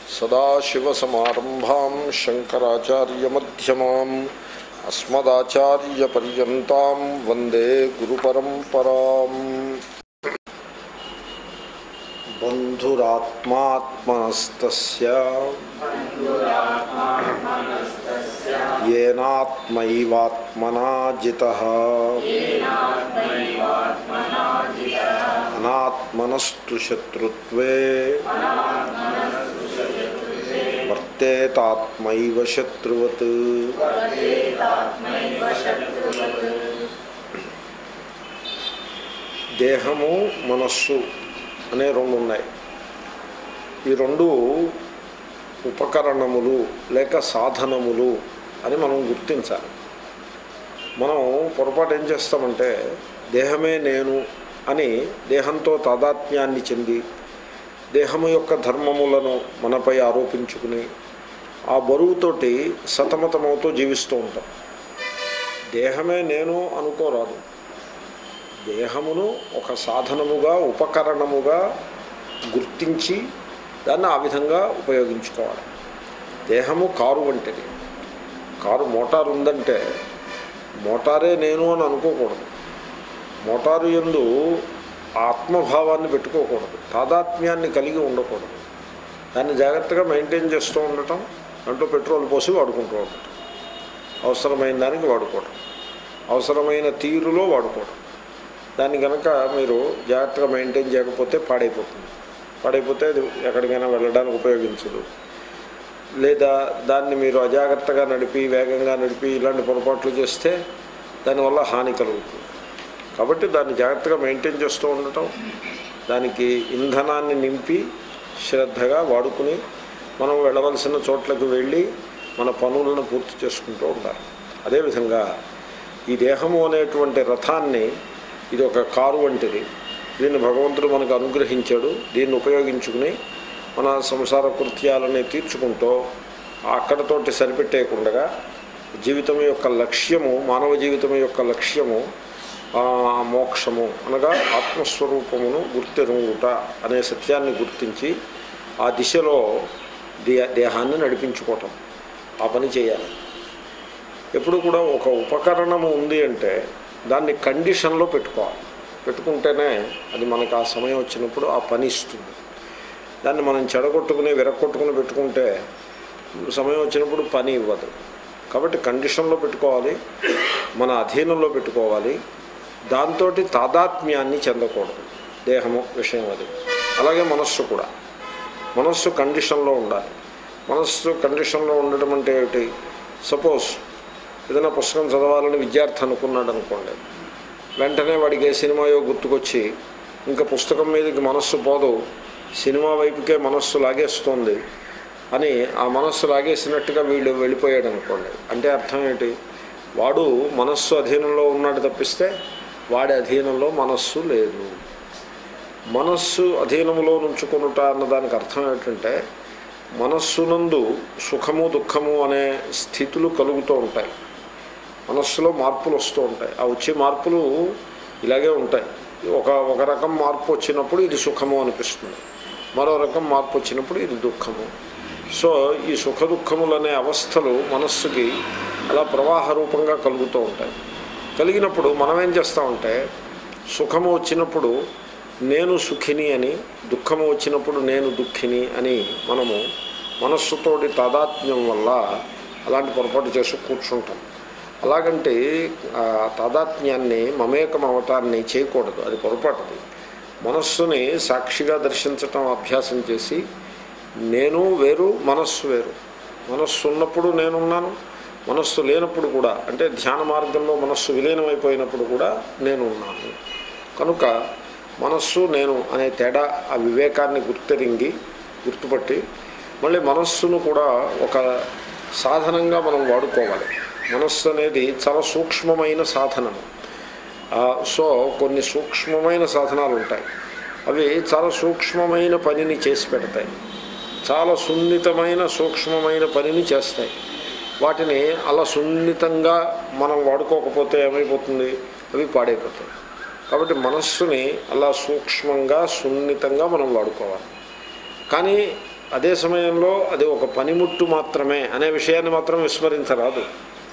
సదాశివసమారంభాం శంకరాచార్యమ్యమాం అస్మదాచార్యపర్యంతం వందే గురుపరంపరాం బంధురాత్మాత్మనస్తస్య येनात्मैवात्मना जितः अनात्मनस्तु शत्रुत्वे वर्तेतात्मैव शत्रुवत् దేహము మనస్సు అనే రెండు ఉన్నాయి ఈ రెండు ఉపకరణములు లేక సాధనములు అని మనం గుర్తించాలి మనం పొరపాటు ఏం చేస్తామంటే దేహమే నేను అని దేహంతో తాదాత్మ్యాన్ని చెంది దేహము యొక్క ధర్మములను మనపై ఆరోపించుకుని ఆ బరువుతోటి సతమతమవుతూ జీవిస్తూ ఉంటాం దేహమే నేను అనుకోరాదు దేహమును ఒక సాధనముగా ఉపకరణముగా గుర్తించి దాన్ని ఆ విధంగా ఉపయోగించుకోవాలి దేహము కారు వంటిది కారు మోటారు ఉందంటే మోటారే నేను అని అనుకోకూడదు మోటారు ఎందు ఆత్మభావాన్ని పెట్టుకోకూడదు తాదాత్మ్యాన్ని కలిగి ఉండకూడదు దాన్ని జాగ్రత్తగా మెయింటైన్ చేస్తూ ఉండటం అంటూ పెట్రోల్ పోసి వాడుకుంటూ ఉండటం అవసరమైన దానికి వాడుకోవడం అవసరమైన తీరులో వాడుకోవడం దాన్ని కనుక మీరు జాగ్రత్తగా మెయింటైన్ చేయకపోతే పాడైపోతుంది పాడైపోతే అది ఎక్కడికైనా వెళ్ళడానికి ఉపయోగించదు లేదా దాన్ని మీరు అజాగ్రత్తగా నడిపి వేగంగా నడిపి ఇలాంటి పొరపాట్లు చేస్తే దానివల్ల హాని కలుగుతుంది కాబట్టి దాన్ని జాగ్రత్తగా మెయింటైన్ చేస్తూ ఉండటం దానికి ఇంధనాన్ని నింపి శ్రద్ధగా వాడుకుని మనం వెళ్ళవలసిన చోట్లకు వెళ్ళి మన పనులను పూర్తి చేసుకుంటూ ఉండాలి అదేవిధంగా ఈ దేహము అనేటువంటి రథాన్ని ఇది ఒక కారు వంటిది దీన్ని భగవంతుడు మనకు అనుగ్రహించాడు దీన్ని ఉపయోగించుకుని మన సంసార కృత్యాలని తీర్చుకుంటూ అక్కడతోటి సరిపెట్టేయకుండా జీవితం యొక్క లక్ష్యము మానవ జీవితం యొక్క లక్ష్యము మోక్షము అనగా ఆత్మస్వరూపమును గుర్తెరుగుట అనే సత్యాన్ని గుర్తించి ఆ దిశలో దే దేహాన్ని నడిపించుకోవటం ఆ పని చేయాలి ఎప్పుడు కూడా ఒక ఉపకరణము ఉంది అంటే దాన్ని కండిషన్లో పెట్టుకోవాలి పెట్టుకుంటేనే అది మనకు ఆ సమయం వచ్చినప్పుడు ఆ పని ఇస్తుంది దాన్ని మనం చెడగొట్టుకుని విరగొట్టుకుని పెట్టుకుంటే సమయం వచ్చినప్పుడు పని ఇవ్వదు కాబట్టి కండిషన్లో పెట్టుకోవాలి మన అధీనంలో పెట్టుకోవాలి దాంతో తాదాత్మ్యాన్ని చెందకూడదు దేహము విషయం అది అలాగే మనస్సు కూడా మనస్సు కండిషన్లో ఉండాలి మనస్సు కండిషన్లో ఉండడం అంటే ఏమిటి సపోజ్ ఏదైనా పుస్తకం చదవాలని విద్యార్థి అనుకున్నాడు అనుకోండి వెంటనే వాడికి ఏ సినిమాయో గుర్తుకొచ్చి ఇంకా పుస్తకం మీదకి మనస్సు పోదు సినిమా వైపుకే మనస్సు లాగేస్తుంది అని ఆ మనస్సు లాగేసినట్టుగా వీళ్ళు వెళ్ళిపోయాడు అనుకోండి అంటే అర్థం ఏంటి వాడు మనస్సు అధీనంలో ఉన్నాడు తప్పిస్తే వాడి అధీనంలో మనస్సు లేదు మనస్సు అధీనములో నుంచుకొనుట అన్నదానికి అర్థం ఏంటంటే మనస్సునందు సుఖము దుఃఖము అనే స్థితులు కలుగుతూ ఉంటాయి మనస్సులో మార్పులు వస్తూ ఉంటాయి ఆ వచ్చే మార్పులు ఇలాగే ఉంటాయి ఒక ఒక రకం మార్పు వచ్చినప్పుడు ఇది సుఖము అనిపిస్తుంది మరో రకం మార్పు వచ్చినప్పుడు ఇది దుఃఖము సో ఈ సుఖ దుఃఖములు అనే అవస్థలు మనస్సుకి అలా ప్రవాహ రూపంగా కలుగుతూ ఉంటాయి కలిగినప్పుడు మనం ఏం చేస్తామంటే సుఖము వచ్చినప్పుడు నేను సుఖిని అని దుఃఖము వచ్చినప్పుడు నేను దుఃఖిని అని మనము మనస్సుతోటి తాదాత్మ్యం వల్ల అలాంటి పొరపాటు చేసి కూర్చుంటాం అలాగంటే తాదాత్మ్యాన్ని మమేకం అవటాన్ని చేయకూడదు అది పొరపాటుది మనస్సుని సాక్షిగా దర్శించటం అభ్యాసం చేసి నేను వేరు మనస్సు వేరు మనస్సు ఉన్నప్పుడు నేనున్నాను మనస్సు లేనప్పుడు కూడా అంటే ధ్యాన మార్గంలో మనస్సు విలీనమైపోయినప్పుడు కూడా నేను ఉన్నాను కనుక మనస్సు నేను అనే తేడా ఆ వివేకాన్ని గుర్తెరింగి గుర్తుపట్టి మళ్ళీ మనస్సును కూడా ఒక సాధనంగా మనం వాడుకోవాలి మనస్సు అనేది చాలా సూక్ష్మమైన సాధనము సో కొన్ని సూక్ష్మమైన సాధనాలు ఉంటాయి అవి చాలా సూక్ష్మమైన పనిని చేసి పెడతాయి చాలా సున్నితమైన సూక్ష్మమైన పనిని చేస్తాయి వాటిని అలా సున్నితంగా మనం వాడుకోకపోతే ఏమైపోతుంది అవి పాడైపోతాయి కాబట్టి మనస్సుని అలా సూక్ష్మంగా సున్నితంగా మనం వాడుకోవాలి కానీ అదే సమయంలో అది ఒక పనిముట్టు మాత్రమే అనే విషయాన్ని మాత్రం విస్మరించరాదు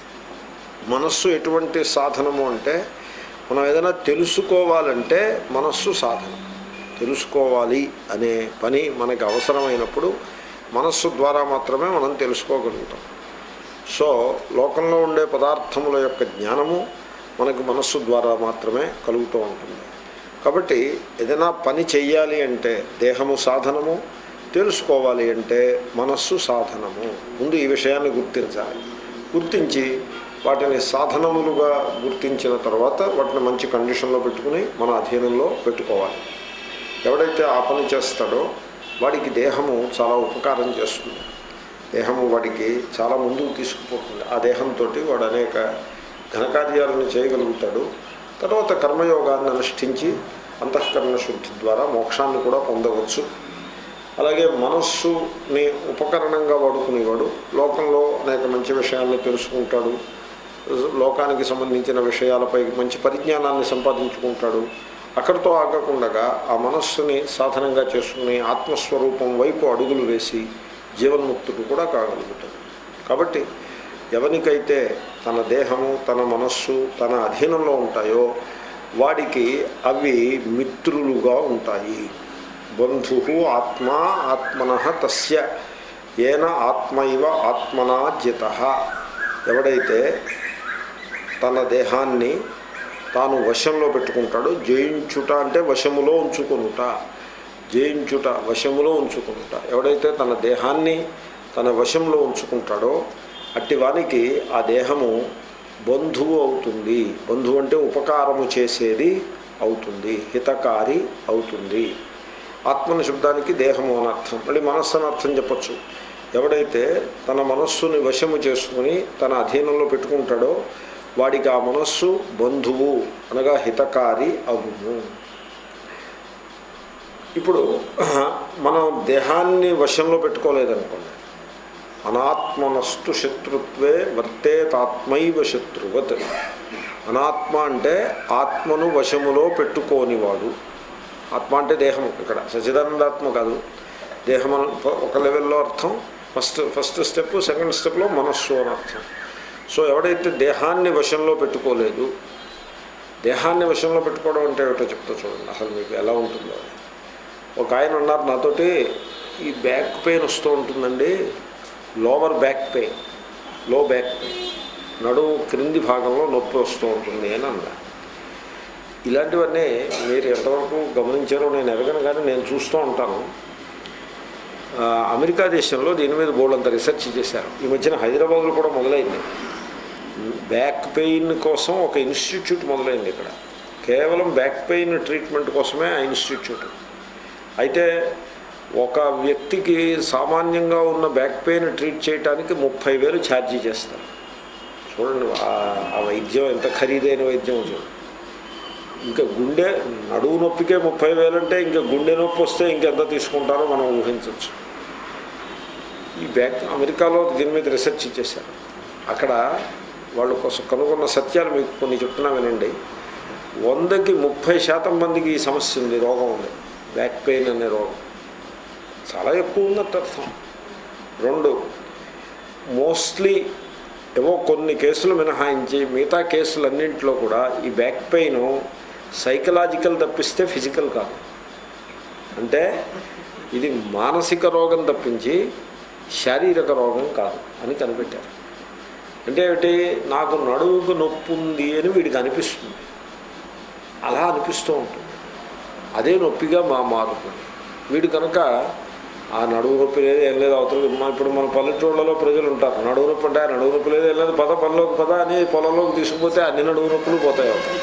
మనస్సు ఎటువంటి సాధనము అంటే మనం ఏదైనా తెలుసుకోవాలంటే మనస్సు సాధనం తెలుసుకోవాలి అనే పని మనకి అవసరమైనప్పుడు మనస్సు ద్వారా మాత్రమే మనం తెలుసుకోగలుగుతాం సో లోకంలో ఉండే పదార్థముల యొక్క జ్ఞానము మనకు మనస్సు ద్వారా మాత్రమే కలుగుతూ ఉంటుంది కాబట్టి ఏదైనా పని చెయ్యాలి అంటే దేహము సాధనము తెలుసుకోవాలి అంటే మనస్సు సాధనము ముందు ఈ విషయాన్ని గుర్తించాలి గుర్తించి వాటిని సాధనములుగా గుర్తించిన తర్వాత వాటిని మంచి కండిషన్లో పెట్టుకుని మన అధీనంలో పెట్టుకోవాలి ఎవడైతే ఆ పని చేస్తాడో వాడికి దేహము చాలా ఉపకారం చేస్తుంది దేహము వాడికి చాలా ముందుకు తీసుకుపోతుంది ఆ దేహంతో వాడు అనేక ఘనకార్యాలను చేయగలుగుతాడు తర్వాత కర్మయోగాన్ని అనుష్ఠించి అంతఃకరణ శుద్ధి ద్వారా మోక్షాన్ని కూడా పొందవచ్చు అలాగే మనస్సుని ఉపకరణంగా వాడుకునేవాడు లోకంలో అనేక మంచి విషయాలను తెలుసుకుంటాడు లోకానికి సంబంధించిన విషయాలపై మంచి పరిజ్ఞానాన్ని సంపాదించుకుంటాడు అక్కడితో ఆగకుండా ఆ మనస్సుని సాధనంగా చేసుకుని ఆత్మస్వరూపం వైపు అడుగులు వేసి జీవన్ముక్తుడు కూడా కాగలుగుతాడు కాబట్టి ఎవరికైతే తన దేహము తన మనస్సు తన అధీనంలో ఉంటాయో వాడికి అవి మిత్రులుగా ఉంటాయి బంధు ఆత్మ ఆత్మన తస్య ఏన ఆత్మైవ ఆత్మనా జిత ఎవడైతే తన దేహాన్ని తాను వశంలో పెట్టుకుంటాడో జయించుట అంటే వశములో ఉంచుకొనుట జయించుట వశములో ఉంచుకొనుట ఎవడైతే తన దేహాన్ని తన వశంలో ఉంచుకుంటాడో అట్టి వానికి ఆ దేహము బంధువు అవుతుంది బంధువు అంటే ఉపకారము చేసేది అవుతుంది హితకారి అవుతుంది ఆత్మని శబ్దానికి దేహము అని అర్థం మళ్ళీ మనస్సు అని అర్థం చెప్పచ్చు ఎవడైతే తన మనస్సుని వశము చేసుకుని తన అధీనంలో పెట్టుకుంటాడో వాడికి ఆ మనస్సు బంధువు అనగా హితకారి అగును ఇప్పుడు మనం దేహాన్ని వశంలో పెట్టుకోలేదనుకోండి అనాత్మనస్తు శత్రుత్వే వర్తేతాత్మైవ శత్రువత్ అనాత్మ అంటే ఆత్మను వశములో పెట్టుకోనివాడు ఆత్మ అంటే దేహం ఇక్కడ సచిదానందాత్మ కాదు దేహం అన- ఒక లెవెల్లో అర్థం ఫస్ట్ ఫస్ట్ స్టెప్ సెకండ్ స్టెప్లో మనస్సు అని అర్థం సో ఎవడైతే దేహాన్ని వశంలో పెట్టుకోలేదు దేహాన్ని వశంలో పెట్టుకోవడం అంటే ఏమిటో చెప్తా చూడండి అసలు మీకు ఎలా ఉంటుందో అది. ఒక ఆయన ఉన్నారు నాతోటి ఈ బ్యాక్ పెయిన్ వస్తూ ఉంటుందండి lower back pain low back pain నడుము క్రింది భాగంలో నొప్పి వస్తూ ఉంటుంది అని అన్నారు ఇలాంటివన్నీ మీరు ఎంతవరకు గమనించారో నేను ఎరగను కానీ నేను చూస్తూ ఉంటాను ఆ, అమెరికా దేశంలో దీని మీద బోర్డంత రీసెర్చ్ చేశారు ఈ మధ్యన హైదరాబాద్లో కూడా మొదలైంది బ్యాక్ పెయిన్ కోసం ఒక ఇన్స్టిట్యూట్ మొదలైంది ఇక్కడ కేవలం బ్యాక్ పెయిన్ ట్రీట్మెంట్ కోసమే ఆ ఇన్స్టిట్యూట్ అయితే ఒక వ్యక్తికి సామాన్యంగా ఉన్న బ్యాక్ పెయిన్ ట్రీట్ చేయడానికి ముప్పై వేలు ఛార్జీ చేస్తారు చూడండి ఆ- ఆ వైద్యం ఎంత ఖరీదైన వైద్యం చూడండి ఇంకా గుండె నడువు నొప్పికే ముప్పై వేలు అంటే ఇంకా గుండె నొప్పి వస్తే ఇంకెంత తీసుకుంటారో మనం ఊహించవచ్చు ఈ బ్యాక్ అమెరికాలో దీని మీద రీసెర్చ్ చేశారు అక్కడ వాళ్ళు కోసం కనుగొన్న సత్యాలు మీకు కొన్ని చెప్తున్నా వినండి వందకి ముప్పై శాతం మందికి ఈ సమస్య ఉంది రోగం ఉంది బ్యాక్ పెయిన్ అనే రోగం చాలా ఎక్కువ ఉన్నట్టు అర్థం రెండు మోస్ట్లీ ఏవో కొన్ని కేసులు మినహాయించి మిగతా కేసులన్నింటిలో కూడా ఈ బ్యాక్ పెయిన్ సైకలాజికల్ తప్పిస్తే ఫిజికల్ కాదు అంటే ఇది మానసిక రోగం తప్పించి శారీరక రోగం కాదు అని కనిపెట్టారు అంటే ఏమిటి నాకు నడువుకు నొప్పి ఉంది అని వీడికి అనిపిస్తుంది అలా అనిపిస్తూ ఉంటుంది అదే నొప్పిగా మా మారుతుంది వీడు కనుక ఆ నడువు నొప్పి లేదు ఏం లేదు అవుతుంది మా ఇప్పుడు మన పల్లెటూళ్ళలో ప్రజలు ఉంటారు నడువు నొప్పి అంటే ఆ నడువు నొప్పి లేదు ఏం లేదు పద పనిలోకి పద అని పొలంలోకి తీసుకుపోతే అన్ని నడువు నొప్పులు పోతాయి అవుతాయి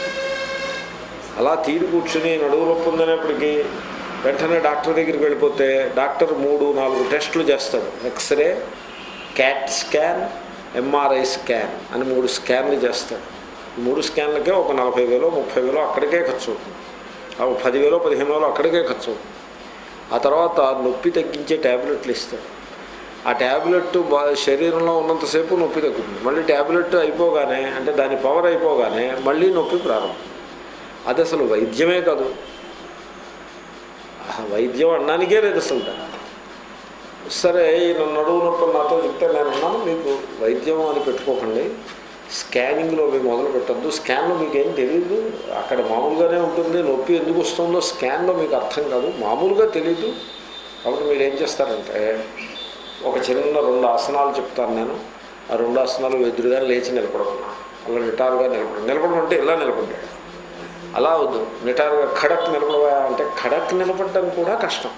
అలా తీరి కూర్చుని నడువు నొప్పి ఉందనేప్పటికీ వెంటనే డాక్టర్ దగ్గరికి వెళ్ళిపోతే డాక్టర్ మూడు నాలుగు టెస్టులు చేస్తాడు x ray cat scan MRI scan అని మూడు స్కాన్లు చేస్తాడు ఈ మూడు స్కాన్లకే ఒక నలభై వేలు ముప్పై వేలు అక్కడికే ఖర్చు అవుతుంది ఆ పదివేలు పదిహేను వేలు అక్కడికే ఖర్చు అవుతుంది ఆ తర్వాత నొప్పి తగ్గించే ట్యాబ్లెట్లు ఇస్తాడు ఆ ట్యాబ్లెట్ బా శరీరంలో ఉన్నంతసేపు నొప్పి తగ్గుతుంది మళ్ళీ ట్యాబ్లెట్ అయిపోగానే అంటే దాని పవర్ అయిపోగానే మళ్ళీ నొప్పి ప్రారంభం అది అసలు వైద్యమే కాదు ఆ వైద్యం అనడానికే లేదు అసలు దాన్ని సరే ఈయన నడువు నొప్పి నాతో చెప్తే నేను అన్నాను మీకు వైద్యం అని పెట్టుకోకండి స్కానింగ్లో మీరు మొదలు పెట్టద్దు స్కాన్లో మీకు ఏం తెలియదు అక్కడ మామూలుగానే ఉంటుంది నొప్పి ఎందుకు వస్తుందో స్కాన్లో మీకు అర్థం కాదు మామూలుగా తెలియదు కాబట్టి మీరు ఏం చేస్తారంటే ఒక చిన్న రెండు ఆసనాలు చెప్తాను నేను ఆ రెండు ఆసనాలు ఎదురుగా లేచి నిలబడమన్నా అలా నిటారుగా నిలబడి నిలబడమంటే ఇలా నిలబడ్డాడు అలా వద్దు నిటారుగా ఖడక్ నిలబడవా అంటే ఖడక్ నిలబడడం కూడా కష్టం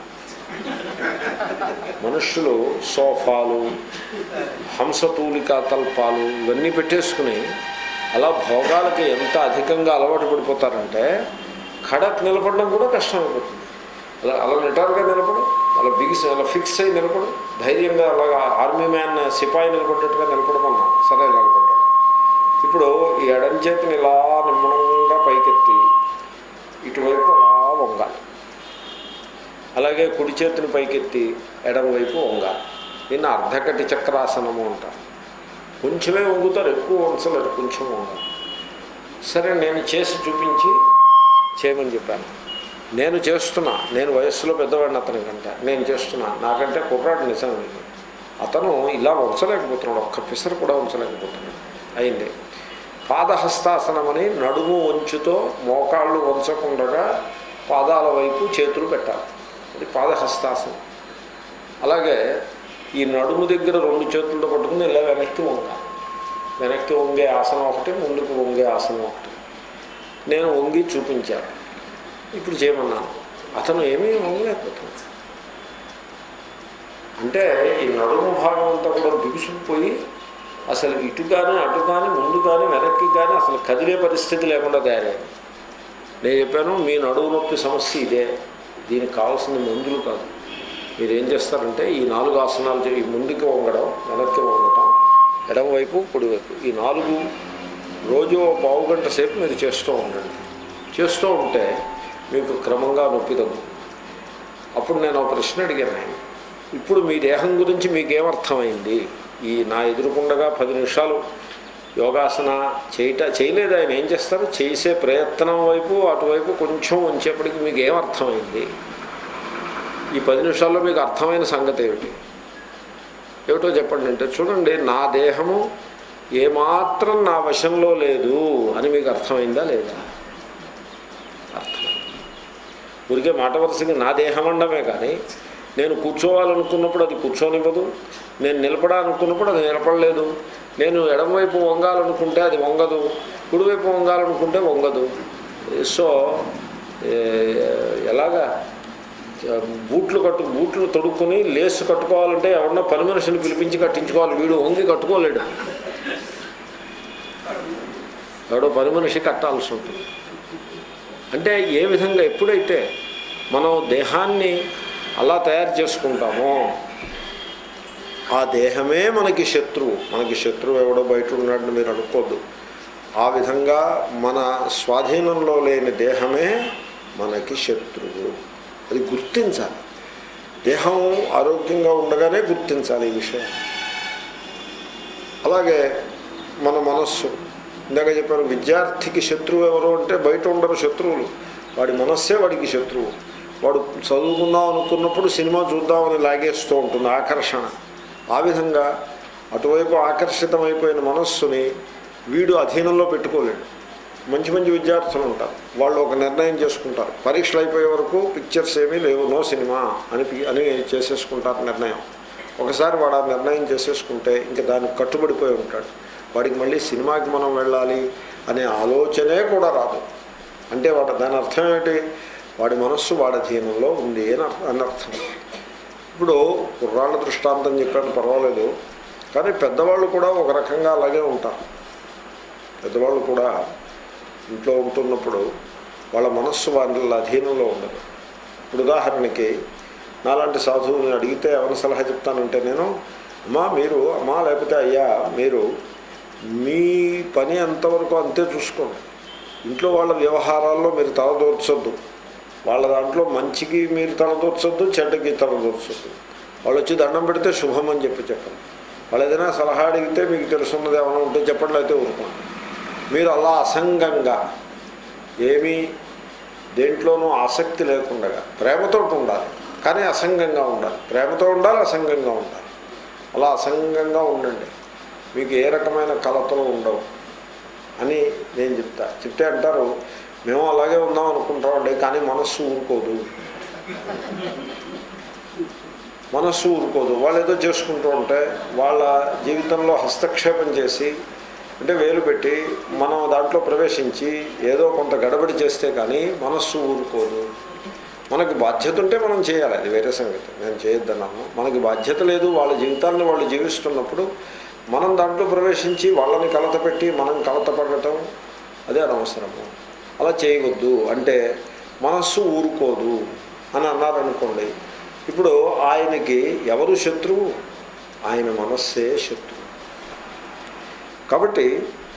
మనుషులు సోఫాలు హంసతూలికా తల్పాలు ఇవన్నీ పెట్టేసుకుని అలా భోగాలకి ఎంత అధికంగా అలవాటు పడిపోతారంటే ఖడక్ నిలబడడం కూడా కష్టమైపోతుంది అలా అలా నిటారుగా నిలబడు అలా బిగిసి అలా ఫిక్స్ అయి నిలబడు ధైర్యంగా అలాగా ఆర్మీ మ్యాన్ సిపాయి నిలబడ్డట్టుగా నిలబడమన్నా సరే నిలబడ్డాడు ఇప్పుడు ఈ ఎడం చేతిని ఇలా నిమ్మడంగా పైకెత్తి ఇటువైపు అలా వంగాలి అలాగే కుడి చేతిని పైకెత్తి ఎడం వైపు వంగాలి దీన్ని అర్ధకటి చక్రాసనము అంటారు కొంచెమే వంగుతారు ఎక్కువ వంచలేరు కొంచెం వంగాలి సరే నేను చేసి చూపించి చేయమని చెప్పాను నేను చేస్తున్నా నేను వయస్సులో పెద్దవాడిని అతని కంటే నేను చేస్తున్నా నాకంటే కుర్రాడు నిజానికి అతను ఇలా వంచలేకపోతున్నాడు ఒక్క పిసరు కూడా వంచలేకపోతున్నాడు అయింది పాదహస్తాసనం అని నడుము వంచుతో మోకాళ్ళు వంచకుండా పాదాల వైపు చేతులు పెట్టాలి అది పాదహస్తాసనం అలాగే ఈ నడుము దగ్గర రెండు చేతులతో పట్టుకుని ఇలా వెనక్కి వంగాలి వెనక్కి వంగే ఆసనం ఒకటి ముందుకు వంగే ఆసనం ఒకటి నేను వంగి చూపించాను ఇప్పుడు చేయమన్నాను అతను ఏమీ వంగలేకపోతున్నాడు అంటే ఈ నడుము భాగం అంతా కూడా బిగుసుకుపోయి అసలు ఇటు కానీ అటు కానీ ముందు కానీ వెనక్కి కానీ అసలు కదిలే పరిస్థితి లేకుండా తయారైంది నేను చెప్పాను మీ నడువు నొప్పి సమస్య ఇదే దీనికి కావాల్సిన మందులు కాదు మీరు ఏం చేస్తారంటే ఈ నాలుగు ఆసనాలు చే- ఈ ముందుకి వంగడం వెనక్కి వంగడం ఎడమవైపు కుడివైపు ఈ నాలుగు రోజు ఓ పావు గంట సేపు మీరు చేస్తూ ఉండండి చేస్తూ ఉంటే మీకు క్రమంగా నొప్పి తగ్గుతుంది అప్పుడు నేను ఒక ప్రశ్న అడిగాను ఆయన ఇప్పుడు మీ దేహం గురించి మీకేమర్థమైంది ఈ నా ఎదురుకుండగా పది నిమిషాలు యోగాసన చేయట చేయలేదు ఆయన ఏం చేస్తారు చేసే ప్రయత్నం వైపు అటువైపు కొంచెం ఉంచేప్పటికి మీకు ఏమర్థమైంది ఈ పది నిమిషాల్లో మీకు అర్థమైన సంగతి ఏమిటి ఏమిటో చెప్పండి అంటే చూడండి నా దేహము ఏమాత్రం నా వశంలో లేదు అని మీకు అర్థమైందా లేదా అర్థమైంది ఊరికే మాట వరుసగా నా దేహం అండమే కానీ నేను కూర్చోవాలనుకున్నప్పుడు అది కూర్చోనివ్వదు నేను నిలబడాలనుకున్నప్పుడు అది నిలబడలేదు నేను ఎడమవైపు వంగాలనుకుంటే అది వంగదు కుడివైపు వంగాలనుకుంటే వంగదు సో ఏ, ఎలాగా బూట్లు కట్టు బూట్లు తొడుక్కుని లేసు కట్టుకోవాలంటే ఎవరన్నా పని మనిషిని పిలిపించి కట్టించుకోవాలి వీడు వంగి కట్టుకోలేడు ఎవడో పని మనిషి కట్టాల్సి ఉంటుంది అంటే ఏ విధంగా ఎప్పుడైతే మనం దేహాన్ని అలా తయారు చేసుకుంటామో ఆ దేహమే మనకి శత్రువు మనకి శత్రువు ఎవడో బయట ఉన్నాడని మీరు అనుకోద్దు ఆ విధంగా మన స్వాధీనంలో లేని దేహమే మనకి శత్రువు అది గుర్తించాలి దేహం ఆరోగ్యంగా ఉండగానే గుర్తించాలి ఈ విషయం అలాగే మన మనస్సు ఇందాక చెప్పాను విద్యార్థికి శత్రువు ఎవరు అంటే బయట ఉండరు శత్రువులు వాడి మనస్సే వాడికి శత్రువు వాడు చదువుకుందాం అనుకున్నప్పుడు సినిమా చూద్దామని లాగేస్తూ ఉంటుంది ఆకర్షణ ఆ విధంగా అటువైపు ఆకర్షితమైపోయిన మనస్సుని వీడు అధీనంలో పెట్టుకోలేడు మంచి మంచి విద్యార్థులు ఉంటారు వాళ్ళు ఒక నిర్ణయం చేసుకుంటారు పరీక్షలు అయిపోయే వరకు పిక్చర్స్ ఏమీ లేవు నో సినిమా అని పి- అని చేసేసుకుంటారు నిర్ణయం ఒకసారి వాడు ఆ నిర్ణయం చేసేసుకుంటే ఇంకా దానికి కట్టుబడిపోయి ఉంటాడు వాడికి మళ్ళీ సినిమాకి మనం వెళ్ళాలి అనే ఆలోచనే కూడా రాదు అంటే వాడు దాని అర్థం ఏంటి వాడి మనస్సు వాడి అధీనంలో ఉంది అని అర్థం అని అర్థం ఇప్పుడు కుర్రాళ్ళ దృష్టాంతం చెప్పాను పర్వాలేదు కానీ పెద్దవాళ్ళు కూడా ఒక రకంగా అలాగే ఉంటారు పెద్దవాళ్ళు కూడా ఇంట్లో ఉంటున్నప్పుడు వాళ్ళ మనస్సు వాళ్ళ అధీనంలో ఉండదు ఇప్పుడు ఉదాహరణకి నాలాంటి సాధువుని అడిగితే ఎవరి సలహా చెప్తానంటే నేను అమ్మా మీరు అమ్మా లేకపోతే అయ్యా మీరు మీ పని ఎంతవరకు అంతే చూసుకోండి ఇంట్లో వాళ్ళ వ్యవహారాల్లో మీరు తలదూర్చొద్దు వాళ్ళ దాంట్లో మంచికి మీరు తలదూర్చొద్దు చెడ్డకి తలదూర్చొద్దు వాళ్ళు వచ్చి దండం పెడితే శుభం అని చెప్పి చెప్పండి వాళ్ళు ఏదైనా సలహా అడిగితే మీకు తెలుసున్నది ఏమైనా ఉంటే చెప్పండి అయితే ఊరుకోండి మీరు అలా అసంగంగా ఏమీ దేంట్లోనూ ఆసక్తి లేకుండా ప్రేమతో ఉండాలి కానీ అసంగంగా ఉండాలి ప్రేమతో ఉండాలి అసంగంగా ఉండాలి అలా అసంగంగా ఉండండి మీకు ఏ రకమైన కలతలు ఉండవు అని నేను చెప్తా చెప్తే అంటారు మేము అలాగే ఉందాం అనుకుంటామండి కానీ మనస్సు ఊరుకోదు మనస్సు ఊరుకోదు వాళ్ళు ఏదో చేసుకుంటూ ఉంటే వాళ్ళ జీవితంలో హస్తక్షేపం చేసి అంటే వేలు పెట్టి మనం దాంట్లో ప్రవేశించి ఏదో కొంత గడబడి చేస్తే కానీ మనస్సు ఊరుకోదు మనకి బాధ్యత ఉంటే మనం చేయాలి అది వేరే సంగతి నేను చేయొద్దన్నాను మనకి బాధ్యత లేదు వాళ్ళ జీవితాలను వాళ్ళు జీవిస్తున్నప్పుడు మనం దాంట్లో ప్రవేశించి వాళ్ళని కలత పెట్టి మనం కలత పడటం అదే అనవసరము అలా చేయవద్దు అంటే మనస్సు ఊరుకోదు అని అన్నారనుకోండి ఇప్పుడు ఆయనకి ఎవరు శత్రువు ఆయన మనస్సే శత్రువు కాబట్టి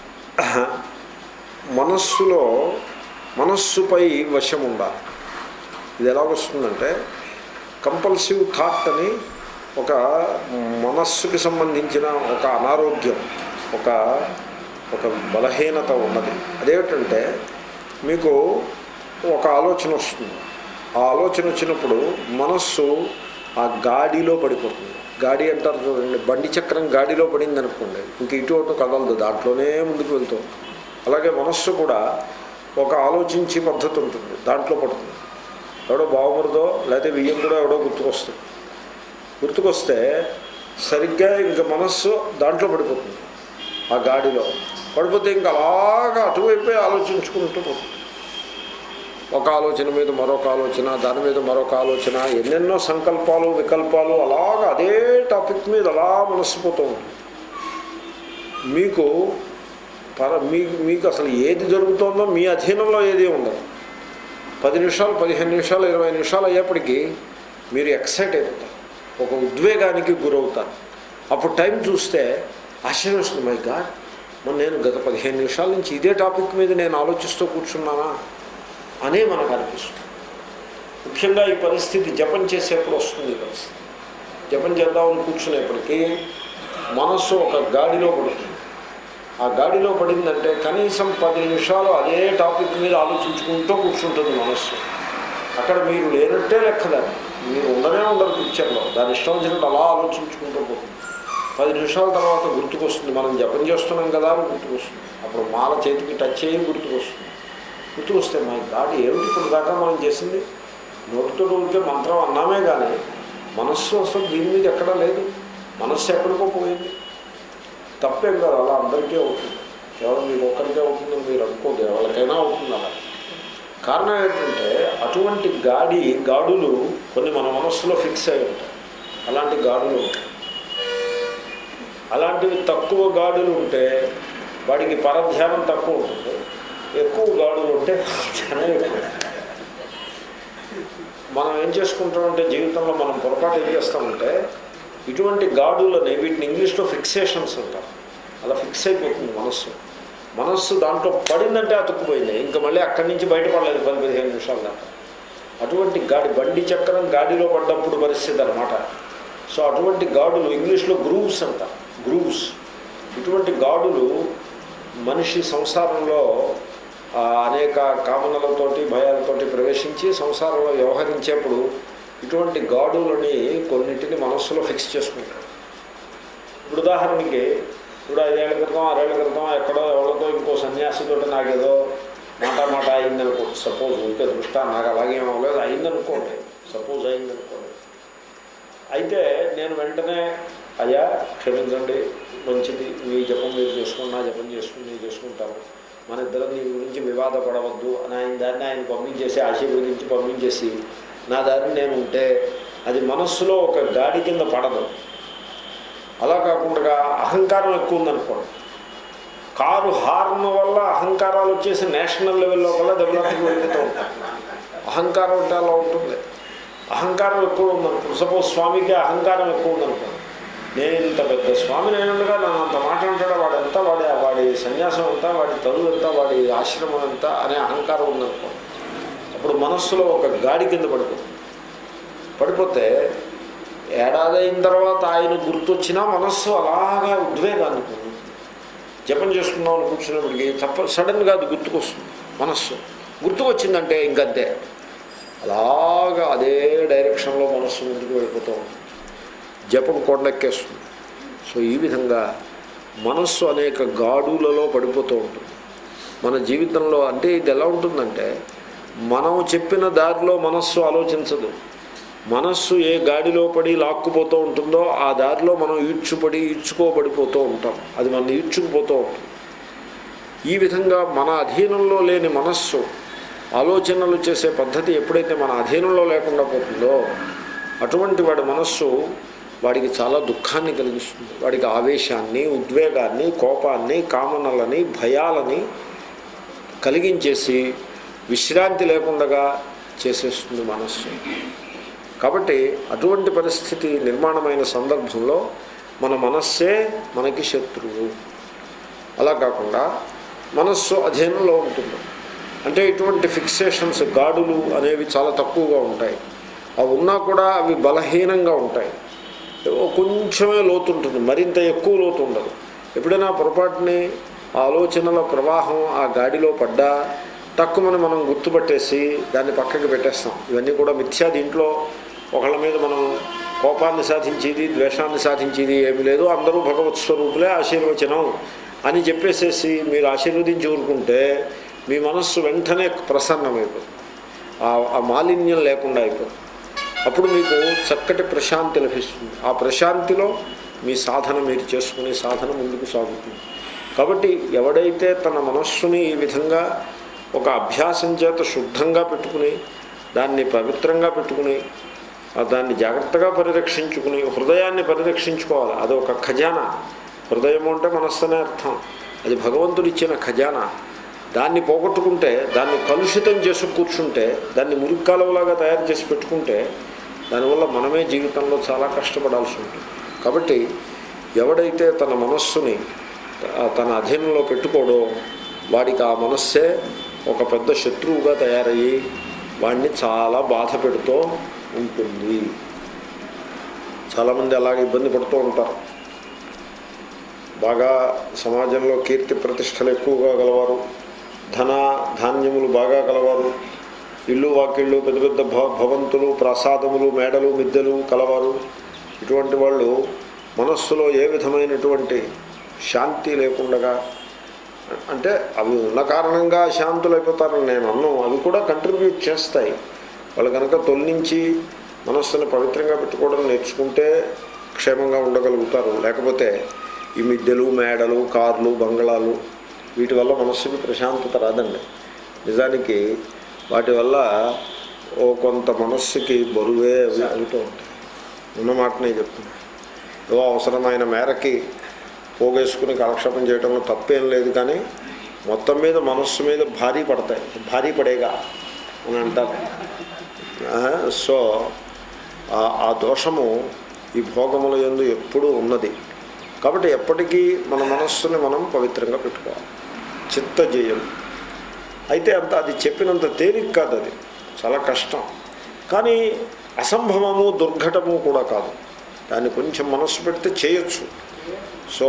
మనస్సులో మనస్సుపై వశం ఉండాలి ఇది ఎలా వస్తుందంటే కంపల్సివ్ థాట్ అని ఒక మనస్సుకి సంబంధించిన ఒక అనారోగ్యం ఒక ఒక బలహీనత ఉన్నది అదేమిటంటే మీకు ఒక ఆలోచన వస్తుంది ఆ ఆలోచన వచ్చినప్పుడు మనస్సు ఆ గాడిలో పడిపోతుంది గాడి అంటారు చూడండి బండి చక్రం గాడిలో పడింది అనుకోండి ఇంక ఇటు అటు కదలదు దాంట్లోనే ముందుకు వెళ్తూ అలాగే మనస్సు కూడా ఒక ఆలోచించే పద్ధతి ఉంటుంది దాంట్లో పడుతుంది ఎవడో బావమరుదో లేకపోతే బియ్యం కూడా ఎవడో గుర్తుకొస్తుంది గుర్తుకొస్తే సరిగ్గా ఇంకా మనస్సు దాంట్లో పడిపోతుంది ఆ గాడిలో పడిపోతే ఇంకా అలాగా అటువైపే ఆలోచించుకుంటూ పోతుంది ఒక ఆలోచన మీద మరొక ఆలోచన దాని మీద మరొక ఆలోచన ఎన్నెన్నో సంకల్పాలు వికల్పాలు అలాగా అదే టాపిక్ మీద అలా మనస్సు పోతూ ఉంటుంది మీకు పర మీకు మీకు అసలు ఏది జరుగుతుందో మీ అధీనంలో ఏది ఉండదు పది నిమిషాలు పదిహేను నిమిషాలు ఇరవై నిమిషాలు అయ్యేప్పటికీ మీరు ఎక్సైట్ అయిపోతారు ఒక ఉద్వేగానికి గురవుతారు అప్పుడు టైం చూస్తే ఆశ్చర్యం వస్తుంది మై గాడ్ మరి నేను గత పదిహేను నిమిషాల నుంచి ఇదే టాపిక్ మీద నేను ఆలోచిస్తూ కూర్చున్నానా అనే మనకు అనిపిస్తుంది ముఖ్యంగా ఈ పరిస్థితి జపం చేసేప్పుడు వస్తుంది ఈ పరిస్థితి జపం చేద్దామని కూర్చునేప్పటికీ మనస్సు ఒక గాడిలో పడుతుంది ఆ గాడిలో పడిందంటే కనీసం పది నిమిషాలు అదే టాపిక్ మీద ఆలోచించుకుంటూ కూర్చుంటుంది మనస్సు అక్కడ మీరు లేనట్టే లెక్క దాన్ని మీరు ఉండనే ఉండరు పిక్చర్లో దాని ఇష్టం వచ్చినట్టు అలా ఆలోచించుకుంటూ పోతుంది పది నిమిషాల తర్వాత గుర్తుకొస్తుంది మనం జపం చేస్తున్నాం కదా అని గుర్తుకొస్తుంది అప్పుడు మాల చేతికి టచ్ అయ్యి గుర్తుకొస్తుంది గుర్తుకొస్తే మా గాడి ఏమిటి ఇప్పుడు దాకా మనం చేసింది నోటితో ఊరికే మంత్రం అన్నామే కానీ మనస్సు అసలు దీని మీద ఎక్కడా లేదు మనస్సు ఎక్కడికో పోయింది తప్పేం కాదు అలా అందరికీ అవుతుంది కేవలం మీకు ఒక్కరికే అవుతుందని మీరు అనుకోదు ఎవరికైనా అవుతుంది అలా కారణం ఏంటంటే అటువంటి గాడి గాడులు కొన్ని మన మనస్సులో ఫిక్స్ అయి ఉంటాయి అలాంటి గాడులు ఉంటాయి అలాంటివి తక్కువ గాడులు ఉంటే వాడికి పరధ్యానం తక్కువ ఉంటుంది ఎక్కువ గాడులు ఉంటే ధ్యానం ఎక్కువ మనం ఏం చేసుకుంటామంటే జీవితంలో మనం పొరపాటు ఏం చేస్తామంటే ఇటువంటి గాడులని వీటిని ఇంగ్లీష్లో ఫిక్సేషన్స్ అంటారు అలా ఫిక్స్ అయిపోతుంది మనస్సు మనస్సు దాంట్లో పడిందంటే అతుక్కుపోయింది ఇంకా మళ్ళీ అక్కడి నుంచి బయటపడలేదు పది పదిహేను నిమిషాల దాకా అటువంటి గాడి బండి చక్రం గాడిలో పడ్డప్పుడు పరిస్థితి అనమాట సో అటువంటి గాడులు ఇంగ్లీష్లో గ్రూవ్స్ అంట గ్రూవ్స్ ఇటువంటి గాడులు మనిషి సంసారంలో ఆ, అనేక కామనలతోటి భయాలతోటి ప్రవేశించి సంసారంలో వ్యవహరించేప్పుడు ఇటువంటి గాడులని కొన్నింటిని మనస్సులో ఫిక్స్ చేసుకుంటాడు ఇప్పుడు ఉదాహరణకి ఇప్పుడు ఐదేళ్ల క్రితం ఆరేళ్ల క్రితం ఎక్కడో ఎవరితో ఇంకో సన్యాసితో నాకేదో మాట మాట అయిందనుకోండి సపోజ్ ఊరికే దృష్టా నాకు అలాగే అవ్వలేదు అయిందనుకోండి సపోజ్ అయిందనుకోండి అయితే నేను వెంటనే అయ్యా క్షమించండి మంచిది మీ జపం మీరు చేసుకుని నా జపం చేసుకుని నేను చేసుకుంటాను మన ఇద్దరం దీని గురించి వివాదపడవద్దు అని ఆయన దాన్ని ఆయన పంపించేసి ఆశీర్వదించి పంపించేసి నా దారిని నేను ఉంటే అది మనస్సులో ఒక గాడి కింద పడదు అలా కాకుండా అహంకారం ఎక్కువ ఉందనుకోండి కారు హార్న్ వల్ల అహంకారాలు వచ్చేసి నేషనల్ లెవెల్లో కల్లా డెవలప్మెంట్ వెళ్ళిపోతూ ఉంటాయి అహంకారం అంటే అలా ఉంటుంది అహంకారం ఎక్కువ ఉందనుకోండి సపోజ్ స్వామికి అహంకారం ఎక్కువ ఉందనుకోండి నేను ఇంత పెద్ద స్వామి నేనుగా నన్ను అంత మాట అంటాడు వాడంతా వాడి వాడి సన్యాసం అంతా వాడి తరువు ఎంత వాడి ఆశ్రమం ఎంత అనే అహంకారం ఉందనుకోండి అప్పుడు మనస్సులో ఒక గాడి కింద పడిపోతుంది పడిపోతే ఏడాది అయిన తర్వాత ఆయన గుర్తొచ్చినా మనస్సు అలాగా ఉద్వేగాన్ని పొందుతుంది జపం చేసుకుందాం అని కూర్చున్నప్పటికీ తప్ప సడన్గా అది గుర్తుకొస్తుంది మనస్సు గుర్తుకొచ్చిందంటే ఇంకంతే అలాగా అదే డైరెక్షన్లో మనస్సు మనస్సు ముందుకు వెళ్ళిపోతూ ఉంటుంది జపం కొండెక్కేస్తుంది సో ఈ విధంగా మనస్సు అనేక గాడులలో పడిపోతూ ఉంటుంది మన జీవితంలో అంటే ఇది ఎలా ఉంటుందంటే మనం చెప్పిన దారిలో మనస్సు ఆలోచించదు మనస్సు ఏ గాడిలో పడి లాక్కుపోతూ ఉంటుందో ఆ దారిలో మనం ఈడ్చుపడి ఈడ్చుకోబడిపోతూ ఉంటాం అది మనం ఈడ్చుకుపోతూ ఉంటుంది ఈ విధంగా మన అధీనంలో లేని మనస్సు ఆలోచనలు చేసే పద్ధతి ఎప్పుడైతే మన అధీనంలో లేకుండా పోతుందో అటువంటి వాడి మనస్సు వాడికి చాలా దుఃఖాన్ని కలిగిస్తుంది వాడికి ఆవేశాన్ని ఉద్వేగాన్ని కోపాన్ని కామనలని భయాలని కలిగించేసి విశ్రాంతి లేకుండా చేసేస్తుంది మనస్సు కాబట్టి అటువంటి పరిస్థితి నిర్మాణమైన సందర్భంలో మన మనస్సే మనకి శత్రువు అలా కాకుండా మనస్సు అధీనంలో ఉంటుంది అంటే ఇటువంటి ఫిక్సేషన్స్ గాడులు అనేవి చాలా తక్కువగా ఉంటాయి అవి ఉన్నా కూడా అవి బలహీనంగా ఉంటాయి ఏవో కొంచెమే లోతు ఉంటుంది మరింత ఎక్కువ లోతు ఉండదు ఎప్పుడైనా పొరపాటుని ఆ ఆలోచనల ప్రవాహం ఆ గాడిలో పడ్డా తక్కువని మనం గుర్తుపట్టేసి దాన్ని పక్కకి పెట్టేస్తాం ఇవన్నీ కూడా మిథ్యా దీంట్లో ఒకళ్ళ మీద మనం కోపాన్ని సాధించేది ద్వేషాన్ని సాధించేది ఏమీ లేదు అందరూ భగవత్ స్వరూపులే ఆశీర్వచనం అని చెప్పేసేసి మీరు ఆశీర్వదించి ఊరుకుంటే మీ మనస్సు వెంటనే ప్రసన్నమైపోతుంది ఆ- ఆ మాలిన్యం లేకుండా అయిపోతుంది అప్పుడు మీకు చక్కటి ప్రశాంతి లభిస్తుంది ఆ ప్రశాంతిలో మీ సాధన మీరు చేసుకునే సాధన ముందుకు సాగుతుంది కాబట్టి ఎవడైతే తన మనస్సుని ఈ విధంగా ఒక అభ్యాసం చేత శుద్ధంగా పెట్టుకుని దాన్ని పవిత్రంగా పెట్టుకుని ఆ దాన్ని జాగ్రత్తగా పరిరక్షించుకుని హృదయాన్ని పరిరక్షించుకోవాలి అది ఒక ఖజానా హృదయం అంటే మనస్సు అనే అర్థం అది భగవంతుడు ఇచ్చిన ఖజానా దాన్ని పోగొట్టుకుంటే దాన్ని కలుషితం చేసి కూర్చుంటే దాన్ని మురిక్కాలవలాగా తయారు చేసి పెట్టుకుంటే దానివల్ల మనమే జీవితంలో చాలా కష్టపడాల్సి ఉంటుంది కాబట్టి ఎవడైతే తన మనస్సుని త- తన అధీనంలో పెట్టుకోడో వాడికి ఆ మనస్సే ఒక పెద్ద శత్రువుగా తయారయ్యి వాడిని చాలా బాధ పెడుతూ ఉంటుంది చాలామంది అలాగే ఇబ్బంది పడుతూ ఉంటారు బాగా సమాజంలో కీర్తి ప్రతిష్టలు ఎక్కువగా గలవారు ధన ధాన్యములు బాగా గలవారు ఇల్లు వాకిళ్ళు పెద్ద పెద్ద భ భవంతులు ప్రసాదములు మేడలు మిద్దెలు కలవారు ఇటువంటి వాళ్ళు మనస్సులో ఏ విధమైనటువంటి శాంతి లేకుండగా అంటే అవి ఉన్న కారణంగా శాంతులైపోతారని నేను అన్ను అవి కూడా కంట్రిబ్యూట్ చేస్తాయి వాళ్ళు కనుక తొలగించి మనస్సును పవిత్రంగా పెట్టుకోవడం నేర్చుకుంటే క్షేమంగా ఉండగలుగుతారు లేకపోతే ఈ మిద్దెలు మేడలు కార్లు బంగళాలు వీటి వల్ల మనస్సుకి ప్రశాంతత రాదండి నిజానికి వాటి వల్ల ఓ కొంత మనస్సుకి బరువే అవి అవుతూ ఉంటాయి ఉన్న మాటనే చెప్తున్నా ఏవో అవసరమైన మేరకి పోగేసుకుని కాలక్షేపం చేయడంలో తప్పేం లేదు కానీ మొత్తం మీద మనస్సు మీద భారీ పడతాయి భారీ పడేగా అని అంటారు ఆ, సో ఆ- ఆ దోషము ఈ భోగముల యందు ఎప్పుడూ ఉన్నది కాబట్టి ఎప్పటికీ మన మనస్సుని మనం పవిత్రంగా పెట్టుకోవాలి చిత్తజయం అయితే అంత అది చెప్పినంత తేలిక కాదు అది చాలా కష్టం కానీ అసంభవము దుర్ఘటము కూడా కాదు దాన్ని కొంచెం మనస్సు పెడితే చేయొచ్చు సో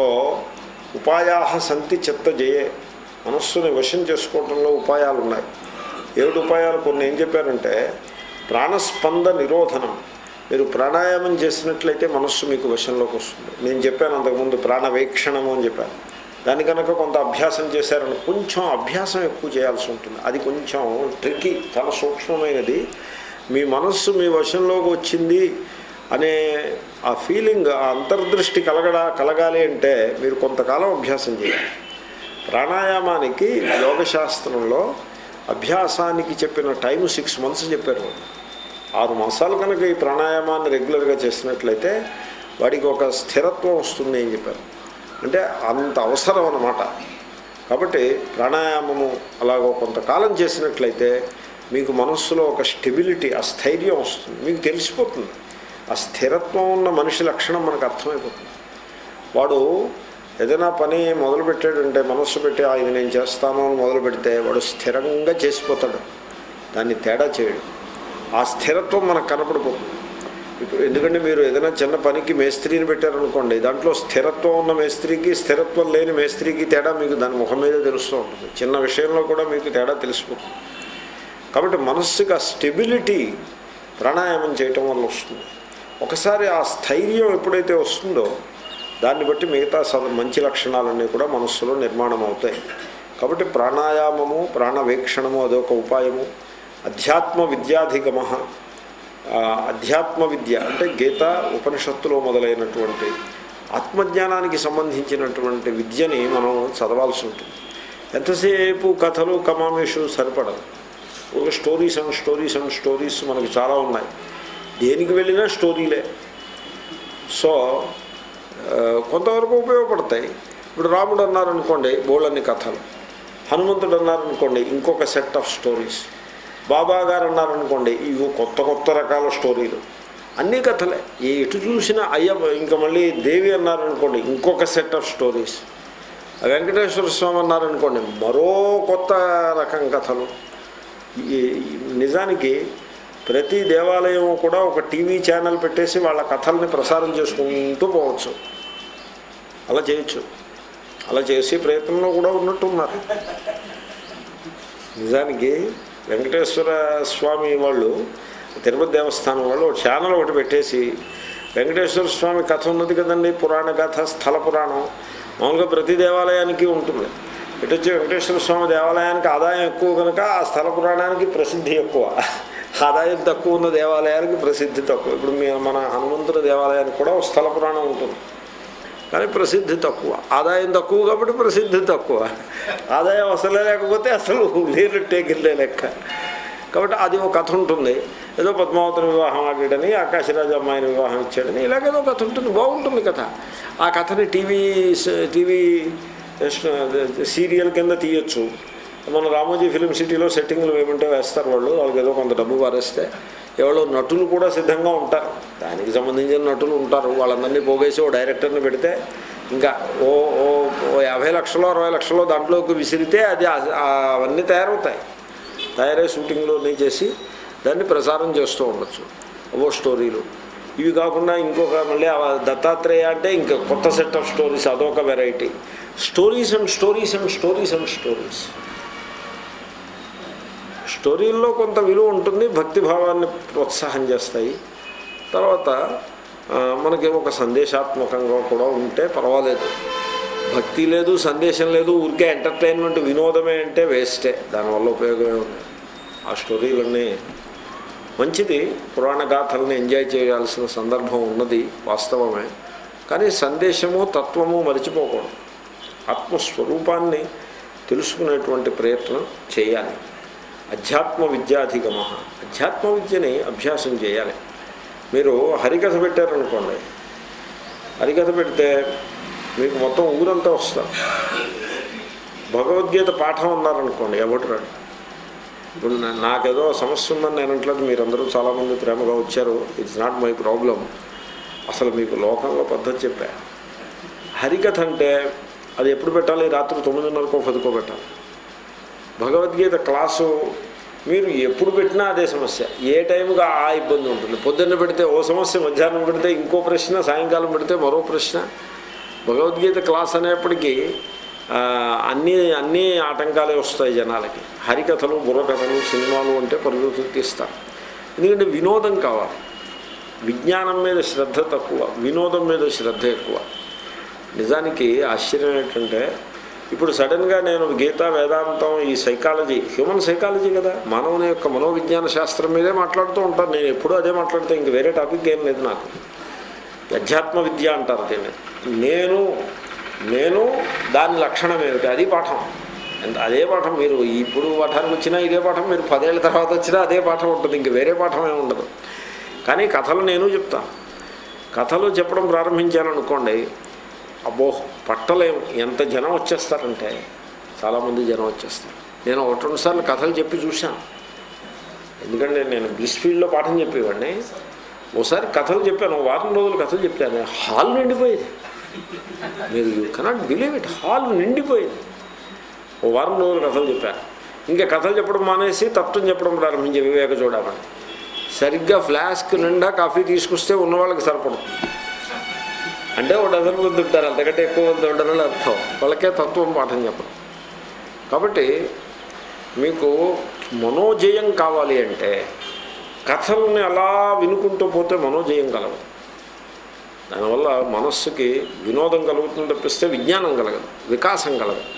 ఉపాయా సంతి చిత్త జయే మనస్సుని వశం చేసుకోవడంలో ఉపాయాలు ఉన్నాయి ఏమిటి ఉపాయాలు కొన్ని ఏం చెప్పారంటే ప్రాణస్పంద నిరోధనం మీరు ప్రాణాయామం చేసినట్లయితే మనస్సు మీకు వశంలోకి వస్తుంది నేను చెప్పాను అంతకుముందు ప్రాణవీక్షణము అని చెప్పాను దాని కనుక కొంత అభ్యాసం చేశారని కొంచెం అభ్యాసం ఎక్కువ చేయాల్సి ఉంటుంది అది కొంచెం ట్రిక్కీ చాలా సూక్ష్మమైనది మీ మనస్సు మీ వశంలోకి వచ్చింది అనే ఆ ఫీలింగ్ ఆ అంతర్దృష్టి కలగడా కలగాలి అంటే మీరు కొంతకాలం అభ్యాసం చేయాలి ప్రాణాయామానికి యోగశాస్త్రంలో అభ్యాసానికి చెప్పిన టైం సిక్స్ మంత్స్ చెప్పారు వాళ్ళు. ఆరు మాసాలు కనుక ఈ ప్రాణాయామాన్ని రెగ్యులర్గా చేసినట్లయితే వాడికి ఒక స్థిరత్వం వస్తుంది అని చెప్పారు అంటే అంత అవసరం అన్నమాట కాబట్టి ప్రాణాయామము అలాగో కొంతకాలం చేసినట్లయితే మీకు మనస్సులో ఒక స్టెబిలిటీ ఆ స్థైర్యం వస్తుంది మీకు తెలిసిపోతుంది ఆ స్థిరత్వం ఉన్న మనిషి లక్షణం మనకు అర్థమైపోతుంది వాడు ఏదైనా పని మొదలు పెట్టాడంటే మనస్సు పెట్టి "ఆ, ఇది నేను చేస్తాను అని మొదలు పెడితే వాడు స్థిరంగా చేసిపోతాడు దాన్ని తేడా చేయడు ఆ స్థిరత్వం మనకు కనపడిపోతుంది ఇప్పుడు ఎందుకంటే మీరు ఏదైనా చిన్న పనికి మేస్త్రిని పెట్టారనుకోండి దాంట్లో స్థిరత్వం ఉన్న మేస్త్రికి స్థిరత్వం లేని మేస్త్రికి తేడా మీకు దాని ముఖం మీద తెలుస్తూ ఉంటుంది చిన్న విషయంలో కూడా మీకు తేడా తెలిసిపోతుంది కాబట్టి మనస్సుకి ఆ స్టెబిలిటీ ప్రాణాయామం చేయటం వల్ల వస్తుంది ఒకసారి ఆ స్థైర్యం ఎప్పుడైతే వస్తుందో దాన్ని బట్టి మిగతా సద మంచి లక్షణాలన్నీ కూడా మనస్సులో నిర్మాణం అవుతాయి కాబట్టి ప్రాణాయామము ప్రాణవీక్షణము అదొక ఉపాయము అధ్యాత్మ విద్యాధిగమ ఆ, అధ్యాత్మ విద్య అంటే గీత ఉపనిషత్తులో మొదలైనటువంటి ఆత్మజ్ఞానానికి సంబంధించినటువంటి విద్యని మనం చదవాల్సి ఉంటుంది ఎంతసేపు కథలు కమామేషు సరిపడదు ఒక stories and stories and stories మనకి చాలా ఉన్నాయి దేనికి వెళ్ళినా స్టోరీలే సో ఆ, కొంతవరకు ఉపయోగపడతాయి ఇప్పుడు రాముడు అన్నారనుకోండి బోళ్ళన్ని కథలు హనుమంతుడు అన్నారనుకోండి ఇంకొక సెట్ ఆఫ్ స్టోరీస్ బాబా గారు అన్నారనుకోండి ఇవి కొత్త కొత్త రకాల స్టోరీలు అన్నీ కథలే ఏ ఎటు చూసినా అయ్య ఇంకా మళ్ళీ దేవి అన్నారనుకోండి ఇంకొక set of stories Venkateswara Swamy అన్నారనుకోండి మరో కొత్త రకం కథలు ఈ నిజానికి ప్రతి దేవాలయం కూడా ఒక టీవీ ఛానల్ పెట్టేసి వాళ్ళ కథల్ని ప్రసారం చేసుకుంటూ పోవచ్చు అలా చేయొచ్చు అలా చేసే ప్రయత్నంలో కూడా ఉన్నట్టున్నారు నిజానికి వెంకటేశ్వర స్వామి వాళ్ళు తిరుపతి దేవస్థానం వాళ్ళు ఒక ఛానల్ ఒకటి పెట్టేసి వెంకటేశ్వర స్వామి కథ ఉన్నది కదండి పురాణ కథ స్థల పురాణం మామూలుగా ప్రతి దేవాలయానికి ఉంటుంది ఇటు వచ్చి వెంకటేశ్వర స్వామి దేవాలయానికి ఆదాయం ఎక్కువ కనుక ఆ స్థల పురాణానికి ప్రసిద్ధి ఎక్కువ ఆదాయం తక్కువ ఉన్న దేవాలయానికి ప్రసిద్ధి తక్కువ ఇప్పుడు మీ మన హనుమంతుడి దేవాలయానికి కూడా ఒక స్థల పురాణం ఉంటుంది కానీ ప్రసిద్ధి తక్కువ ఆదాయం తక్కువ కాబట్టి ప్రసిద్ధి తక్కువ ఆదాయం అసలే లేకపోతే అసలు లేనట్టే గిల్లే లెక్క కాబట్టి అది ఒక కథ ఉంటుంది ఏదో పద్మావతిని వివాహం ఆడాడని ఆకాశరాజు అమ్మాయిని వివాహం ఇచ్చాడని ఇలాగేదో కథ ఉంటుంది బాగుంటుంది కథ ఆ కథని టీవీ టీవీ సీరియల్ కింద తీయొచ్చు మన రామోజీ ఫిలిం సిటీలో సెట్టింగ్లు ఏమంటే వేస్తారు వాళ్ళు వాళ్ళకి ఏదో కొంత డబ్బు పారేస్తే ఎవరో నటులు కూడా సిద్ధంగా ఉంటారు దానికి సంబంధించిన నటులు ఉంటారు వాళ్ళందరినీ పోగేసి ఓ డైరెక్టర్ని పెడితే ఇంకా ఓ ఓ ఓ యాభై లక్షలో అరవై లక్షలో దాంట్లోకి విసిరితే అది ఆ- ఆ- అవన్నీ తయారవుతాయి తయారై షూటింగ్లో చేసి దాన్ని ప్రసారం చేస్తూ ఉండొచ్చు ఓ స్టోరీలు ఇవి కాకుండా ఇంకొక మళ్ళీ ఆ దత్తాత్రేయ అంటే ఇంకా కొత్త సెట్ ఆఫ్ స్టోరీస్ అదొక variety stories and stories and stories and stories స్టోరీల్లో కొంత విలువ ఉంటుంది భక్తి భావాన్ని ప్రోత్సాహం చేస్తాయి తర్వాత ఆ, మనకి ఒక సందేశాత్మకంగా కూడా ఉంటే పర్వాలేదు భక్తి లేదు సందేశం లేదు ఊరికే ఎంటర్టైన్మెంట్ వినోదమే అంటే వేస్టే దానివల్ల ఉపయోగమే ఉంది ఆ స్టోరీలన్నీ మంచిది పురాణ గాథల్ని ఎంజాయ్ చేయాల్సిన సందర్భం ఉన్నది వాస్తవమే కానీ సందేశము తత్వము మరిచిపోకూడదు ఆత్మస్వరూపాన్ని తెలుసుకునేటువంటి ప్రయత్నం చేయాలి అధ్యాత్మ విద్యాధిగమ అధ్యాత్మ విద్యని అభ్యాసం చేయాలి మీరు హరికథ పెట్టారనుకోండి హరికథ పెడితే మీకు మొత్తం ఊరంతా వస్తారు భగవద్గీత పాఠం అన్నారనుకోండి ఎవడు రాడు ఇప్పుడు నా- నాకేదో సమస్య ఉందని నేను అంటలేదు మీరందరూ చాలామంది ప్రేమగా వచ్చారు ఇట్స్ నాట్ మై ప్రాబ్లం అసలు మీకు లోకంలో పద్ధతి చెప్పా హరికథ అంటే అది ఎప్పుడు పెట్టాలి రాత్రి తొమ్మిదిన్నరకో పదికో పెట్టాలి భగవద్గీత క్లాసు మీరు ఎప్పుడు పెట్టినా అదే సమస్య ఏ టైంగా ఆ ఇబ్బంది ఉంటుంది పొద్దున్న పెడితే ఓ సమస్య మధ్యాహ్నం పెడితే ఇంకో ప్రశ్న సాయంకాలం పెడితే మరో ప్రశ్న భగవద్గీత క్లాస్ అనేప్పటికీ ఆ, అన్నీ అన్నీ ఆటంకాలే వస్తాయి జనాలకి హరికథలు బుర్రకథలు సినిమాలు అంటే పరుగులు తీస్తారు ఎందుకంటే వినోదం కావాలి విజ్ఞానం మీద శ్రద్ధ తక్కువ వినోదం మీద శ్రద్ధ ఎక్కువ నిజానికి ఆశ్చర్యం ఏంటంటే ఇప్పుడు సడన్గా నేను గీత వేదాంతం ఈ సైకాలజీ హ్యూమన్ సైకాలజీ కదా మానవుని యొక్క మనోవిజ్ఞాన శాస్త్రం మీదే మాట్లాడుతూ ఉంటాను నేను ఎప్పుడూ అదే మాట్లాడితే ఇంక వేరే టాపిక్ ఏం లేదు నాకు అధ్యాత్మ విద్య అంటారు దీన్ని నేను నేను దాని లక్షణం ఏమిటి అది పాఠం ఎంత అదే పాఠం మీరు ఇప్పుడు పాఠానికి వచ్చినా ఇదే పాఠం మీరు పదేళ్ళ తర్వాత వచ్చినా అదే పాఠం ఉంటుంది ఇంక వేరే పాఠం ఏమి ఉండదు కానీ కథలు నేను చెప్తాను కథలు చెప్పడం ప్రారంభించాననుకోండి అబ్బో పట్టలేము ఎంత జనం వచ్చేస్తారంటే చాలామంది జనం వచ్చేస్తారు నేను ఒకటి రెండు సార్లు కథలు చెప్పి చూశాను ఎందుకంటే నేను బ్లిస్ ఫీల్డ్లో పాఠం చెప్పేవాడిని ఓసారి కథలు చెప్పాను ఓ వారం రోజులు కథలు చెప్పాను హాల్ నిండిపోయేది మీరు you cannot believe it hall నిండిపోయింది ఓ వారం రోజులు కథలు చెప్పాను ఇంకా కథలు చెప్పడం మానేసి తత్వం చెప్పడం ప్రారంభించే వివేక చూడమని సరిగ్గా ఫ్లాస్క్ నిండా కాఫీ తీసుకొస్తే ఉన్న వాళ్ళకి సరిపడుతుంది అంటే ఒక డజన్ మంది ఉంటారు అంతకంటే ఎక్కువ మంది ఉండరని అర్థం వాళ్ళకే తత్వం పాఠం చెప్పడం కాబట్టి మీకు మనోజయం కావాలి అంటే కథల్ని అలా వినుకుంటూ పోతే మనోజయం కలగదు దానివల్ల మనస్సుకి వినోదం కలుగుతుంది తప్పిస్తే విజ్ఞానం కలగదు వికాసం కలగదు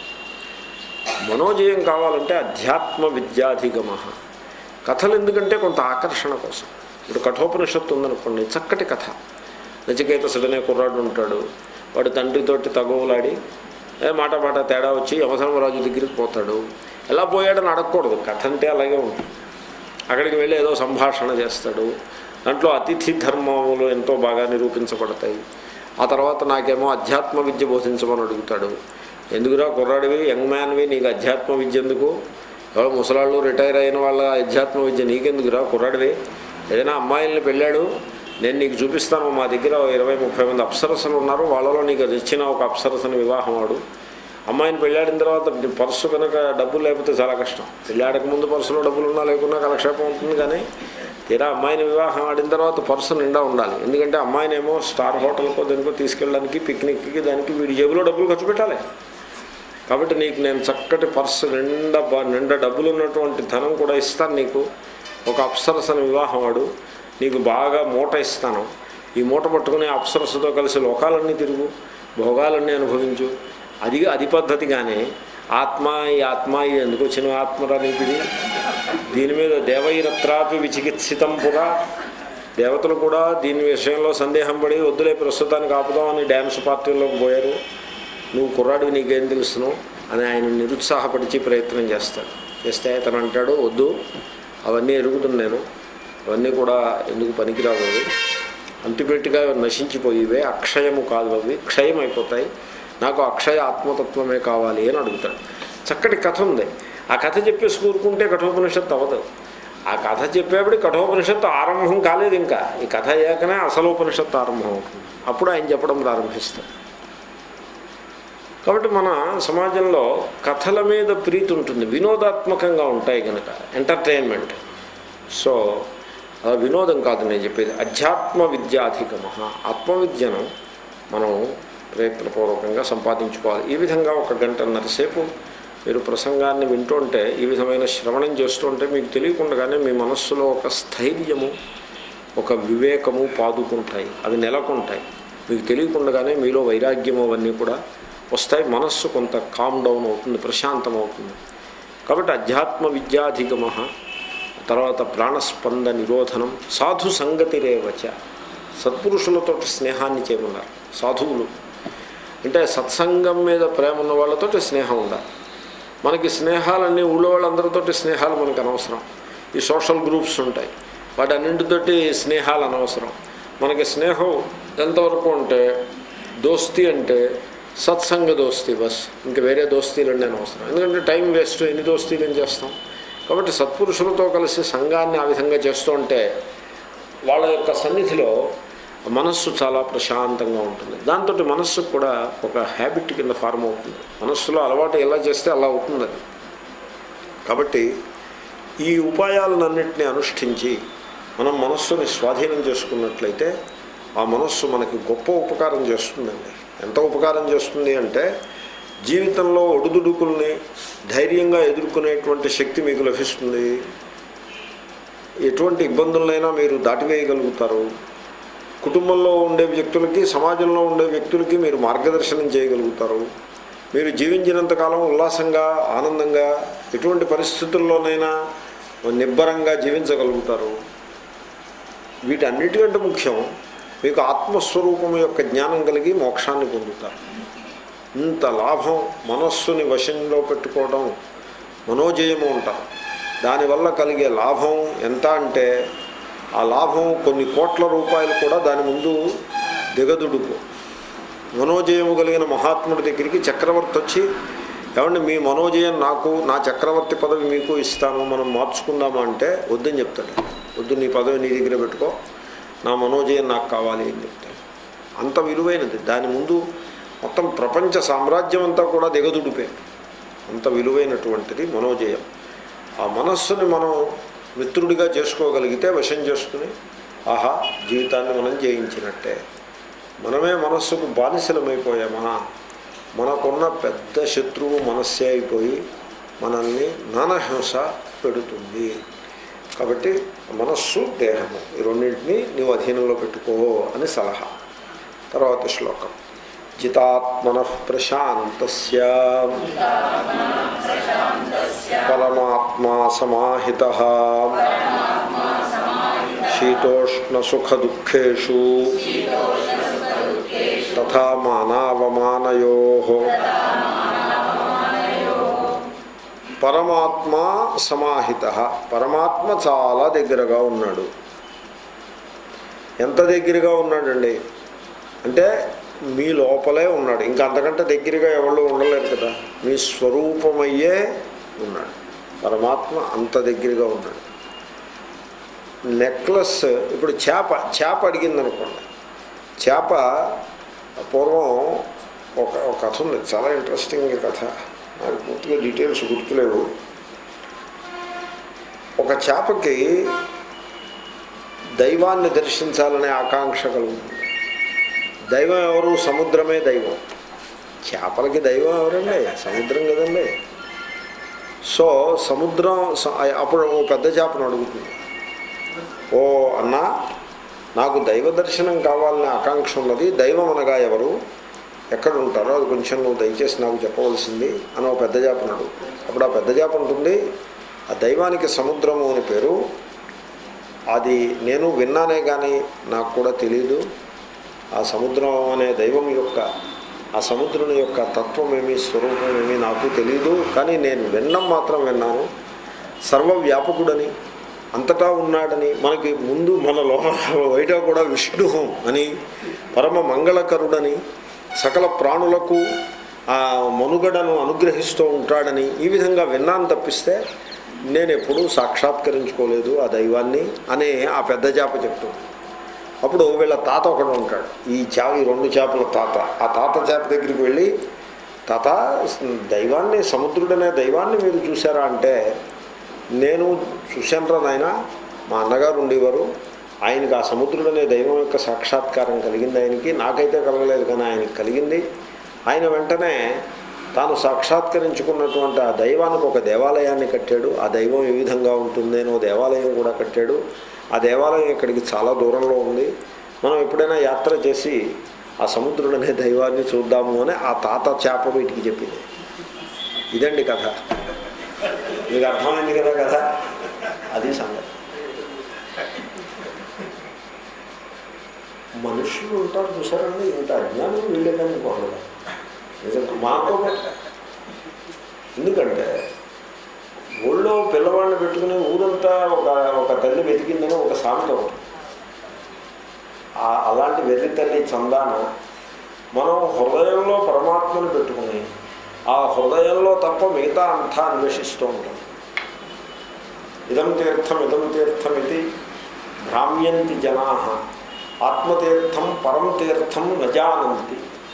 మనోజయం కావాలంటే అధ్యాత్మ విద్యాధిగమ కథలు ఎందుకంటే కొంత ఆకర్షణ కోసం ఇప్పుడు కఠోపనిషత్తు ఉందనుకోండి చక్కటి కథ నచికేతసుడనే కుర్రాడు ఉంటాడు వాడు తండ్రితోటి తగవులాడి ఏ మాట మాట తేడా వచ్చి యమధర్మరాజు దగ్గరికి పోతాడు ఎలా పోయాడని అడగకూడదు కథ అంటే అలాగే ఉంటుంది అక్కడికి వెళ్ళి ఏదో సంభాషణ చేస్తాడు దాంట్లో అతిథి ధర్మములు ఎంతో బాగా నిరూపించబడతాయి ఆ తర్వాత నాకేమో అధ్యాత్మ విద్య బోధించమని అడుగుతాడు ఎందుకురా కుర్రాడివి యంగ్ మ్యాన్వి నీకు అధ్యాత్మ విద్య ఎందుకు ఎవరో ముసలాళ్ళు రిటైర్ అయిన వాళ్ళ అధ్యాత్మ విద్య నీకెందుకురా కుర్రాడివి ఏదైనా అమ్మాయిల్ని పెళ్ళాడు నేను నీకు చూపిస్తాను మా దగ్గర ఓ ఇరవై ముప్పై మంది అప్సరసలు ఉన్నారు వాళ్ళలో నీకు అది ఇచ్చిన ఒక అప్సరసని వివాహం వాడు అమ్మాయిని పెళ్ళాడిన తర్వాత నీ పర్సు కనుక డబ్బులు లేకపోతే చాలా కష్టం పెళ్ళాడక ముందు పర్సులో డబ్బులు ఉన్నా లేకున్నా కలక్షేపం ఉంటుంది కానీ తీరా అమ్మాయిని వివాహం ఆడిన తర్వాత పర్సు నిండా ఉండాలి ఎందుకంటే అమ్మాయినేమో స్టార్ హోటల్కో దానికో తీసుకెళ్ళడానికి పిక్నిక్కి దానికి వీడి జేబులో డబ్బులు ఖర్చు పెట్టాలి కాబట్టి నీకు నేను చక్కటి పర్సు నిండా బ- నిండా డబ్బులు ఉన్నటువంటి ధనం కూడా ఇస్తాను నీకు ఒక అప్సరసని వివాహం వాడు నీకు బాగా మూట ఇస్తాను ఈ మూట పట్టుకుని అప్సరసతో కలిసి లోకాలన్నీ తిరుగు భోగాలన్నీ అనుభవించు అది అది పద్ధతి కానీ ఆత్మ ఈ ఆత్మ ఇది ఎందుకు వచ్చిన ఆత్మరా నీకు ఇది దీని మీద దేవైరత్రాపి విచికిత్సితం పురా దేవతలు కూడా దీని విషయంలో సందేహం పడి వద్దులే ప్రస్తుతానికి ఆపుదామని డ్యాన్స్ పార్టీల్లోకి పోయారు నువ్వు కుర్రాడివి నీకేం తెలుసును అని ఆయన నిరుత్సాహపరిచి ప్రయత్నం చేస్తాడు చేస్తే అతను అంటాడు వద్దు అవన్నీ ఎరుగుతుంది నేను అవన్నీ కూడా ఎందుకు పనికిరావు అవి అల్టిమేట్గా నశించిపోయివే అక్షయము కాదు అవి క్షయం అయిపోతాయి నాకు అక్షయ ఆత్మతత్వమే కావాలి అని అడుగుతాడు చక్కటి కథ ఉంది ఆ కథ చెప్పేసి కూరుకుంటే కఠోపనిషత్తు అవ్వదు ఆ కథ చెప్పేప్పుడు కఠోపనిషత్తు ఆరంభం కాలేదు ఇంకా ఈ కథ అయ్యాకనే అసలు ఉపనిషత్తు ఆరంభం అవుతుంది అప్పుడు ఆయన చెప్పడం ప్రారంభిస్తాడు కాబట్టి మన సమాజంలో కథల మీద ప్రీతి ఉంటుంది వినోదాత్మకంగా ఉంటాయి కనుక ఎంటర్టైన్మెంట్ సో ఆ వినోదం కాదు నేను చెప్పేది అధ్యాత్మ విద్యాధిగమ ఆత్మవిద్యను మనం ప్రయత్నపూర్వకంగా సంపాదించుకోవాలి ఈ విధంగా ఒక గంటన్నర సేపు మీరు ప్రసంగాన్ని వింటుంటే ఈ విధమైన శ్రవణం చేస్తుంటే మీకు తెలియకుండానే మీ మనస్సులో ఒక స్థైర్యము ఒక వివేకము పాదుకుంటాయి అవి నెలకొంటాయి మీకు తెలియకుండానే మీలో వైరాగ్యము అవన్నీ కూడా వస్తాయి మనస్సు కొంత కామ్ డౌన్ అవుతుంది ప్రశాంతం అవుతుంది కాబట్టి అధ్యాత్మ విద్యాధిగమ తర్వాత ప్రాణస్పంద నిరోధనం సాధు సంగతి రేవచ సత్పురుషులతో స్నేహాన్ని చేయమన్నారు సాధువులు అంటే సత్సంగం మీద ప్రేమ ఉన్న వాళ్ళతోటి స్నేహం ఉండాలి మనకి స్నేహాలన్నీ ఊళ్ళో వాళ్ళందరితోటి స్నేహాలు మనకు అనవసరం ఈ సోషల్ గ్రూప్స్ ఉంటాయి వాటి అన్నింటితోటి స్నేహాలు అనవసరం మనకి స్నేహం ఎంతవరకు అంటే దోస్తీ అంటే సత్సంగ దోస్తీ బస్ ఇంకా వేరే దోస్తీలు అన్నీ అనవసరం ఎందుకంటే టైం వేస్ట్ ఎన్ని దోస్తీలు ఏం చేస్తాం కాబట్టి సత్పురుషులతో కలిసి సంఘాన్ని ఆ విధంగా చేస్తూ ఉంటే వాళ్ళ యొక్క సన్నిధిలో మనస్సు చాలా ప్రశాంతంగా ఉంటుంది దాంతో మనస్సు కూడా ఒక హ్యాబిట్ కింద ఫార్మ్ అవుతుంది మనస్సులో అలవాటు ఎలా చేస్తే అలా అవుతుంది అది కాబట్టి ఈ ఉపాయాలన్నింటినీ అనుష్ఠించి మనం మనస్సుని స్వాధీనం చేసుకున్నట్లయితే ఆ మనస్సు మనకి గొప్ప ఉపకారం చేస్తుందండి ఎంత ఉపకారం చేస్తుంది అంటే జీవితంలో ఒడుదుడుకుల్ని ధైర్యంగా ఎదుర్కొనేటువంటి శక్తి మీకు లభిస్తుంది ఎటువంటి ఇబ్బందులైనా మీరు దాటివేయగలుగుతారు కుటుంబంలో ఉండే వ్యక్తులకి సమాజంలో ఉండే వ్యక్తులకి మీరు మార్గదర్శనం చేయగలుగుతారు మీరు జీవించినంతకాలం ఉల్లాసంగా ఆనందంగా ఎటువంటి పరిస్థితుల్లోనైనా నిబ్బరంగా జీవించగలుగుతారు వీటన్నిటికంటే ముఖ్యం మీకు ఆత్మస్వరూపం యొక్క జ్ఞానం కలిగి మోక్షాన్ని పొందుతారు ఇంత లాభం మనస్సుని వశంలో పెట్టుకోవడం మనోజయము అంటారు దానివల్ల కలిగే లాభం ఎంత అంటే ఆ లాభం కొన్ని కోట్ల రూపాయలు కూడా దాని ముందు దిగదుడుకు మనోజయము కలిగిన మహాత్ముడి దగ్గరికి చక్రవర్తి వచ్చి ఏమంటే మీ మనోజయం నాకు నా చక్రవర్తి పదవి మీకు ఇస్తాను మనం మార్చుకుందామా అంటే వద్దని చెప్తాడు వద్దు నీ పదవి నీ దగ్గర పెట్టుకో నా మనోజయం నాకు కావాలి అని చెప్తాడు అంత విలువైనది దాని ముందు మొత్తం ప్రపంచ సామ్రాజ్యం అంతా కూడా దిగదుడిపే అంత విలువైనటువంటిది మనోజయం ఆ మనస్సుని మనం మిత్రుడిగా చేసుకోగలిగితే వశం చేసుకుని ఆహా జీవితాన్ని మనం జయించినట్టే మనమే మనస్సుకు బానిసలమైపోయామా మనకున్న పెద్ద శత్రువు మనస్సే అయిపోయి మనల్ని నానహింస పెడుతుంది కాబట్టి మనస్సు దేహము ఈ రెండింటినీ నీవు అధీనంలో పెట్టుకో అని సలహా తర్వాత శ్లోకం జితాత్మన ప్రశాంతస్య పరమాత్మా సమాహిత శీతోష్ణసుఖదుఃఖేషు తథా మానావమానయో పరమాత్మ సమాహిత పరమాత్మ చాలా దగ్గరగా ఉన్నాడు ఎంత దగ్గరగా ఉన్నాడండి అంటే మీ లోపలే ఉన్నాడు ఇంకా అంతకంటే దగ్గరగా ఎవరు ఉండలేరు కదా మీ స్వరూపమయ్యే ఉన్నాడు పరమాత్మ అంత దగ్గరగా ఉన్నాడు నెక్లెస్ ఇప్పుడు చేప చేప అడిగింది అనుకోండి చేప పూర్వం ఒక ఒక కథ ఉంది చాలా ఇంట్రెస్టింగ్ కథ నాకు పూర్తిగా డీటెయిల్స్ గుర్తులేవు ఒక చేపకి దైవాన్ని దర్శించాలనే ఆకాంక్ష కలుగుతుంది దైవం ఎవరు సముద్రమే దైవం చేపలకి దైవం ఎవరండి సముద్రం కదండి సో సముద్రం స- అప్పుడు ఓ పెద్ద చేపను అడుగుతుంది ఓ అన్నా నాకు దైవ దర్శనం కావాలనే ఆకాంక్ష ఉన్నది దైవం అనగా ఎవరు ఎక్కడ ఉంటారో అది కొంచెం నువ్వు దయచేసి నాకు చెప్పవలసింది అని ఒక పెద్ద చేపను అడుగుతుంది అప్పుడు ఆ పెద్ద చేప ఉంటుంది ఆ దైవానికి సముద్రము అని పేరు అది నేను విన్నానే కానీ నాకు కూడా తెలియదు ఆ సముద్రం అనే దైవం యొక్క ఆ సముద్రం యొక్క తత్వమేమి స్వరూపమేమి నాకు తెలియదు కానీ నేను వినడం మాత్రం విన్నాను సర్వవ్యాపకుడని అంతటా ఉన్నాడని మనకి ముందు మన లోపల బయట కూడా విష్ణు అని పరమ మంగళకరుడని సకల ప్రాణులకు ఆ మనుగడను అనుగ్రహిస్తూ ఉంటాడని ఈ విధంగా విన్నాను తప్పిస్తే నేను ఎప్పుడూ సాక్షాత్కరించుకోలేదు ఆ దైవాన్ని అనే ఆ పెద్ద చేప చెప్తుంది అప్పుడు వీళ్ళ తాత ఒకడు ఉంటాడు ఈ చేప ఈ రెండు చేపల తాత ఆ తాత చేప దగ్గరికి వెళ్ళి తాత దైవాన్ని సముద్రుడనే దైవాన్ని మీరు చూసారా అంటే నేను చూశానురా నాయన మా అన్నగారు ఉండేవారు ఆయనకి ఆ సముద్రుడనే దైవం యొక్క సాక్షాత్కారం కలిగింది ఆయనకి నాకైతే కలగలేదు కానీ ఆయనకి కలిగింది ఆయన వెంటనే తాను సాక్షాత్కరించుకున్నటువంటి ఆ దైవానికి ఒక దేవాలయాన్ని కట్టాడు ఆ దైవం ఏ విధంగా ఉంటుందేనో దేవాలయం కూడా కట్టాడు ఆ దేవాలయం ఇక్కడికి చాలా దూరంలో ఉంది మనం ఎప్పుడైనా యాత్ర చేసి ఆ సముద్రుడనే దైవాన్ని చూద్దాము అని ఆ తాత చేప వీటికి చెప్పింది ఇదండి కథ మీకు అర్థమైంది కదా కదా అది సంగతి మనుషులు ఉంటారు చూసారండి ఇంత అజ్ఞానం వీళ్ళేదనుకోవాలి నిజంగా మాతో ఎందుకంటే ఊళ్ళో పిల్లవాడిని పెట్టుకుని ఊరంతా ఒక ఒక తల్లి వెతికిందని ఒక సామెత ఒకటి ఆ- అలాంటి వెర్రి తల్లి చందాన మనం హృదయంలో పరమాత్మను పెట్టుకుని ఆ హృదయంలో తప్ప మిగతా అంతా అన్వేషిస్తూ ఉంటాం ఇదం తీర్థం ఇదం తీర్థం ఇది భ్రామ్యంతి జనా ఆత్మతీర్థం పరం తీర్థం నజానంతి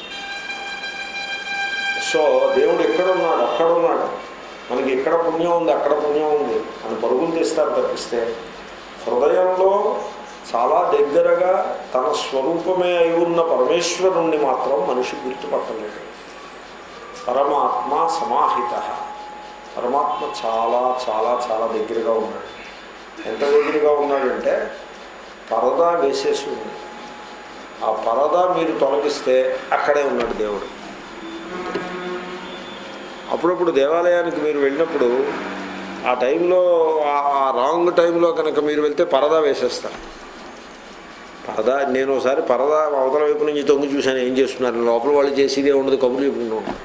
సో దేవుడు ఎక్కడ ఉన్నాడు అక్కడ ఉన్నాడు మనకి ఇక్కడ పుణ్యం ఉంది అక్కడ పుణ్యం ఉంది అని పరుగులు తీస్తారు తప్పిస్తే హృదయంలో చాలా దగ్గరగా తన స్వరూపమే అయి ఉన్న పరమేశ్వరుణ్ణి మాత్రం మనిషి గుర్తుపట్టలేడు పరమాత్మ సమాహిత పరమాత్మ చాలా చాలా చాలా దగ్గరగా ఉన్నాడు ఎంత దగ్గరగా ఉన్నాడంటే పరదా వేసేసి ఉంది ఆ పరదా మీరు తొలగిస్తే అక్కడే ఉన్నాడు దేవుడు అప్పుడప్పుడు దేవాలయానికి మీరు వెళ్ళినప్పుడు ఆ టైంలో ఆ- ఆ రాంగ్ టైంలో కనుక మీరు వెళ్తే పరదా వేసేస్తారు పరదా నేను ఒకసారి పరదా అవతల వైపు నుంచి తొంగి చూశాను ఏం చేస్తున్నారు లోపల వాళ్ళు చేసేదే ఉండదు కబుర్లు చెప్పుకుంటూ ఉంటారు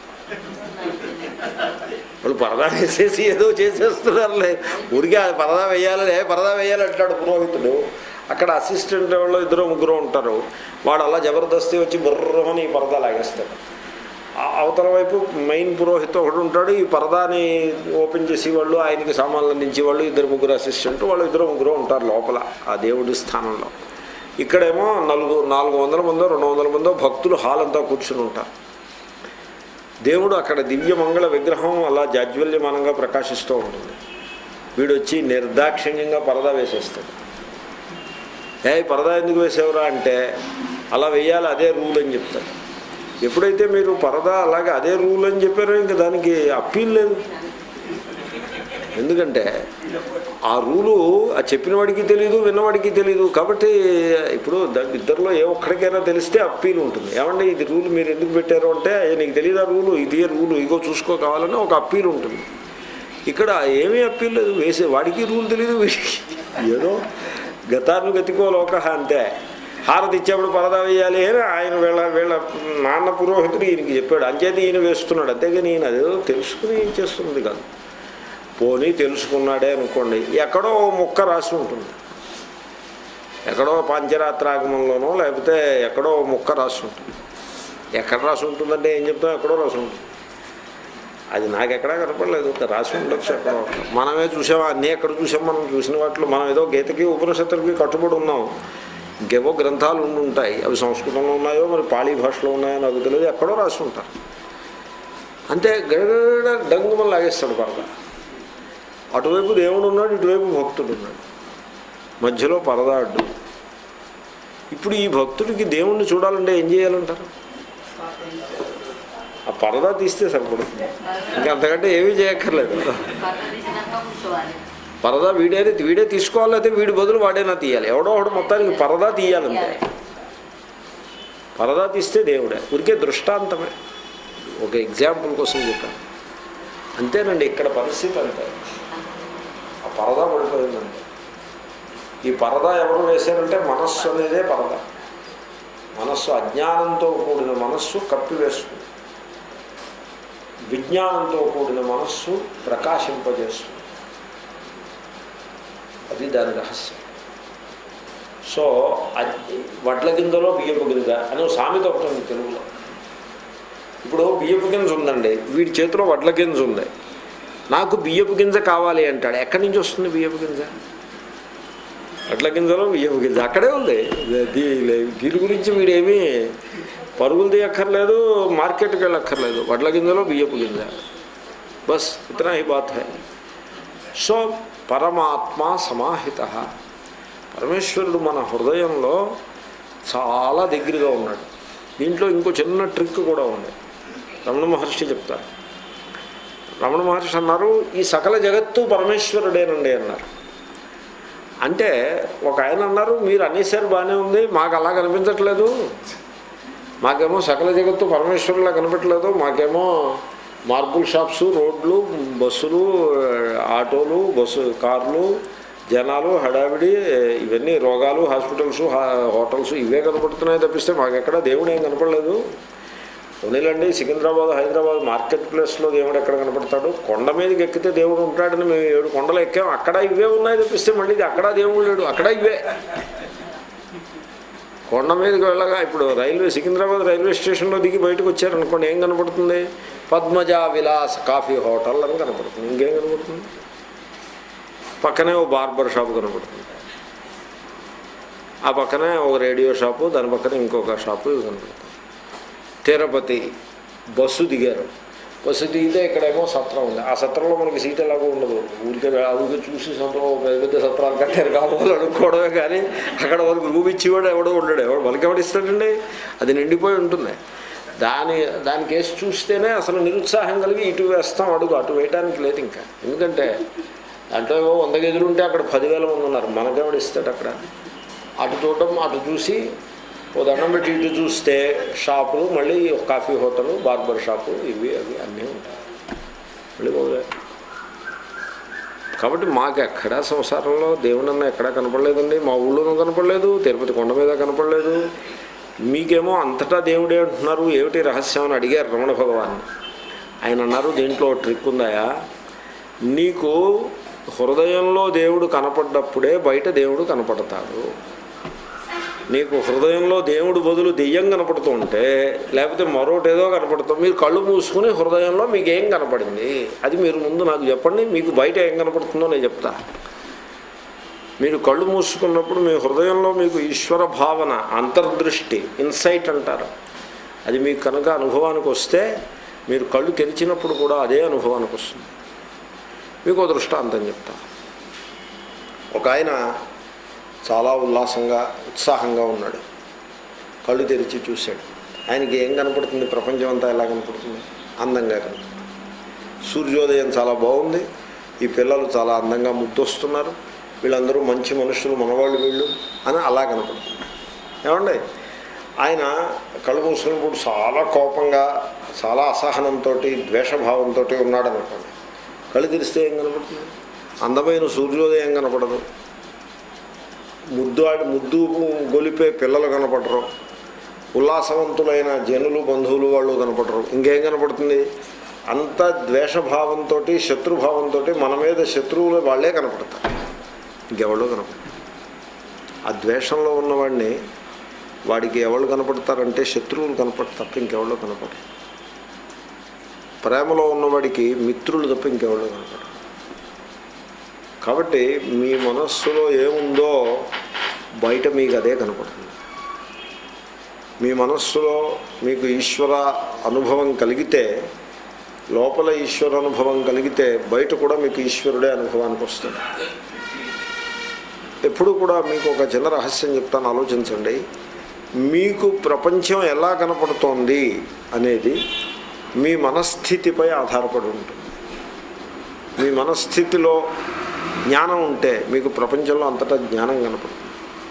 వాళ్ళు పరదా వేసేసి ఏదో చేసేస్తున్నారులే ఊరికే అది పరదా వేయాలలే పరదా వేయాలి అంటాడు పురోహితుడు అక్కడ అసిస్టెంట్ వాళ్ళు ఇద్దరు ముగ్గురు ఉంటారు వాడు అలా జబర్దస్తి వచ్చి బుర్రమని ఈ పరదా లాగేస్తాడు ఆ- అవతల వైపు మెయిన్ పురోహిత ఒకడు ఉంటాడు ఈ పరదాని ఓపెన్ చేసి వాళ్ళు ఆయనకి సామాన్లు అందించే వాళ్ళు ఇద్దరు ముగ్గురు అసిస్టెంట్ వాళ్ళు ఇద్దరు ముగ్గురు ఉంటారు లోపల ఆ దేవుడి స్థానంలో ఇక్కడేమో నలుగు నాలుగు వందల మందో రెండు వందల మందో భక్తులు హాల్ అంతా కూర్చుని ఉంటారు దేవుడు అక్కడ దివ్య మంగళ విగ్రహం అలా జాజ్వల్యమానంగా ప్రకాశిస్తూ ఉంటుంది వీడు వచ్చి నిర్దాక్షిణ్యంగా పరదా వేసేస్తాడు ఏ ఈ పరదా ఎందుకు వేసేవరా అంటే అలా వేయాలి అదే రూల్ అని చెప్తాడు ఎప్పుడైతే మీరు పరదా అలాగే అదే రూల్ అని చెప్పారో ఇంకా దానికి అప్పీల్ లేదు ఎందుకంటే ఆ రూలు ఆ చెప్పిన వాడికి తెలియదు విన్నవాడికి తెలియదు కాబట్టి ఇప్పుడు ద- ఇద్దరిలో ఏ ఒక్కడికైనా తెలిస్తే అప్పీల్ ఉంటుంది ఏమంటే ఇది రూల్ మీరు ఎందుకు పెట్టారు అంటే "అయ్యా, నీకు తెలియదా రూలు ఇదే రూలు ఇగో చూసుకో కావాలని ఒక అప్పీల్ ఉంటుంది ఇక్కడ ఏమీ అప్పీల్ లేదు వేసే వాడికి రూల్ తెలియదు వీడికి ఏదో గతాన్ని గతికో లోక అంతే హారతి ఇచ్చేప్పుడు పరదా వేయాలి అని ఆయన వీళ్ళ వీళ్ళ నాన్న పురోహితుడు ఈయనకి చెప్పాడు అంచేత ఈయన వేస్తున్నాడు అంతేగాని ఈయన అదేదో తెలుసుకుని ఏం చేస్తున్నది కాదు పోనీ తెలుసుకున్నాడే అనుకోండి ఎక్కడో ఓ ముక్క రాసి ఉంటుంది ఎక్కడో పంచరాత్రాగమంలోనో లేకపోతే ఎక్కడో ఓ ముక్క రాసి ఉంటుంది ఎక్కడ రాసి ఉంటుందంటే ఏం చెప్తాం ఎక్కడో రాసి ఉంటుంది అది నాకు ఎక్కడా కనపడలేదు రాసి ఉండొచ్చు ఎక్కడో అక్కడ. మనమే చూసాం అన్నీ ఎక్కడ చూసాం మనం చూసిన వాటిలో మనం ఏదో గీతకి ఉపనిషత్తులకి కట్టుబడి ఉన్నాం ఇంకేవో గ్రంథాలు ఉండి ఉంటాయి అవి సంస్కృతంలో ఉన్నాయో మరి పాళీ భాషలో ఉన్నాయో నాకు తెలియదు ఎక్కడో రాసి ఉంటారు అంతే గడగడ డంగుమని లాగేస్తాడు పరద అటువైపు దేవుడు ఉన్నాడు ఇటువైపు భక్తుడు ఉన్నాడు మధ్యలో పరద అడ్డు ఇప్పుడు ఈ భక్తుడికి దేవుణ్ణి చూడాలంటే ఏం చేయాలంటారు ఆ పరదా తీస్తే సరిపడుతుంది ఇంకా అంతకంటే ఏమీ చేయక్కర్లేదు పక్కన తీసినాక కూర్చోవాలి పరదా వీడే వీడే తీసుకోవాలి అయితే వీడి బదులు వాడైనా తీయాలి ఎవడో ఒకడు మొత్తానికి పరదా తీయాలంతే పరదా తీస్తే దేవుడే ఊరికే దృష్టాంతమే ఒక ఎగ్జాంపుల్ కోసం చెప్పాను అంతేనండి ఇక్కడ పరిస్థితి అంతే ఆ పరదా పడిపోయిందండి ఈ పరదా ఎవరు వేశారంటే మనస్సు అనేదే పరదా మనస్సు అజ్ఞానంతో కూడిన మనస్సు కప్పివేస్తుంది విజ్ఞానంతో కూడిన మనస్సు ప్రకాశింపజేస్తుంది అది దాని రహస్యం సో అది వడ్ల గింజలో బియ్యపు గింజ అని ఒక సామెత ఒకటి ఉంది తెలుగులో ఇప్పుడు బియ్యపు గింజ ఉందండి వీడి చేతిలో వడ్ల గింజ ఉంది నాకు బియ్యపు గింజ కావాలి అంటాడు ఎక్కడి నుంచి వస్తుంది బియ్యపు గింజ వడ్ల గింజలో బియ్యపు గింజ అక్కడే ఉంది దీ- దీని గురించి వీడేమీ పరుగులు తీయక్కర్లేదు మార్కెట్కి వెళ్ళక్కర్లేదు వడ్ల గింజలో బియ్యపు గింజ బస్ ఇతనా హీ బాత్ హై సో పరమాత్మ సమాహిత పరమేశ్వరుడు మన హృదయంలో చాలా దగ్గరగా ఉన్నాడు దీంట్లో ఇంకో చిన్న ట్రిక్ కూడా ఉంది రమణ మహర్షి చెప్తారు రమణ మహర్షి అన్నారు ఈ సకల జగత్తు పరమేశ్వరుడేనండి అన్నారు అంటే ఒక ఆయన అన్నారు మీరు అనేసారు బాగానే ఉంది మాకు అలా కనిపించట్లేదు మాకేమో సకల జగత్తు పరమేశ్వరులా కనిపించలేదు మాకేమో మార్బుల్ షాప్స్ రోడ్లు బస్సులు ఆటోలు బస్సు కార్లు జనాలు హడావిడి ఇవన్నీ రోగాలు హాస్పిటల్స్ హా- హోటల్స్ ఇవే కనపడుతున్నాయి తప్పిస్తే మాకెక్కడ దేవుడు ఏం కనపడలేదు పోనీలండి సికింద్రాబాద్ హైదరాబాద్ మార్కెట్ ప్లేస్లో దేవుడు ఎక్కడ కనపడతాడు కొండ మీదకి ఎక్కితే దేవుడు ఉంటాడని మేము ఏడు కొండలు ఎక్కాం అక్కడ ఇవే ఉన్నాయి తప్పిస్తే మళ్ళీ ఇది అక్కడ దేవుడు లేడు అక్కడ ఇవే కొండ మీదకి వెళ్ళగా ఇప్పుడు రైల్వే సికింద్రాబాద్ రైల్వే స్టేషన్లో దిగి బయటకు వచ్చారనుకోండి ఏం కనపడుతుంది పద్మజ విలాస్ కాఫీ హోటల్ అని కనపడుతుంది ఇంకేం కనపడుతుంది పక్కనే ఓ బార్బర్ షాప్ కనపడుతుంది ఆ పక్కనే ఒక రేడియో షాపు దాని పక్కన ఇంకొక షాపు ఇవి కనపడుతుంది తిరుపతి బస్సు దిగారు బస్సు దిగితే ఇక్కడేమో సత్రం ఉంది ఆ సత్రంలో మనకి సీట్ ఎలాగో ఉండదు ఊరికే ఊరికే చూసి సత్రం పెద్ద పెద్ద సత్రాలు కట్టారు కావాలి అనుకోవడమే కానీ అక్కడ వాళ్ళకి రూమ్ ఇచ్చేవాడు ఎవడో ఉండడు ఎవడు వాళ్ళకి ఎవడు ఇస్తాడండి అది నిండిపోయి ఉంటుంది దాని దాని కేసు చూస్తేనే అసలు నిరుత్సాహం కలిగి ఇటు వేస్తాం అడుగు అటు వేయడానికి లేదు ఇంకా ఎందుకంటే దాంట్లో ఏవో వంద గదులు ఉంటే అక్కడ పదివేల మంది ఉన్నారు మనకెవడు ఇస్తాడు అక్కడ అటు చూడడం అటు చూసి ఓ దండం పెట్టి ఇటు చూస్తే షాపులు మళ్ళీ ఒక కాఫీ హోటల్ బార్బర్ షాపు ఇవి అవి అన్నీ ఉంటాయి మళ్ళీ పోలే కాబట్టి మాకు ఎక్కడా సంసారంలో దేవునన్న ఎక్కడా కనపడలేదండి మా ఊళ్ళోనూ కనపడలేదు తిరుపతి కొండ మీద కనపడలేదు మీకేమో అంతటా దేవుడే అంటున్నారు ఏమిటి రహస్యం అని అడిగారు రమణ భగవాన్ని ఆయన అన్నారు దీంట్లో ఓ ట్రిక్ ఉందాయా నీకు హృదయంలో దేవుడు కనపడ్డప్పుడే బయట దేవుడు కనపడతాడు నీకు హృదయంలో దేవుడు బదులు దెయ్యం కనపడుతూ ఉంటే లేకపోతే మరొకటి ఏదో కనపడుతూ మీరు కళ్ళు మూసుకుని హృదయంలో మీకు ఏం కనపడింది అది మీరు ముందు నాకు చెప్పండి మీకు బయట ఏం కనపడుతుందో నేను చెప్తా మీరు కళ్ళు మూసుకున్నప్పుడు మీ హృదయంలో మీకు ఈశ్వర భావన అంతర్దృష్టి ఇన్సైట్ అంటారు అది మీకు కనుక అనుభవానికి వస్తే మీరు కళ్ళు తెరిచినప్పుడు కూడా అదే అనుభవానికి వస్తుంది మీకు ఒక దృష్టాంతం చెప్తా ఒక ఆయన చాలా ఉల్లాసంగా ఉత్సాహంగా ఉన్నాడు కళ్ళు తెరిచి చూశాడు ఆయనకి ఏం కనపడుతుంది ప్రపంచం అంతా ఎలా కనపడుతుంది అందంగా కనపడుతుంది సూర్యోదయం చాలా బాగుంది ఈ పిల్లలు చాలా అందంగా ముద్దొస్తున్నారు వీళ్ళందరూ మంచి మనుషులు మనవాళ్ళు వీళ్ళు అని అలా కనపడుతుంది ఏమండి ఆయన కళ్ళు మూసుకున్నప్పుడు చాలా కోపంగా చాలా అసహనంతో ద్వేషభావంతో ఉన్నాడు అనుకోండి కళ్ళు తెరిస్తే ఏం కనపడుతుంది అందమైన సూర్యోదయం కనపడదు ముద్దు ఆడి ముద్దు గొలిపే పిల్లలు కనపడరు ఉల్లాసవంతులైన జనులు బంధువులు వాళ్ళు కనపడరు ఇంకేం కనపడుతుంది అంత ద్వేషభావంతో శత్రుభావంతో మన మీద శత్రువులు వాళ్ళే కనపడతారు ఇంకెవళ్ళు కనపడతారు ఆ ద్వేషంలో ఉన్నవాడిని వాడికి ఎవరు కనపడతారంటే శత్రువులు కనపడతారు తప్ప ఇంకెవళ్ళు కనపడరు ప్రేమలో ఉన్నవాడికి మిత్రులు తప్ప ఇంకెవళ్ళు కనపడరు కాబట్టి మీ మనస్సులో ఏముందో బయట మీకు అదే కనపడుతుంది మీ మనస్సులో మీకు ఈశ్వర అనుభవం కలిగితే లోపల ఈశ్వర అనుభవం కలిగితే బయట కూడా మీకు ఈశ్వరుడే అనుభవానికి వస్తాడు ఎప్పుడు కూడా మీకు ఒక చిన్న రహస్యం చెప్తాను ఆలోచించండి మీకు ప్రపంచం ఎలా కనపడుతోంది అనేది మీ మనస్థితిపై ఆధారపడి ఉంటుంది మీ మనస్థితిలో జ్ఞానం ఉంటే మీకు ప్రపంచంలో అంతటా జ్ఞానం కనపడుతుంది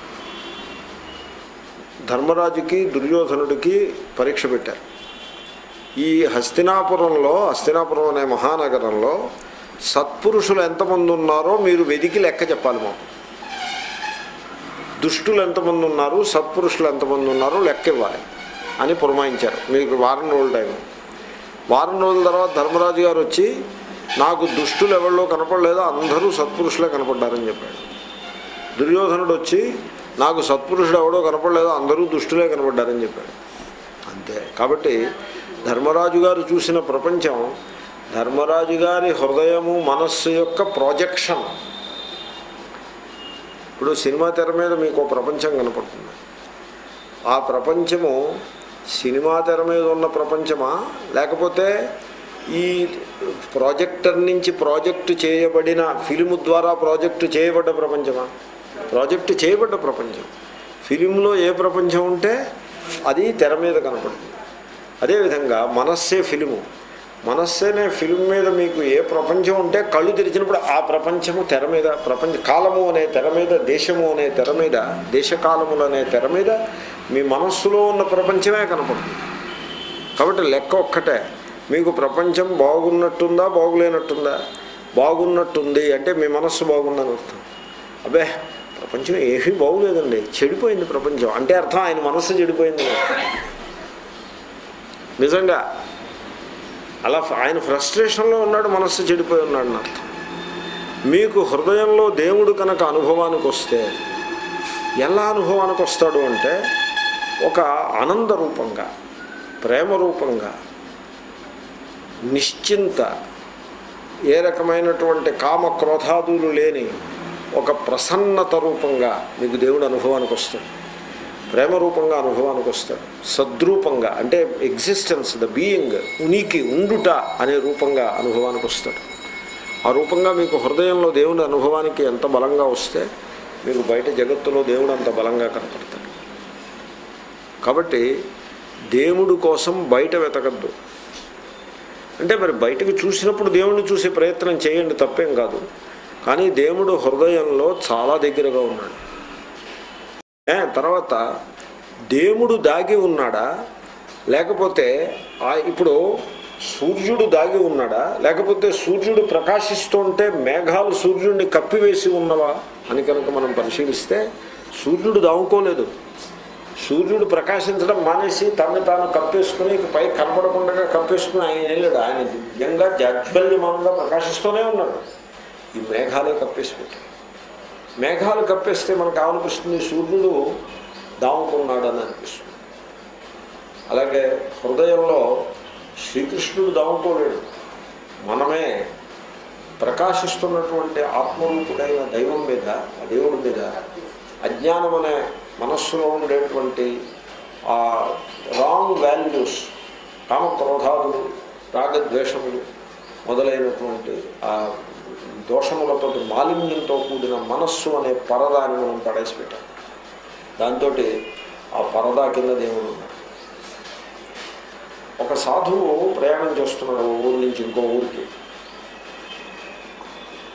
ధర్మరాజుకి దుర్యోధనుడికి పరీక్ష పెట్టారు ఈ హస్తినాపురంలో హస్తినాపురం అనే మహానగరంలో సత్పురుషులు ఎంతమంది ఉన్నారో మీరు వెదికి లెక్క చెప్పాలి మాకు దుష్టులు ఎంతమంది ఉన్నారు సత్పురుషులు ఎంతమంది ఉన్నారో లెక్క ఇవ్వాలి అని పురమాయించారు మీకు వారం రోజుల టైం వారం రోజుల తర్వాత ధర్మరాజు గారు వచ్చి నాకు దుష్టులు ఎవరిలో కనపడలేదో అందరూ సత్పురుషులే కనపడ్డారని చెప్పాడు దుర్యోధనుడు వచ్చి నాకు సత్పురుషుడు ఎవడో కనపడలేదో అందరూ దుష్టులే కనపడ్డారని చెప్పాడు అంతే కాబట్టి ధర్మరాజు గారు చూసిన ప్రపంచం ధర్మరాజు గారి హృదయము మనస్సు యొక్క ప్రాజెక్షన్ ఇప్పుడు సినిమా తెర మీద మీకు ఓ ప్రపంచం కనపడుతుంది ఆ ప్రపంచము సినిమా తెర మీద ఉన్న ప్రపంచమా లేకపోతే ఈ ప్రాజెక్టర్ నుంచి ప్రాజెక్టు చేయబడిన ఫిలిము ద్వారా ప్రాజెక్టు చేయబడ్డ ప్రపంచమా ప్రాజెక్టు చేయబడ్డ ప్రపంచం ఫిలింలో ఏ ప్రపంచం ఉంటే అది తెర మీద కనపడుతుంది అదేవిధంగా మనస్సే ఫిలిము మనస్సేనే ఫిలిం మీద మీకు ఏ ప్రపంచం ఉంటే కళ్ళు తెరిచినప్పుడు ఆ ప్రపంచము తెర మీద ప్రపంచ కాలము అనే తెర మీద దేశము అనే తెర మీద దేశకాలములు అనే తెర మీద మీ మనస్సులో ఉన్న ప్రపంచమే కనపడుతుంది కాబట్టి లెక్క ఒక్కటే మీకు ప్రపంచం బాగున్నట్టుందా బాగులేనట్టుందా బాగున్నట్టుంది అంటే మీ మనస్సు బాగుందని అర్థం అబ్బే ప్రపంచం ఏమీ బాగులేదండి చెడిపోయింది ప్రపంచం అంటే అర్థం ఆయన మనస్సు చెడిపోయింది అని అర్థం. నిజంగా అలా ఆయన ఫ్రస్ట్రేషన్లో ఉన్నాడు మనస్సు చెడిపోయి ఉన్నాడు అని అర్థం మీకు హృదయంలో దేవుడు కనుక అనుభవానికి వస్తే ఎలా అనుభవానికి వస్తాడు అంటే ఒక ఆనంద రూపంగా ప్రేమ రూపంగా నిశ్చింత ఏ రకమైనటువంటి కామ క్రోధాదులు లేని ఒక ప్రసన్నత రూపంగా మీకు దేవుడు అనుభవానికి వస్తాడు ప్రేమ రూపంగా అనుభవానికి వస్తాడు సద్రూపంగా అంటే ఎగ్జిస్టెన్స్ ద బీయింగ్ ఉనికి ఉండుట అనే రూపంగా అనుభవానికి వస్తాడు ఆ రూపంగా మీకు హృదయంలో దేవుని అనుభవానికి ఎంత బలంగా వస్తే మీకు బయట జగత్తులో దేవుడు అంత బలంగా కనపడతాడు కాబట్టి దేవుడు కోసం బయట వెతకద్దు అంటే మరి బయటకు చూసినప్పుడు దేవుణ్ణి చూసే ప్రయత్నం చేయండి తప్పేం కాదు కానీ దేవుడు హృదయంలో చాలా దగ్గరగా ఉన్నాడు ఏ, తర్వాత దేవుడు దాగి ఉన్నాడా లేకపోతే ఆ ఇప్పుడు సూర్యుడు దాగి ఉన్నాడా లేకపోతే సూర్యుడు ప్రకాశిస్తుంటే మేఘాలు సూర్యుడిని కప్పివేసి ఉన్నవా అని కనుక మనం పరిశీలిస్తే సూర్యుడు దావుకోలేదు సూర్యుడు ప్రకాశించడం మానేసి తనని తాను కప్పేసుకుని ఇక పై కనపడకుండా కప్పేసుకుని ఆయన వెళ్ళాడు ఆయన దివ్యంగా జాజ్వల్యమానంగా ప్రకాశిస్తూనే ఉన్నాడు ఈ మేఘాలే కప్పేసి పెట్టాడు మేఘాలు కప్పేస్తే మనకు ఏమనిపిస్తుంది సూర్యుడు దాముకున్నాడు అని అనిపిస్తుంది అలాగే హృదయంలో శ్రీకృష్ణుడు దాముకోలేడు మనమే ప్రకాశిస్తున్నటువంటి ఆత్మరూపుడైన దైవం మీద ఆ దేవుడి మీద అజ్ఞానం అనే మనస్సులో ఉండేటువంటి ఆ రాంగ్ వాల్యూస్ కామక్రోధాదులు రాగద్వేషములు మొదలైనటువంటి ఆ దోషములతో మాలిన్యంతో కూడిన మనస్సు అనే పరదాన్ని మనం పడేసి పెట్టాం దాంతో ఆ పరదా కింద దేవుడు ఉన్నాడు ఒక సాధువు ప్రయాణం చేస్తున్నాడు ఓ ఊరు నుంచి ఇంకో ఊరికి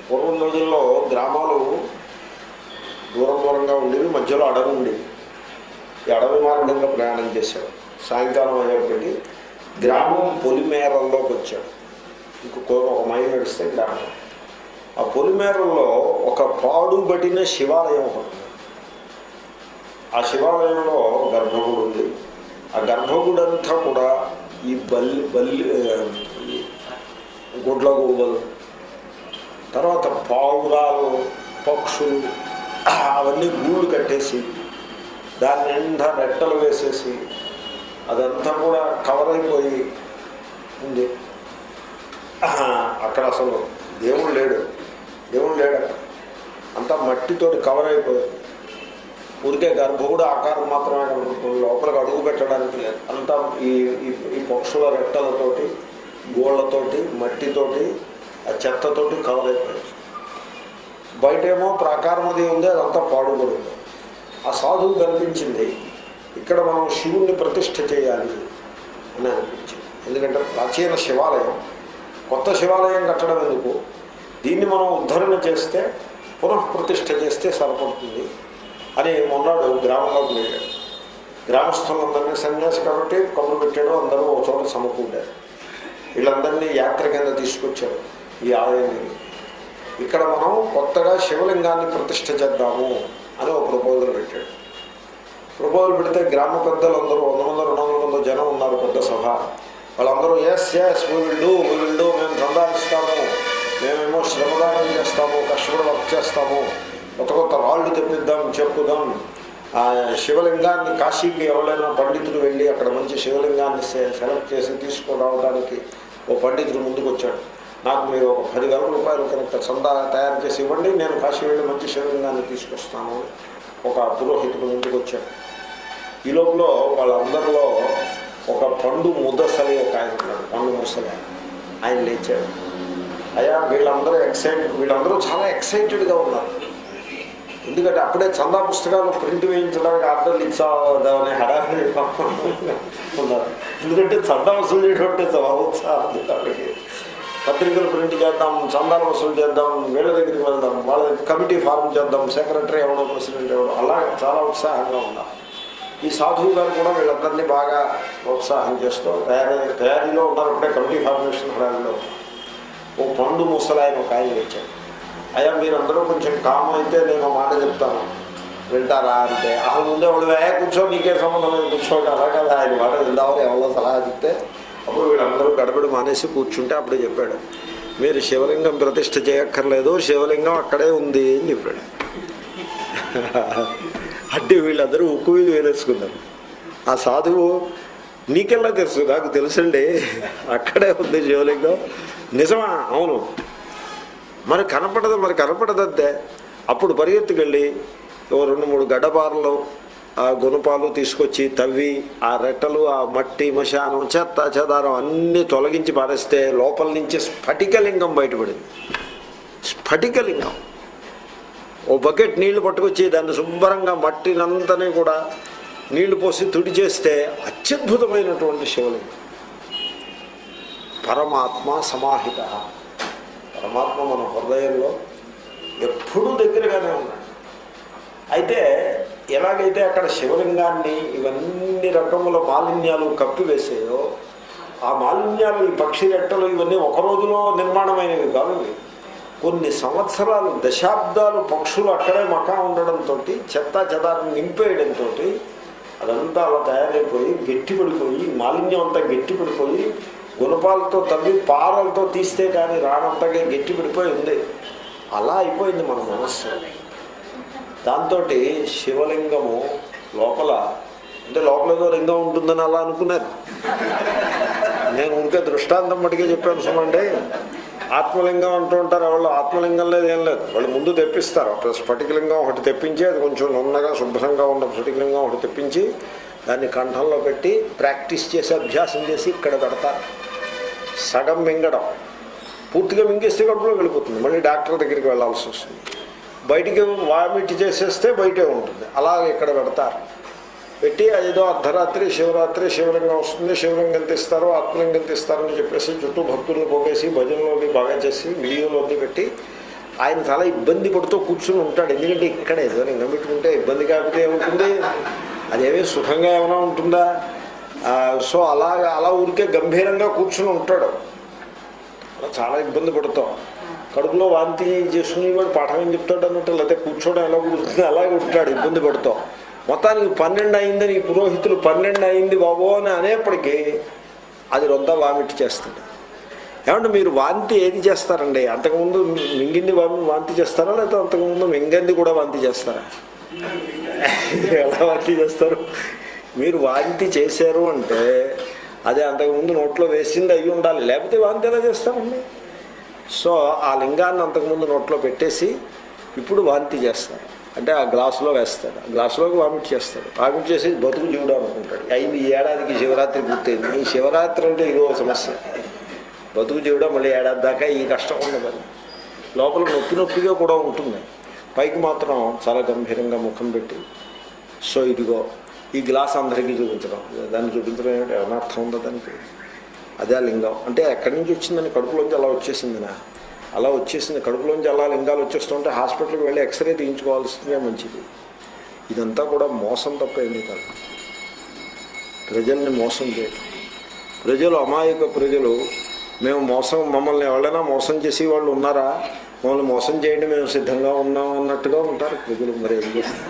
పూర్వం రోజుల్లో గ్రామాలు దూరం దూరంగా ఉండేవి మధ్యలో అడవి ఉండేది ఈ అడవి మార్గంగా ప్రయాణం చేశాడు సాయంకాలం అయ్యేప్పటికి గ్రామం పొలిమేరల్లోకి వచ్చాడు ఇంకొక ఒక మైలు నడిస్తే గ్రామం ఆ పొలిమేరల్లో ఒక పాడుబడిన శివాలయం ఒకటి ఉంది. ఆ శివాలయంలో గర్భగుడి ఉంది ఆ గర్భగుడి అంతా కూడా ఈ బల్లి బల్లి ఆ, ఈ గుడ్ల గూబలు తర్వాత పావురాలు పక్షులు అవన్నీ గూళ్ళు కట్టేసి దాని నిండా రెట్టలు వేసేసి అదంతా కూడా కవర్ అయిపోయి ఉంది అక్కడ అసలు దేవుడు లేడు దేవుడు లేడు అక్కడ అంతా మట్టితోటి కవర్ అయిపోయింది ఊరికే గర్భగుడు ఆకారం మాత్రమే కనబడుతుంది లోపలికి అడుగు పెట్టడానికి లేదు అంతా ఈ ఈ- ఈ పక్షుల రెట్టలతోటి గోళ్లతోటి మట్టితోటి ఆ చెత్తతోటి కవర్ అయిపోయింది బయటేమో ప్రాకారం అది ఉంది అదంతా పాడుబడి ఉంది ఆ సాధువు కనిపించింది ఇక్కడ మనం శివుణ్ణి ప్రతిష్ఠ చేయాలి అని అనిపించింది ఎందుకంటే ప్రాచీన శివాలయం కొత్త శివాలయం కట్టడం ఎందుకు దీన్ని మనం ఉద్ధరణ చేస్తే పునఃప్రతిష్ఠ చేస్తే సరిపడుతుంది అని మొన్నాడు గ్రామంలోకి వెళ్ళాడు గ్రామస్తులందరినీ సన్యాసి కాబట్టి కబురు పెట్టాడు అందరూ ఒక చోట సమకూడారు వీళ్ళందరినీ యాత్ర కింద తీసుకొచ్చాడు ఈ ఆలయాన్ని ఇక్కడ మనం కొత్తగా శివలింగాన్ని ప్రతిష్ఠ చేద్దాము అని ఒక ప్రపోజల్ పెట్టాడు ప్రపోజల్ పెడితే గ్రామ పెద్దలందరూ వంద మంది రెండు వందల మంది జనం ఉన్నారు పెద్ద సభ వాళ్ళందరూ ఎస్ ఎస్ విల్డు విల్డు మేము సంపాదిస్తాము మేమేమో శ్రమదానం చేస్తాము కష్టపడి వర్క్ చేస్తాము కొత్త కొత్త రాళ్ళు తెప్పిద్దాం చెప్పుదాం ఆ శివలింగాన్ని కాశీకి ఎవరైనా పండితుడు వెళ్ళి అక్కడ మంచి శివలింగాన్ని సె- సెలెక్ట్ చేసి తీసుకురావడానికి ఓ పండితుడు ముందుకు వచ్చాడు నాకు మీరు ఒక పది వేల రూపాయలు కనుక చందా తయారు చేసి ఇవ్వండి నేను కాశీ వెళ్ళి మంచి శివలింగాన్ని తీసుకొస్తాను అని ఒక పురోహితుడు ముందుకు వచ్చాడు ఈ లోపల వాళ్ళందరిలో ఒక పండు ముద్దసలి ఒక ఆయన ఉన్నాడు పండు ముసలి ఆయన. ఆయన లేచాడు అయ్యా వీళ్ళందరూ ఎక్సైటెడ్ వీళ్ళందరూ చాలా ఎక్సైటెడ్గా ఉన్నారు ఎందుకంటే అప్పుడే చందా పుస్తకాలు ప్రింట్ వేయించడానికి ఆర్డర్లు ఇచ్చామని హడావిడి ఉన్నారు ఎందుకంటే చందా వసూలు చేయడం చాలా ఉత్సాహం వాళ్ళకి పత్రికలు ప్రింట్ చేద్దాం చందాలు వసూలు చేద్దాం వీళ్ళ దగ్గరికి వెళ్దాం వాళ్ళ కమిటీ ఫారం చేద్దాం సెక్రటరీ ఎవడో ప్రెసిడెంట్ ఎవడో అలా చాలా ఉత్సాహంగా ఉన్నారు ఈ సాధువు గారు కూడా వీళ్ళందరినీ బాగా ప్రోత్సాహం చేస్తూ తయారీ తయారీలో ఉన్నారు అప్పుడే కమిటీ ఫార్మేషన్ హడావిలో ఓ పండు ముసలాయన ఒక ఆయన వచ్చాడు అయ్యా మీరందరూ కొంచెం కామ్ అయితే నేను ఒక మాట చెప్తాను వింటారా అంటే అసలు ముందే వాడు ఏ కూర్చో నీకే సంబంధం లేదు కూర్చోండి అలా కదా ఆయన మాట విందామని ఎవరో సలహా చెప్తే అప్పుడు వీళ్ళందరూ గడబడి మానేసి కూర్చుంటే అప్పుడు చెప్పాడు మీరు శివలింగం ప్రతిష్ఠ చేయక్కర్లేదు శివలింగం అక్కడే ఉంది అని చెప్పాడు అంటే వీళ్ళందరూ ఉక్కు మీద వేలేసుకున్నారు ఆ సాధువు నీకెలా తెలుసు నాకు తెలుసండి అక్కడే ఉంది శివలింగం నిజమా అవును మరి కనపడదు మరి కనపడదంతే అప్పుడు పరిగెత్తుకెళ్ళి ఓ రెండు మూడు గడ్డపారలు ఆ గుణపాలు తీసుకొచ్చి తవ్వి ఆ రెట్టలు ఆ మట్టి మశానం చెత్త చెదారం అన్నీ తొలగించి పారేస్తే లోపల నుంచి స్ఫటికలింగం బయటపడింది స్ఫటికలింగం ఓ బకెట్ నీళ్లు పట్టుకొచ్చి దాన్ని శుభ్రంగా మట్టినంతని కూడా నీళ్లు పోసి తుడి చేస్తే అత్యద్భుతమైనటువంటి శివలింగం పరమాత్మ సమాహిత పరమాత్మ మన హృదయంలో ఎప్పుడూ దగ్గరగానే ఉన్నాడు అయితే ఎలాగైతే అక్కడ శివలింగాన్ని ఇవన్నీ రకముల మాలిన్యాలు కప్పివేసాయో ఆ మాలిన్యాలు ఈ పక్షి రెట్టలు ఇవన్నీ ఒక రోజులో నిర్మాణమైనవి కావు ఇవి. కొన్ని సంవత్సరాలు దశాబ్దాలు పక్షులు అక్కడే మకా ఉండడంతో చెత్త చెదాన్ని నింపేయడంతో అదంతా అలా తయారైపోయి గట్టిపడిపోయి మాలిన్యం అంతా గట్టిపడిపోయి గుణపాలతో తవ్వి పారలతో తీస్తే కానీ రానంతగా గట్టిపడిపోయి ఉంది అలా అయిపోయింది మన మనస్సు దాంతో శివలింగము లోపల అంటే లోపల ఏదో లింగం ఉంటుందని అలా అనుకున్నారు నేను ఉంటే దృష్టాంతం మటుకే చెప్పాను సుమండి ఆత్మలింగం అంటూ ఉంటారు వాళ్ళు ఆత్మలింగం లేదు ఏం లేదు వాళ్ళు ముందు తెప్పిస్తారు అప్పుడు స్ఫటికలింగం ఒకటి తెప్పించి అది కొంచెం నున్నగా శుభ్రంగా ఉన్న స్ఫటికలింగం ఒకటి తెప్పించి దాన్ని కంఠంలో పెట్టి ప్రాక్టీస్ చేసి అభ్యాసం చేసి ఇక్కడ పెడతారు సగం మింగడం పూర్తిగా మింగేస్తే కడుపులో వెళ్ళిపోతుంది మళ్ళీ డాక్టర్ దగ్గరికి వెళ్ళాల్సి వస్తుంది బయటికి వామిట్ చేసేస్తే బయటే ఉంటుంది అలా ఇక్కడ పెడతారు పెట్టి ఏదో అర్ధరాత్రి శివరాత్రి శివలింగం వస్తుంది శివలింగం తీస్తారు ఆత్మలింగం తీస్తారని చెప్పేసి చుట్టూ భక్తులను పోగేసి భజనలోని బాగా చేసి వీడియోలోని పెట్టి ఆయన చాలా ఇబ్బంది పడుతూ కూర్చుని ఉంటాడు ఎందుకంటే ఇక్కడ ఏదో లింగం పెట్టుకుంటే ఇబ్బంది కాకపోతే ఏముంటుంది అదేమీ సుఖంగా ఏమైనా ఉంటుందా ఆ, సో అలాగా అలా ఊరికే గంభీరంగా కూర్చుని ఉంటాడు అలా చాలా ఇబ్బంది పడుతాం కడుపులో వాంతి చేసుకుని వాడు పాఠం ఏం చెప్తాడు అన్నట్టు లేకపోతే కూర్చోవడం ఎలా కుదురుతుంది అలాగే ఉంటాడు ఇబ్బంది పడుతాం మొత్తానికి పన్నెండు అయిందని ఈ పురోహితులు పన్నెండు అయింది బాబో అని అనేప్పటికీ అది రొంత వామిట్ చేస్తుంది ఏమంటే మీరు వాంతి ఏది చేస్తారండి అంతకుముందు మింగింది వా- వాంతి చేస్తారా లేకపోతే అంతకుముందు మింగింది కూడా వాంతి చేస్తారా ఎలా వాంతి చేస్తారు మీరు వాంతి చేశారు అంటే అది అంతకుముందు నోట్లో వేసింది అయ్యి ఉండాలి లేకపోతే వాంతి ఎలా చేస్తారండి సో ఆ లింగాన్ని అంతకుముందు నోట్లో పెట్టేసి ఇప్పుడు వాంతి చేస్తారు అంటే ఆ గ్లాసులో వేస్తాడు ఆ గ్లాసులోకి వామిట్ చేస్తాడు వామిట్ చేసి బతుకు జీవుడు అనుకుంటాడు అయింది ఈ ఏడాదికి శివరాత్రి పూర్తయింది ఈ శివరాత్రి అంటే ఇదో సమస్య బతుకు జీవుడా మళ్ళీ ఏడాది దాకా ఈ కష్టం ఉండదు లోపల నొప్పి నొప్పిగా కూడా ఉంటుంది పైకి మాత్రం చాలా గంభీరంగా ముఖం పెట్టి సో ఇదిగో ఈ గ్లాస్ అందరికీ చూపించడం దాన్ని చూపించడం ఏమిటి ఏమైనా అర్థం ఉందా దానికి అదే ఆ లింగం అంటే ఎక్కడి నుంచి వచ్చిందని కడుపులోంచి అలా వచ్చేసిందినా అలా వచ్చేసింది కడుపులోంచి అలా లింగాలు వచ్చేస్తుంటే హాస్పిటల్కి వెళ్ళి ఎక్స్రే తీయించుకోవాల్సిందే మంచిది ఇదంతా కూడా మోసం తప్ప ఏమీ కాదు ప్రజల్ని మోసం చేయడం ప్రజలు అమాయక ప్రజలు మేము మోసం మమ్మల్ని ఎవరైనా మోసం చేసి వాళ్ళు ఉన్నారా మమ్మల్ని మోసం చేయండి మేము సిద్ధంగా ఉన్నాం అన్నట్టుగా ఉంటారు ప్రజలు మరి ఏం చేస్తారు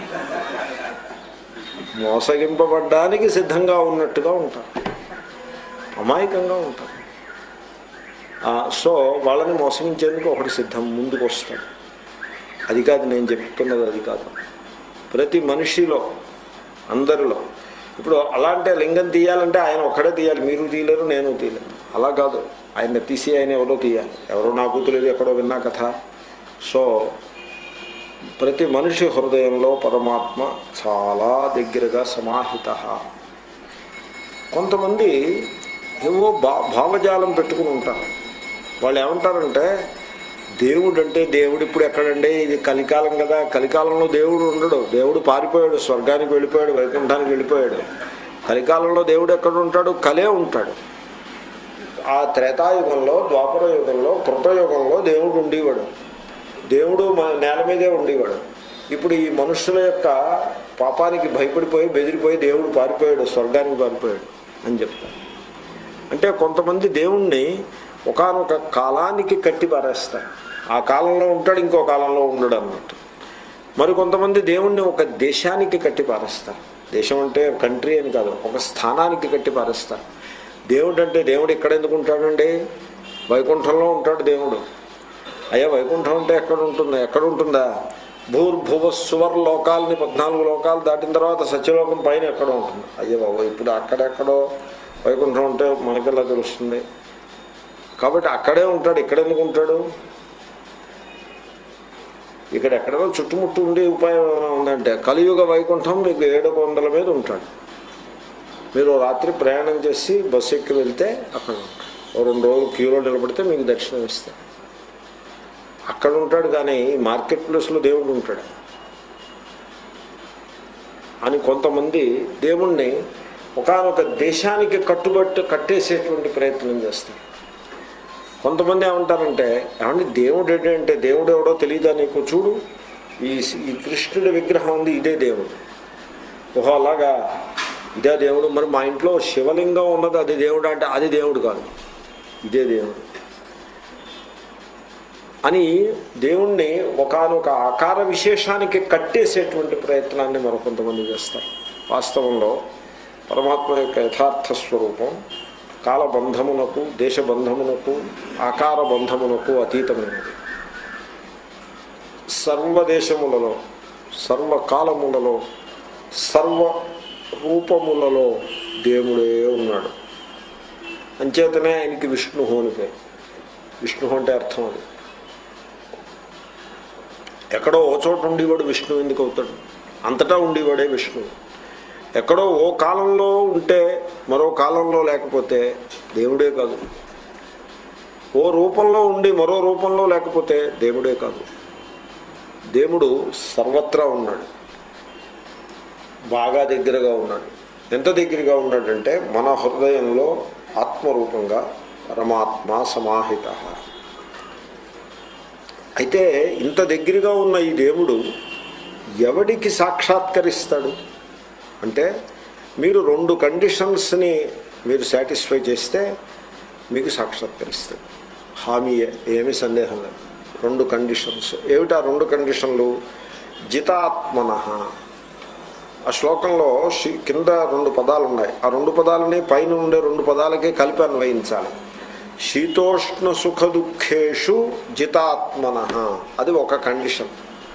మోసగింపబడ్డానికి సిద్ధంగా ఉన్నట్టుగా ఉంటారు అమాయకంగా ఉంటారు ఆ, సో వాళ్ళని మోసగించేందుకు ఒకటి సిద్ధం ముందుకు వస్తాడు అది కాదు నేను చెప్తున్నది అది కాదు ప్రతి మనిషిలో అందరిలో ఇప్పుడు అలాంటి లింగం తీయాలంటే ఆయన ఒక్కడే తీయాలి మీరు తీయలేరు నేను తీయలేను అలా కాదు ఆయన తీసి ఆయన ఎవరో తీయాలి ఎవరో నాకు తెలియదు ఎక్కడో విన్నా కథ సో ప్రతి మనిషి హృదయంలో పరమాత్మ చాలా దగ్గరగా సమాహిత కొంతమంది ఏవో భా భావజాలం పెట్టుకుని ఉంటారు వాళ్ళు ఏమంటారంటే దేవుడు అంటే దేవుడు ఇప్పుడు ఎక్కడండి ఇది కలికాలం కదా కలికాలంలో దేవుడు ఉండడు దేవుడు పారిపోయాడు స్వర్గానికి వెళ్ళిపోయాడు వైకుంఠానికి వెళ్ళిపోయాడు కలికాలంలో దేవుడు ఎక్కడ ఉంటాడు కలే ఉంటాడు ఆ త్రేతాయుగంలో ద్వాపర యుగంలో కృతయుగంలో దేవుడు ఉండేవాడు దేవుడు మన నేల మీదే ఉండేవాడు ఇప్పుడు ఈ మనుషుల యొక్క పాపానికి భయపడిపోయి బెదిరిపోయి దేవుడు పారిపోయాడు స్వర్గానికి పారిపోయాడు అని చెప్తారు అంటే కొంతమంది దేవుణ్ణి ఒకానొక కాలానికి కట్టి పారేస్తారు ఆ కాలంలో ఉంటాడు ఇంకో కాలంలో ఉండడు అన్నట్టు మరి కొంతమంది దేవుణ్ణి ఒక దేశానికి కట్టి పారేస్తారు దేశం అంటే కంట్రీ అని కాదు ఒక స్థానానికి కట్టి పారేస్తారు దేవుడు అంటే దేవుడు ఇక్కడ ఎందుకు ఉంటాడండి వైకుంఠంలో ఉంటాడు దేవుడు అయ్యా వైకుంఠం అంటే ఎక్కడ ఉంటుంది ఎక్కడ ఉంటుందా భూర్భువ సువర్ లోకాలని పద్నాలుగు లోకాలు దాటిన తర్వాత సత్యలోకం పైన ఎక్కడ ఉంటుంది అయ్యో బాబు ఇప్పుడు అక్కడెక్కడో వైకుంఠం ఉంటే మనకెలా తెలుస్తుంది కాబట్టి అక్కడే ఉంటాడు ఇక్కడ ఎందుకు ఉంటాడు ఇక్కడ ఎక్కడైనా చుట్టుముట్టు ఉండే ఉపాయం ఏమైనా ఉందంటే కలియుగ వైకుంఠం మీకు ఏడు వందల మీద ఉంటాడు మీరు రాత్రి ప్రయాణం చేసి బస్సు ఎక్కి వెళ్తే అక్కడ ఉంటాడు ఓ రెండు రోజులు క్యూలో నిలబడితే మీకు దర్శనం ఇస్తాడు అక్కడ ఉంటాడు కానీ మార్కెట్ ప్లేస్లో దేవుడు ఉంటాడు అని కొంతమంది దేవుణ్ణి ఒకానొక దేశానికి కట్టుబట్టు కట్టేసేటువంటి ప్రయత్నం చేస్తారు కొంతమంది ఏమంటారంటే ఏమండి దేవుడు ఏంటంటే దేవుడు ఎవడో తెలియదా నీకు చూడు ఈ ఈ కృష్ణుడి విగ్రహం ఉంది ఇదే దేవుడు ఓహో అలాగా ఇదే దేవుడు మరి మా ఇంట్లో శివలింగం ఉన్నది అది దేవుడు అంటే అది దేవుడు కాదు ఇదే దేవుడు అని దేవుణ్ణి ఒకానొక ఆకార విశేషానికి కట్టేసేటువంటి ప్రయత్నాన్ని మరికొంతమంది చేస్తారు వాస్తవంలో పరమాత్మ యొక్క యథార్థ స్వరూపం కాలబంధమునకు దేశబంధమునకు ఆకార బంధమునకు అతీతమైనది సర్వదేశములలో సర్వకాలములలో సర్వ రూపములలో దేవుడే ఉన్నాడు అంచేతనే ఆయనకి విష్ణు అని పేరు విష్ణు అంటే అర్థం అది ఎక్కడో ఓ చోట ఉండేవాడు విష్ణు ఎందుకు అవుతాడు అంతటా ఉండేవాడే విష్ణువు ఎక్కడో ఓ కాలంలో ఉంటే మరో కాలంలో లేకపోతే దేవుడే కాదు ఓ రూపంలో ఉండి మరో రూపంలో లేకపోతే దేవుడే కాదు దేవుడు సర్వత్రా ఉన్నాడు బాగా దగ్గరగా ఉన్నాడు ఎంత దగ్గరగా ఉన్నాడంటే మన హృదయంలో ఆత్మరూపంగా పరమాత్మ సమాహిత అయితే ఇంత దగ్గరగా ఉన్న ఈ దేవుడు ఎవడికి సాక్షాత్కరిస్తాడు అంటే మీరు రెండు కండిషన్స్ని మీరు సాటిస్ఫై చేస్తే మీకు సాక్షాత్కరిస్తాడు హామీయే ఏమీ సందేహం లేదు రెండు కండిషన్స్ ఏమిటా రెండు కండిషన్లు జితాత్మన ఆ శ్లోకంలో శి- కింద రెండు పదాలు ఉన్నాయి ఆ రెండు పదాలని పైన ఉండే రెండు పదాలకే కలిపి అన్వయించాలి శీతోష్ణ సుఖ దుఃఖేషు జితాత్మన అది ఒక కండిషన్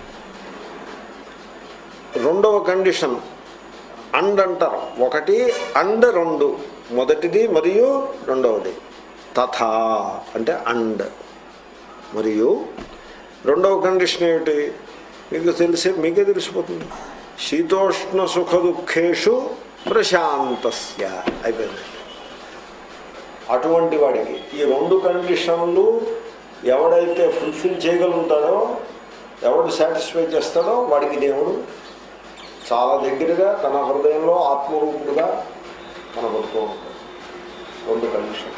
రెండవ కండిషన్ అండ్ అంటారు ఒకటి అండ్ రెండు మొదటిది మరియు రెండవది తథా అంటే అండ్ మరియు రెండవ కండిషన్ ఏమిటి మీకు తెలిసి మీకే తెలిసిపోతుంది శీతోష్ణ సుఖ దుఃఖేషు ప్రశాంతస్య అయిపోయింది అటువంటి వాడికి ఈ రెండు కండిషన్లు ఎవడైతే ఫుల్ఫిల్ చేయగలుగుతాడో ఎవడు సాటిస్ఫై చేస్తాడో వాడికి దేవుడు చాలా దగ్గరగా తన హృదయంలో ఆత్మరూపుడుగా కనబడుతూ ఉంటాడు రెండు కండిషన్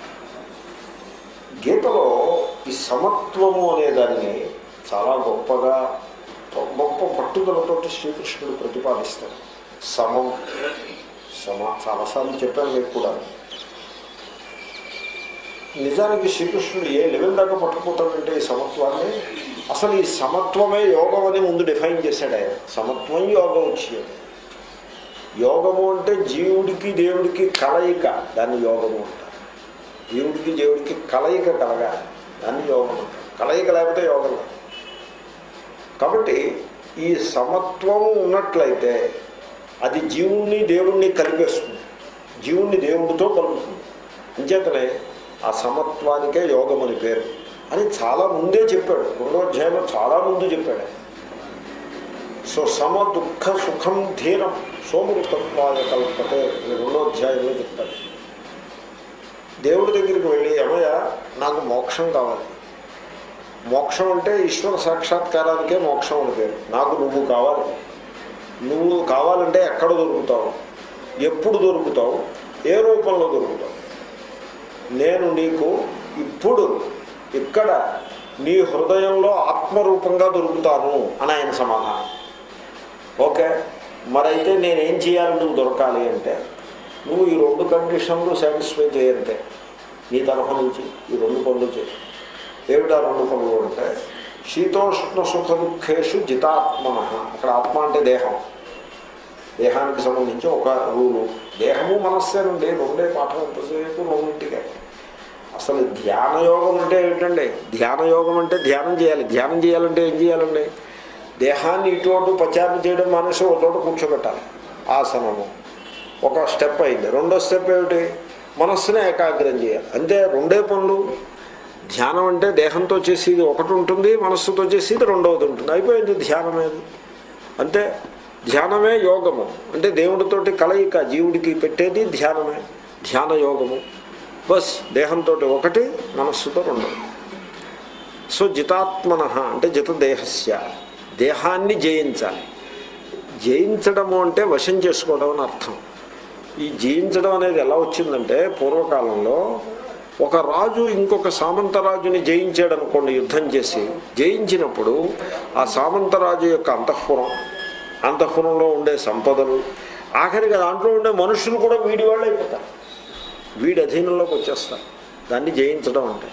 గీతలో ఈ సమత్వము అనే దాన్ని చాలా గొప్పగా గొప్ప పట్టుదలతోటి శ్రీకృష్ణుడు ప్రతిపాదిస్తాడు సమం సమ చాలాసార్లు చెప్పాను మీకు కూడా నిజానికి శ్రీకృష్ణుడు ఏ లెవెల్ దాకా పట్టుకుపోతాడంటే ఈ సమత్వాన్ని అసలు ఈ సమత్వమే యోగం అని ముందు డిఫైన్ చేశాడు ఆయన సమత్వం యోగం వచ్చేది యోగము అంటే జీవుడికి దేవుడికి కలయిక దాన్ని యోగము అంటారు జీవుడికి దేవుడికి కలయిక కలగాలి దాన్ని యోగం అంటారు కలయిక లేకపోతే యోగం లేదు కాబట్టి ఈ సమత్వం ఉన్నట్లయితే అది జీవుణ్ణి దేవుణ్ణి కలిపేస్తుంది జీవుణ్ణి దేవుడితో కలుపుతుంది అంచేతనే ఆ సమత్వానికే యోగం అని పేరు అని చాలా ముందే చెప్పాడు రెండో అధ్యాయంలో చాలా ముందు చెప్పాడు ఆయన. సో సమ దుఃఖ సుఖం ధీరం సోమృతత్వాయ కల్పతే అని రెండో అధ్యాయంలో చెప్తాడు దేవుడి దగ్గరికి వెళ్ళి అమ్మయ్య నాకు మోక్షం కావాలి మోక్షం అంటే ఈశ్వర సాక్షాత్కారానికే మోక్షం అని పేరు నాకు నువ్వు కావాలి నువ్వు కావాలంటే ఎక్కడ దొరుకుతావు ఎప్పుడు దొరుకుతావు ఏ రూపంలో దొరుకుతావు నేను నీకు ఇప్పుడు ఇక్కడ నీ హృదయంలో ఆత్మరూపంగా దొరుకుతాను అని ఆయన సమాధానం ఓకే మరైతే నేనేం చేయాలి నువ్వు దొరకాలి అంటే నువ్వు ఈ రెండు కండిషన్లు సాటిస్ఫై చేయంటే నీ తరఫు నుంచి ఈ రెండు పనులు చేయి ఏమిటా రెండు పనులు అంటే శీతోష్ణ సుఖ దుఃఖేషు జితాత్మన అక్కడ ఆత్మ అంటే దేహం దేహానికి సంబంధించి ఒక రూలు దేహము మనస్సేనండి రెండే పాఠం ఎంతసేపు రెండింటికే అసలు ధ్యాన యోగం అంటే ఏమిటండి ధ్యాన యోగం అంటే ధ్యానం చేయాలి ధ్యానం చేయాలంటే ఏం చేయాలండి దేహాన్ని ఇటు అటు పచారం చేయడం మానేసి ఒక చోట కూర్చోబెట్టాలి ఆసనము ఒక స్టెప్ అయింది రెండో స్టెప్ ఏమిటి మనస్సునే ఏకాగ్రం చేయాలి అంతే రెండే పనులు ధ్యానం అంటే దేహంతో చేసేది ఒకటి ఉంటుంది మనస్సుతో చేసేది రెండవది ఉంటుంది అయిపోయింది ధ్యానమేది అంతే ధ్యానమే యోగము అంటే దేవుడితోటి కలయిక జీవుడికి పెట్టేది ధ్యానమే ధ్యాన యోగము బస్ దేహంతో ఒకటి మనస్సుతో రెండవది సో జితాత్మన అంటే జిత దేహస్య దేహాన్ని జయించాలి జయించడము అంటే వశం చేసుకోవడం అని అర్థం ఈ జయించడం అనేది ఎలా వచ్చిందంటే పూర్వకాలంలో ఒక రాజు ఇంకొక సామంతరాజుని జయించాడు అనుకోండి యుద్ధం చేసి జయించినప్పుడు ఆ సామంతరాజు యొక్క అంతఃపురం అంతఃపురంలో ఉండే సంపదలు ఆఖరికి దాంట్లో ఉండే మనుషులు కూడా వీడి వాళ్ళు అయిపోతారు వీడి అధీనంలోకి వచ్చేస్తారు దాన్ని జయించడం అంటే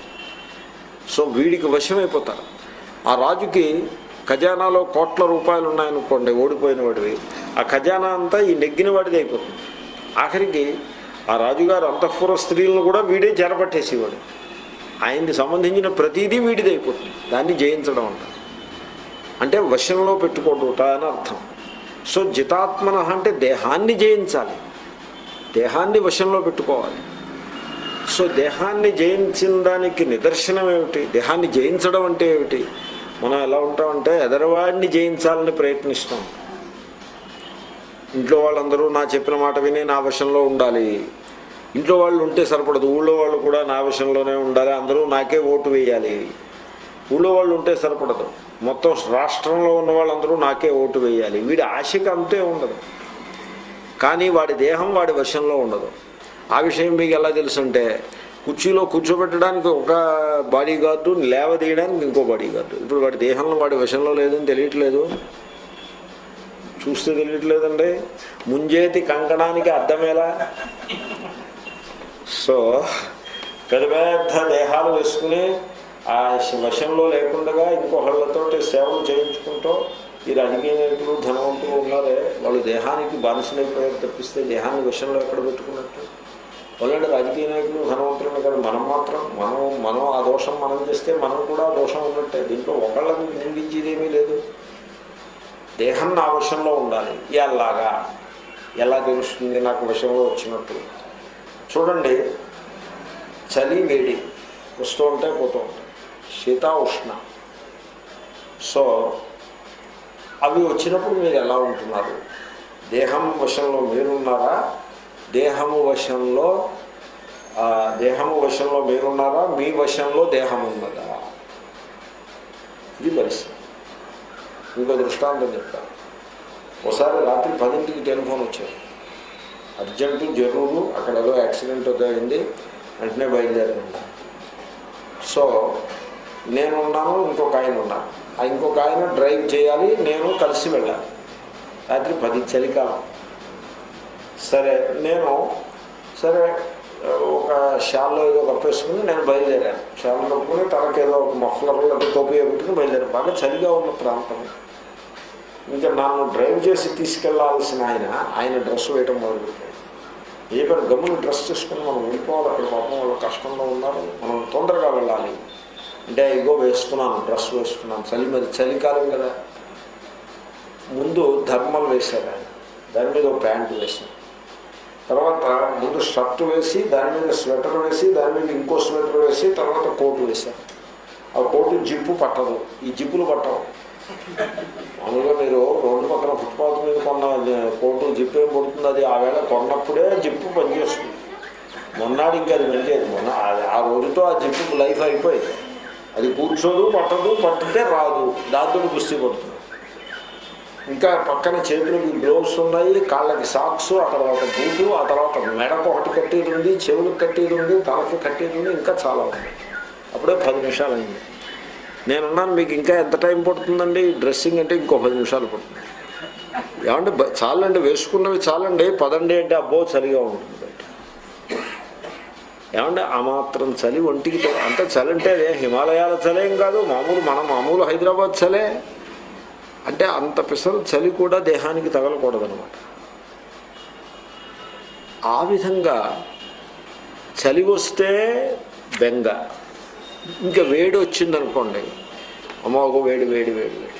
సో వీడికి వశమైపోతారు ఆ రాజుకి ఖజానాలో కోట్ల రూపాయలు ఉన్నాయనుకోండి ఓడిపోయిన వాడివి ఆ ఖజానా అంతా ఈ నెగ్గిన వాడిది అయిపోతుంది ఆఖరికి ఆ రాజుగారు అంతఃపుర స్త్రీలను కూడా వీడే చెరపట్టేసేవాడు ఆయనకి సంబంధించిన ప్రతిదీ వీడిది అయిపోతుంది దాన్ని జయించడం అంట అంటే వశంలో పెట్టుకోడుట అని అర్థం సో జితాత్మన అంటే దేహాన్ని జయించాలి దేహాన్ని వశంలో పెట్టుకోవాలి సో దేహాన్ని జయించిన దానికి నిదర్శనం ఏమిటి దేహాన్ని జయించడం అంటే ఏమిటి మనం ఎలా ఉంటామంటే ఎదరవాడిని జయించాలని ప్రయత్నిస్తాం ఇంట్లో వాళ్ళందరూ నా చెప్పిన మాట విని నా వశంలో ఉండాలి ఇంట్లో వాళ్ళు ఉంటే సరిపడదు ఊళ్ళో వాళ్ళు కూడా నా వశంలోనే ఉండాలి అందరూ నాకే ఓటు వేయాలి ఊళ్ళో వాళ్ళు ఉంటే సరిపడదు మొత్తం రాష్ట్రంలో ఉన్న వాళ్ళందరూ నాకే ఓటు వేయాలి వీడి ఆశకి అంతే ఉండదు కానీ వాడి దేహం వాడి వశంలో ఉండదు ఆ విషయం మీకు ఎలా తెలుసుంటే కుర్చీలో కూర్చోబెట్టడానికి ఒక బాడీ గార్డు లేవదీయడానికి ఇంకో బాడీ గార్డు ఇప్పుడు వాడి దేహంలో వాడి వశంలో లేదని తెలియట్లేదు చూస్తే తెలియట్లేదండి ముంజేతి కంకణానికి అర్థమేలా సో పెద్ద పెద్ద దేహాలు వేసుకుని ఆ వశంలో లేకుండా ఇంకొకళ్ళతో సేవలు చేయించుకుంటూ ఈ రాజకీయ నాయకులు ధనవంతులు ఉన్నారే వాళ్ళు దేహానికి బానిసలైపోయారు తప్పిస్తే దేహాన్ని వశంలో ఎక్కడ పెట్టుకున్నట్టు వాళ్ళంటే రాజకీయ నాయకులు ధనవంతులు కానీ మనం మాత్రం మనం మనం ఆ దోషం మనం చేస్తే మనం కూడా ఆ దోషం ఉన్నట్టే దీంట్లో ఒకళ్ళని నిందించేది ఏమీ లేదు దేహం నా వశంలో ఉండాలి ఎలాగా ఎలా తెలుస్తుంది నాకు వశంలో వచ్చినట్టు చూడండి చలి వేడి వస్తూ ఉంటాయి పోతూ ఉంటాయి శీత ఉష్ణ సో అవి వచ్చినప్పుడు మీరు ఎలా ఉంటున్నారు దేహం వశంలో మీరున్నారా దేహము వశంలో ఆ, దేహము వశంలో మీరున్నారా మీ వశంలో దేహం ఉన్నదా ఇది పరిస్థితి ఇంకో దృష్టాంతం చెప్తాను ఒకసారి రాత్రి పదింటికి టెలిఫోన్ వచ్చారు అర్జెంటు జరూరు అక్కడ ఏదో యాక్సిడెంట్ ఏదో అయింది వెంటనే బయలుదేరినండి సో నేను ఉన్నాను ఇంకొక ఆయన ఉన్నాను ఆ ఇంకొక ఆయన డ్రైవ్ చేయాలి నేను కలిసి వెళ్ళాలి రాత్రి పది చలికాలం సరే నేను సరే ఒక షాల్లో ఏదో కప్పేసుకుని నేను బయలుదేరాను షాల్ కప్పుకుని తనకి ఏదో ఒక మఫ్లర్ లేదా టోపీ పెట్టుకుని బయలుదేరాను బాగా చలిగా ఉన్న ప్రాంతం ఇంకా నన్ను డ్రైవ్ చేసి తీసుకెళ్లాల్సిన ఆయన ఆయన డ్రెస్ వేయటం మొదలుపెట్టాడు ఏ పని గమ్మును డ్రెస్ చేసుకుని మనం వెళ్ళిపోవాలి అక్కడ పాపం వాళ్ళు కష్టంలో ఉన్నారు మనం తొందరగా వెళ్ళాలి అంటే ఇగో వేస్తున్నాను డ్రెస్ వేస్తున్నాను చలి మరి చలికాలం కదా ముందు ధర్మల్ వేశారు ఆయన దాని మీద ఒక ప్యాంటు వేశాను తర్వాత ముందు షర్ట్ వేసి దాని మీద స్వెటర్ వేసి దాని మీద ఇంకో స్వెటర్ వేసి తర్వాత కోటు వేశాను ఆ కోటు జిప్పు పట్టదు ఈ జిప్పులు పట్టవు మామూలుగా మీరు రోడ్డు పక్కన ఫుట్పాత్ మీద కొన్న కోటు జిప్పు ఏం పడుతుంది అది ఆ వేళ కొన్నప్పుడే జిప్పు పనిచేస్తుంది మొన్నాడు ఇంకా అది పనిచేయదు మొన్న ఆ- ఆ రోజుతో ఆ జిప్పు లైఫ్ అయిపోయింది అది కూర్చోదు పట్టదు పట్టితే రాదు దాంతో కుస్తీ పడుతుంది ఇంకా పక్కన చేతులకి గ్లోవ్స్ ఉన్నాయి కాళ్ళకి సాక్స్ ఆ తర్వాత బూటు ఆ తర్వాత మెడకు ఒకటి కట్టేది ఉంది చెవులకు కట్టేది ఉంది తలకి కట్టేది ఉంది ఇంకా చాలా ఉంది అప్పుడే పది నిమిషాలు అయింది నేనున్నాను మీకు ఇంకా ఎంత టైం పడుతుందండి డ్రెస్సింగ్ అంటే ఇంకో పది నిమిషాలు పడుతుంది ఏమంటే బ- చాలండి వేసుకున్నవి చాలండి పదండి అంటే అబ్బో చలిగా ఉంటుంది బయట ఏమంటే ఆ మాత్రం చలి ఒంటికి తో- అంత చలి అంటే అదే హిమాలయాల చలేం కాదు మామూలు మన మామూలు హైదరాబాద్ చలే అంటే అంత పిసరు చలి కూడా దేహానికి తగలకూడదనమాట ఆ విధంగా చలి వస్తే బెంగ ఇంకా వేడి వచ్చిందనుకోండి అమ్మ ఒక వేడి వేడి వేడి వేడి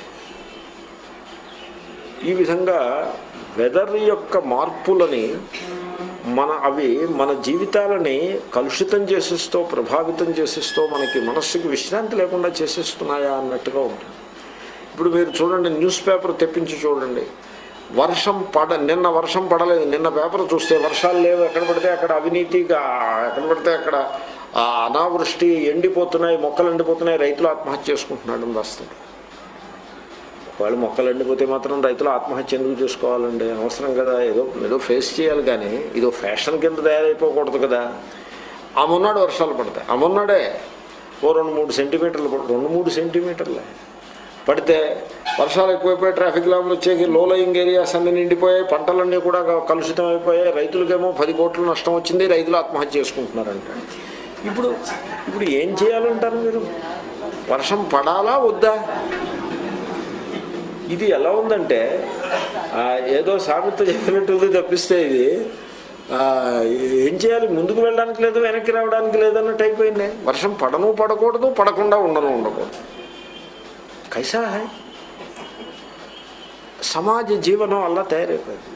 ఈ విధంగా వెదర్ యొక్క మార్పులని మన అవి మన జీవితాలని కలుషితం చేసేస్తూ ప్రభావితం చేసేస్తూ మనకి మనస్సుకి విశ్రాంతి లేకుండా చేసేస్తున్నాయా అన్నట్టుగా ఉంటుంది ఇప్పుడు మీరు చూడండి న్యూస్ పేపర్ తెప్పించి చూడండి వర్షం పడ నిన్న వర్షం పడలేదు నిన్న పేపర్ చూస్తే వర్షాలు లేవు ఎక్కడ పడితే అక్కడ అవినీతిగా ఎక్కడ పడితే అక్కడ ఆ అనావృష్టి ఎండిపోతున్నాయి మొక్కలు ఎండిపోతున్నాయి రైతులు ఆత్మహత్య చేసుకుంటున్నాడు అని రాస్తాడు వాళ్ళు మొక్కలు ఎండిపోతే మాత్రం రైతులు ఆత్మహత్య ఎందుకు చేసుకోవాలండి అవసరం కదా ఏదో ఏదో ఫేస్ చేయాలి కానీ ఇదో ఫ్యాషన్ కింద తయారైపోకూడదు కదా ఆ మొన్నాడు వర్షాలు పడతాయి ఆ మొన్నాడే ఓ రెండు మూడు సెంటీమీటర్లు పడు రెండు మూడు సెంటీమీటర్లే పడితే వర్షాలు ఎక్కువైపోయి ట్రాఫిక్ లాంలు వచ్చేకి లో లయింగ్ ఏరియాస్ అన్ని నిండిపోయాయి పంటలన్నీ కూడా కలుషితం అయిపోయాయి రైతులకేమో పది కోట్ల నష్టం వచ్చింది రైతులు ఆత్మహత్య చేసుకుంటున్నారంట ఇప్పుడు ఇప్పుడు ఏం చేయాలంటారు మీరు వర్షం పడాలా వద్దా ఇది ఎలా ఉందంటే ఆ, ఏదో సామెత చెప్పినట్టు తప్పిస్తే ఇది ఆ, ఏం చేయాలి ముందుకు వెళ్ళడానికి లేదు వెనక్కి రావడానికి లేదన్నట్టు అయిపోయింది వర్షం పడను పడకూడదు పడకుండా ఉండను ఉండకూడదు కైసా హై సమాజ జీవనం అలా తయారైపోయింది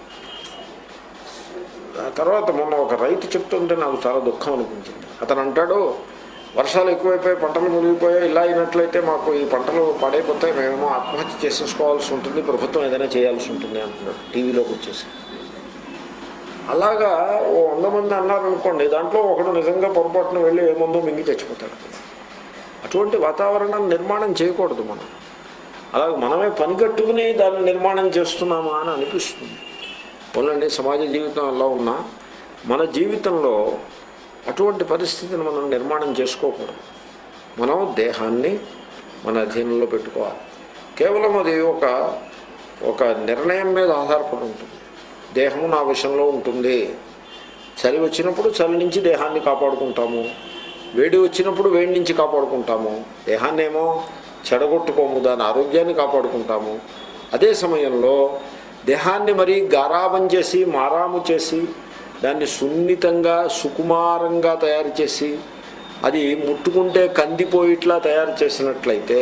ఆ తర్వాత మొన్న ఒక రైతు చెప్తుంటే నాకు చాలా దుఃఖం అనిపించింది అతను అంటాడు వర్షాలు ఎక్కువైపోయి పంటలు మునిగిపోయాయి ఇలా అయినట్లయితే మాకు ఈ పంటలు పడైపోతాయి మేమేమో ఆత్మహత్య చేసేసుకోవాల్సి ఉంటుంది ప్రభుత్వం ఏదైనా చేయాల్సి ఉంటుంది అంటున్నాడు టీవీలోకి వచ్చేసి అలాగా ఓ వంద మంది అన్నారనుకోండి దాంట్లో ఒకడు నిజంగా పొరపాటున వెళ్ళి ఏ ముందో మింగి చచ్చిపోతాడు అటువంటి వాతావరణాన్ని నిర్మాణం చేయకూడదు మనం అలాగే మనమే పనిగట్టుకుని దాన్ని నిర్మాణం చేస్తున్నామా అని అనిపిస్తుంది పోలండి సమాజ జీవితం ఎలా ఉన్నా మన జీవితంలో అటువంటి పరిస్థితిని మనం నిర్మాణం చేసుకోకూడదు మనం దేహాన్ని మన అధీనంలో పెట్టుకోవాలి కేవలం అది ఒక ఒక నిర్ణయం మీద ఆధారపడి ఉంటుంది దేహము నా వశంలో ఉంటుంది చలి వచ్చినప్పుడు చలి నుంచి దేహాన్ని కాపాడుకుంటాము వేడి వచ్చినప్పుడు వేడి నుంచి కాపాడుకుంటాము దేహాన్ని ఏమో చెడగొట్టుకోము దాని ఆరోగ్యాన్ని కాపాడుకుంటాము అదే సమయంలో దేహాన్ని మరీ గారాబం చేసి మారాము చేసి దాన్ని సున్నితంగా సుకుమారంగా తయారు చేసి అది ముట్టుకుంటే కందిపోయిట్లా తయారు చేసినట్లయితే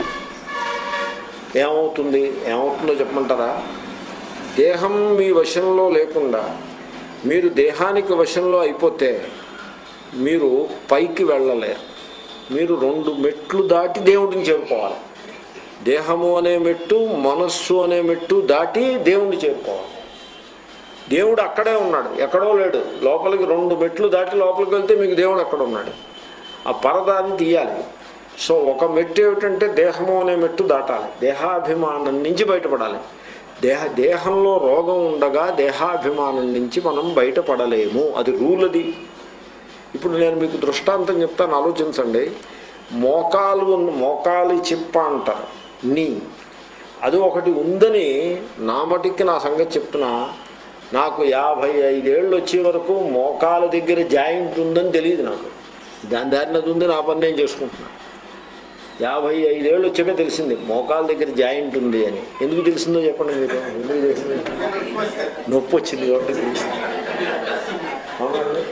ఏమవుతుంది ఏమవుతుందో చెప్పమంటారా దేహం మీ వశంలో లేకుండా మీరు దేహానికి వశంలో అయిపోతే మీరు పైకి వెళ్ళలేరు మీరు రెండు మెట్లు దాటి దేవుడిని చేరుకోవాలి దేహము అనే మెట్టు మనస్సు అనే మెట్టు దాటి దేవుణ్ణి చేరుకోవాలి దేవుడు అక్కడే ఉన్నాడు ఎక్కడో లేడు లోపలికి రెండు మెట్లు దాటి లోపలికి వెళ్తే మీకు దేవుడు అక్కడ ఉన్నాడు ఆ పరదాన్ని తీయాలి సో ఒక మెట్టు ఏమిటంటే దేహము అనే మెట్టు దాటాలి దేహాభిమానం నుంచి బయటపడాలి దేహ దేహంలో రోగం ఉండగా దేహాభిమానం నుంచి మనం బయటపడలేము అది రూల్ అది ఇప్పుడు నేను మీకు దృష్టాంతం చెప్తాను ఆలోచించండి మోకాలు ఉన్న మోకాలి చిప్ప అంటారు నీ అది ఒకటి ఉందని నా మటుకి నా సంగతి చెప్తున్నా నాకు యాభై ఐదేళ్ళు వచ్చే వరకు మోకాల దగ్గర జాయింట్ ఉందని తెలియదు నాకు దాని దారిన అది ఉంది నా పని నేను చేసుకుంటున్నాను యాభై ఐదేళ్ళు వచ్చాక తెలిసింది మోకాల దగ్గర జాయింట్ ఉంది అని ఎందుకు తెలిసిందో చెప్పండి మీరు ఎందుకు తెలిసింది నొప్పి వచ్చింది కాబట్టి తెలిసింది అవునండి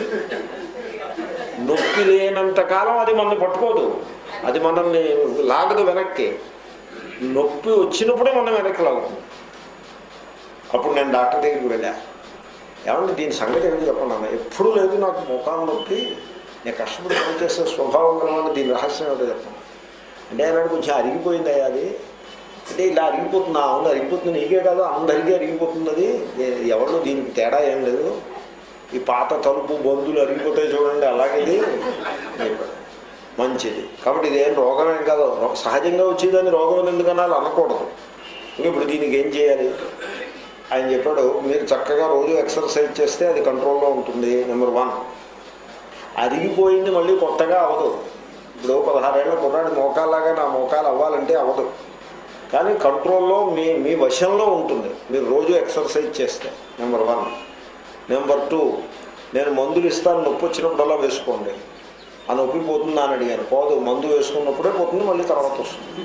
నొప్పి లేనంత కాలం అది మనల్ని పట్టుకోదు అది మనల్ని లాగదు వెనక్కి నొప్పి వచ్చినప్పుడే మనం వెనక్కి లాగుతుంది అప్పుడు నేను డాక్టర్ దగ్గరికి వెళ్ళా ఏమంటే దీని సంగతి ఏంటి చెప్పండి అన్న ఎప్పుడూ లేదు నాకు ముఖాలు నొప్పి నేను కష్టపడి పనిచేసే స్వభావం కలవాలని దీని రహస్యం ఏదో చెప్పండి అంటే ఆయన కొంచెం అరిగిపోయింది అయ్యా అది అంటే ఇలా అరిగిపోతుందా అవును అరిగిపోతుంది నీకే కాదు అందరికీ అరిగిపోతుంది అది ఏ- ఎవరు దీనికి తేడా ఏం లేదు ఈ పాత తలుపు బంధువులు అరిగిపోతాయి చూడండి అలాగే ఇది చెప్పాడు. మంచిది కాబట్టి ఇదేం రోగం ఏం కాదు రో- సహజంగా వచ్చేదాన్ని రోగం అని ఎందుకన్నా అనకూడదు ఇంక ఇప్పుడు దీనికి ఏం చేయాలి ఆయన చెప్పాడు మీరు చక్కగా రోజు ఎక్సర్సైజ్ చేస్తే అది కంట్రోల్లో ఉంటుంది నెంబర్ వన్ అరిగిపోయింది మళ్ళీ కొత్తగా అవ్వదు ఇప్పుడు పదహారేళ్ల కుర్రాడి మోకాల్లాగా నా మోకాలు అవ్వాలంటే అవ్వదు కానీ కంట్రోల్లో మీ మీ వశంలో ఉంటుంది మీరు రోజు ఎక్సర్సైజ్ చేస్తే నెంబర్ వన్ నెంబర్ టూ నేను మందులు ఇస్తాను నొప్పి వచ్చినప్పుడల్లా వేసుకోండి ఆ నొప్పి పోతుందా అని అడిగాను పోదు మందు వేసుకున్నప్పుడే పోతుంది మళ్ళీ తర్వాత వస్తుంది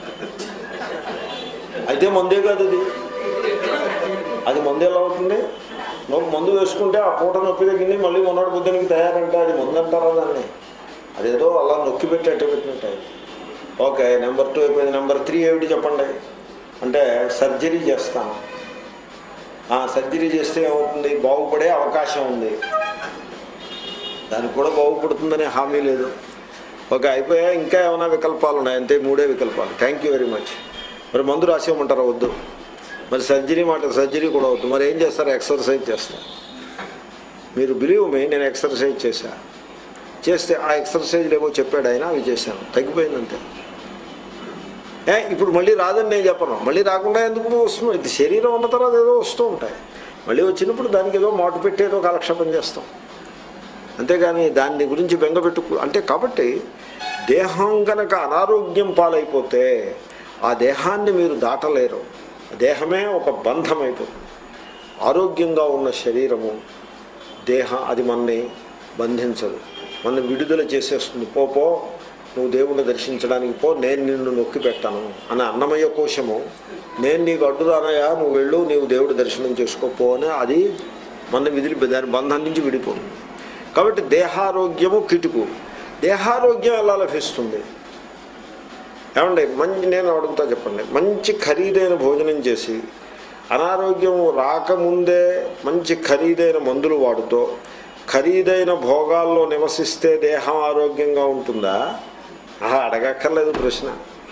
అయితే మందే కాదు అది అది మందు ఎలా అవుతుంది నొప్పి మందు వేసుకుంటే ఆ పూట నొప్పి తగ్గింది మళ్ళీ మొన్నటి బుద్ధానికి తయారంటే అది మందు అంటారా దాన్ని అదేదో అలా నొక్కి పెట్టి అట్టే పెట్టినట్టు ఓకే నెంబర్ టూ అయిపోయింది నెంబర్ త్రీ ఏమిటి చెప్పండి అంటే సర్జరీ చేస్తాను ఆ సర్జరీ చేస్తే ఏమవుతుంది బాగుపడే అవకాశం ఉంది దానికి కూడా బాగుపడుతుందనే హామీ లేదు ఓకే అయిపోయా ఇంకా ఏమైనా వికల్పాలు ఉన్నాయి అంతే మూడే వికల్పాలు థ్యాంక్ యూ వెరీ మచ్ మరి మందు రాసేయమంటారా వద్దు మరి సర్జరీ మాట సర్జరీ కూడా వద్దు మరి ఏం చేస్తారు ఎక్సర్సైజ్ చేస్తారు మీరు బిలీవ్ మీ నేను ఎక్సర్సైజ్ చేశా చేస్తే ఆ ఎక్సర్సైజ్లు ఏవో చెప్పాడు ఆయన అవి చేశాను తగ్గిపోయిందంతే ఏ ఇప్పుడు మళ్ళీ రాదని నేను చెప్పను మళ్ళీ రాకుండా ఎందుకు వస్తుంది ఇది శరీరం ఉన్న తర్వాత ఏదో వస్తూ ఉంటాయి మళ్ళీ వచ్చినప్పుడు దానికి ఏదో మాటు పెట్టి ఏదో కాలక్షేపం చేస్తాం అంతేగాని దాన్ని గురించి బెంగపెట్టుకు అంటే కాబట్టి దేహం కనుక అనారోగ్యం పాలైపోతే ఆ దేహాన్ని మీరు దాటలేరు దేహమే ఒక బంధం అయిపోతుంది ఆరోగ్యంగా ఉన్న శరీరము దేహ అది మనని బంధించదు మన విడుదల చేసేస్తుంది పో పో నువ్వు దేవుణ్ణి దర్శించడానికి పో నేను నిన్ను నొక్కి పెట్టాను అని అన్నమయ్య కోశము నేను నీకు అడ్డురానయ్యా నువ్వు వెళ్ళు నీవు దేవుడి దర్శనం చేసుకోపో అని అది మన విధులు దాని బంధం నుంచి విడిపోతుంది కాబట్టి దేహారోగ్యము కిటుకు దేహారోగ్యం ఎలా లభిస్తుంది ఏమండి మంచి నేను అడుగుతా చెప్పండి మంచి ఖరీదైన భోజనం చేసి అనారోగ్యం రాకముందే మంచి ఖరీదైన మందులు వాడుతూ ఖరీదైన భోగాల్లో నివసిస్తే దేహం ఆరోగ్యంగా ఉంటుందా ఆహా అడగక్కర్లేదు ప్రశ్న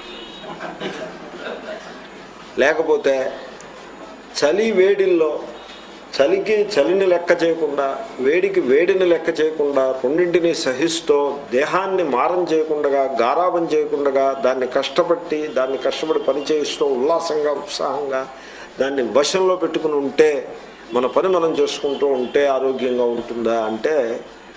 లేకపోతే చలి వేడిల్లో చలికి చలిని లెక్క చేయకుండా వేడికి వేడిని లెక్క చేయకుండా రెండింటిని సహిస్తూ దేహాన్ని మారం చేయకుండా గారాబం చేయకుండా దాన్ని కష్టపట్టి దాన్ని కష్టపడి పని చేయిస్తూ ఉల్లాసంగా ఉత్సాహంగా దాన్ని వశంలో పెట్టుకుని ఉంటే మన పని మనం చేసుకుంటూ ఉంటే ఆరోగ్యంగా ఉంటుందా అంటే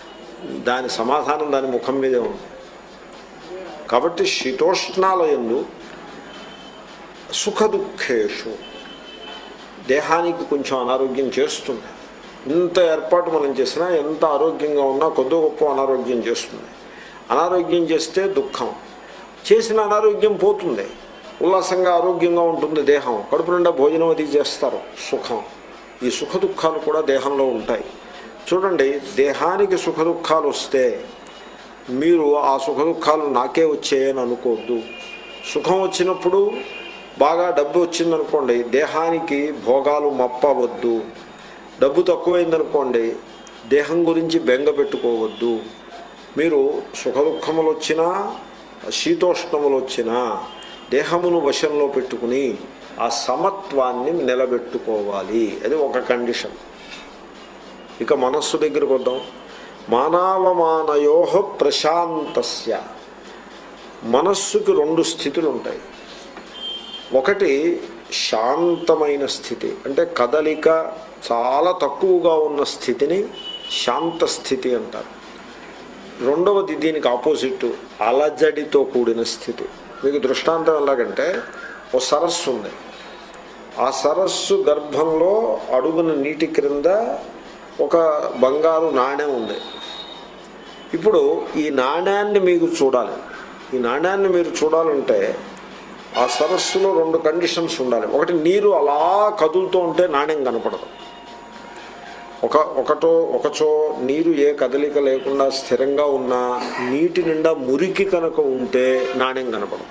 దాని సమాధానం దాని ముఖం మీదే ఉంది కాబట్టి శీతోష్ణాల ఎందు సుఖ దుఃఖేషు దేహానికి కొంచెం అనారోగ్యం చేస్తుంది ఇంత ఏర్పాటు మనం చేసినా ఎంత ఆరోగ్యంగా ఉన్నా కొద్ది గొప్ప అనారోగ్యం చేస్తుంది అనారోగ్యం చేస్తే దుఃఖం చేసిన అనారోగ్యం పోతుంది ఉల్లాసంగా ఆరోగ్యంగా ఉంటుంది దేహం కడుపు నిండా భోజనం అది చేస్తారు సుఖం ఈ సుఖ దుఃఖాలు కూడా దేహంలో ఉంటాయి చూడండి దేహానికి సుఖ దుఃఖాలు వస్తే మీరు ఆ సుఖ దుఃఖాలు నాకే వచ్చాయని అనుకోవద్దు సుఖం వచ్చినప్పుడు బాగా డబ్బు వచ్చిందనుకోండి దేహానికి భోగాలు మప్పవద్దు డబ్బు తక్కువైందనుకోండి దేహం గురించి బెంగ పెట్టుకోవద్దు మీరు సుఖ దుఃఖములు వచ్చినా శీతోష్ణములు వచ్చినా దేహమును వశంలో పెట్టుకుని ఆ సమత్వాన్ని నిలబెట్టుకోవాలి అది ఒక కండిషన్ ఇక మనస్సు దగ్గరకు వద్దాం మానవమానయో ప్రశాంతస్య మనస్సుకి రెండు స్థితులు ఉంటాయి ఒకటి శాంతమైన స్థితి అంటే కదలిక చాలా తక్కువగా ఉన్న స్థితిని శాంత స్థితి అంటారు రెండవది దీనికి ఆపోజిట్ అలజడితో కూడిన స్థితి మీకు దృష్టాంతం ఎలాగంటే ఓ సరస్సు ఉంది ఆ సరస్సు గర్భంలో అడుగున నీటి క్రింద ఒక బంగారు నాణ్యం ఉంది ఇప్పుడు ఈ నాణ్యాన్ని మీకు చూడాలి ఈ నాణ్యాన్ని మీరు చూడాలంటే ఆ సరస్సులో రెండు కండిషన్స్ ఉండాలి ఒకటి నీరు అలా కదులుతూ ఉంటే నాణ్యం కనపడదు ఒక ఒకటో ఒకచో నీరు ఏ కదలిక లేకుండా స్థిరంగా ఉన్న నీటి నిండా మురికి కనుక ఉంటే నాణ్యం కనపడదు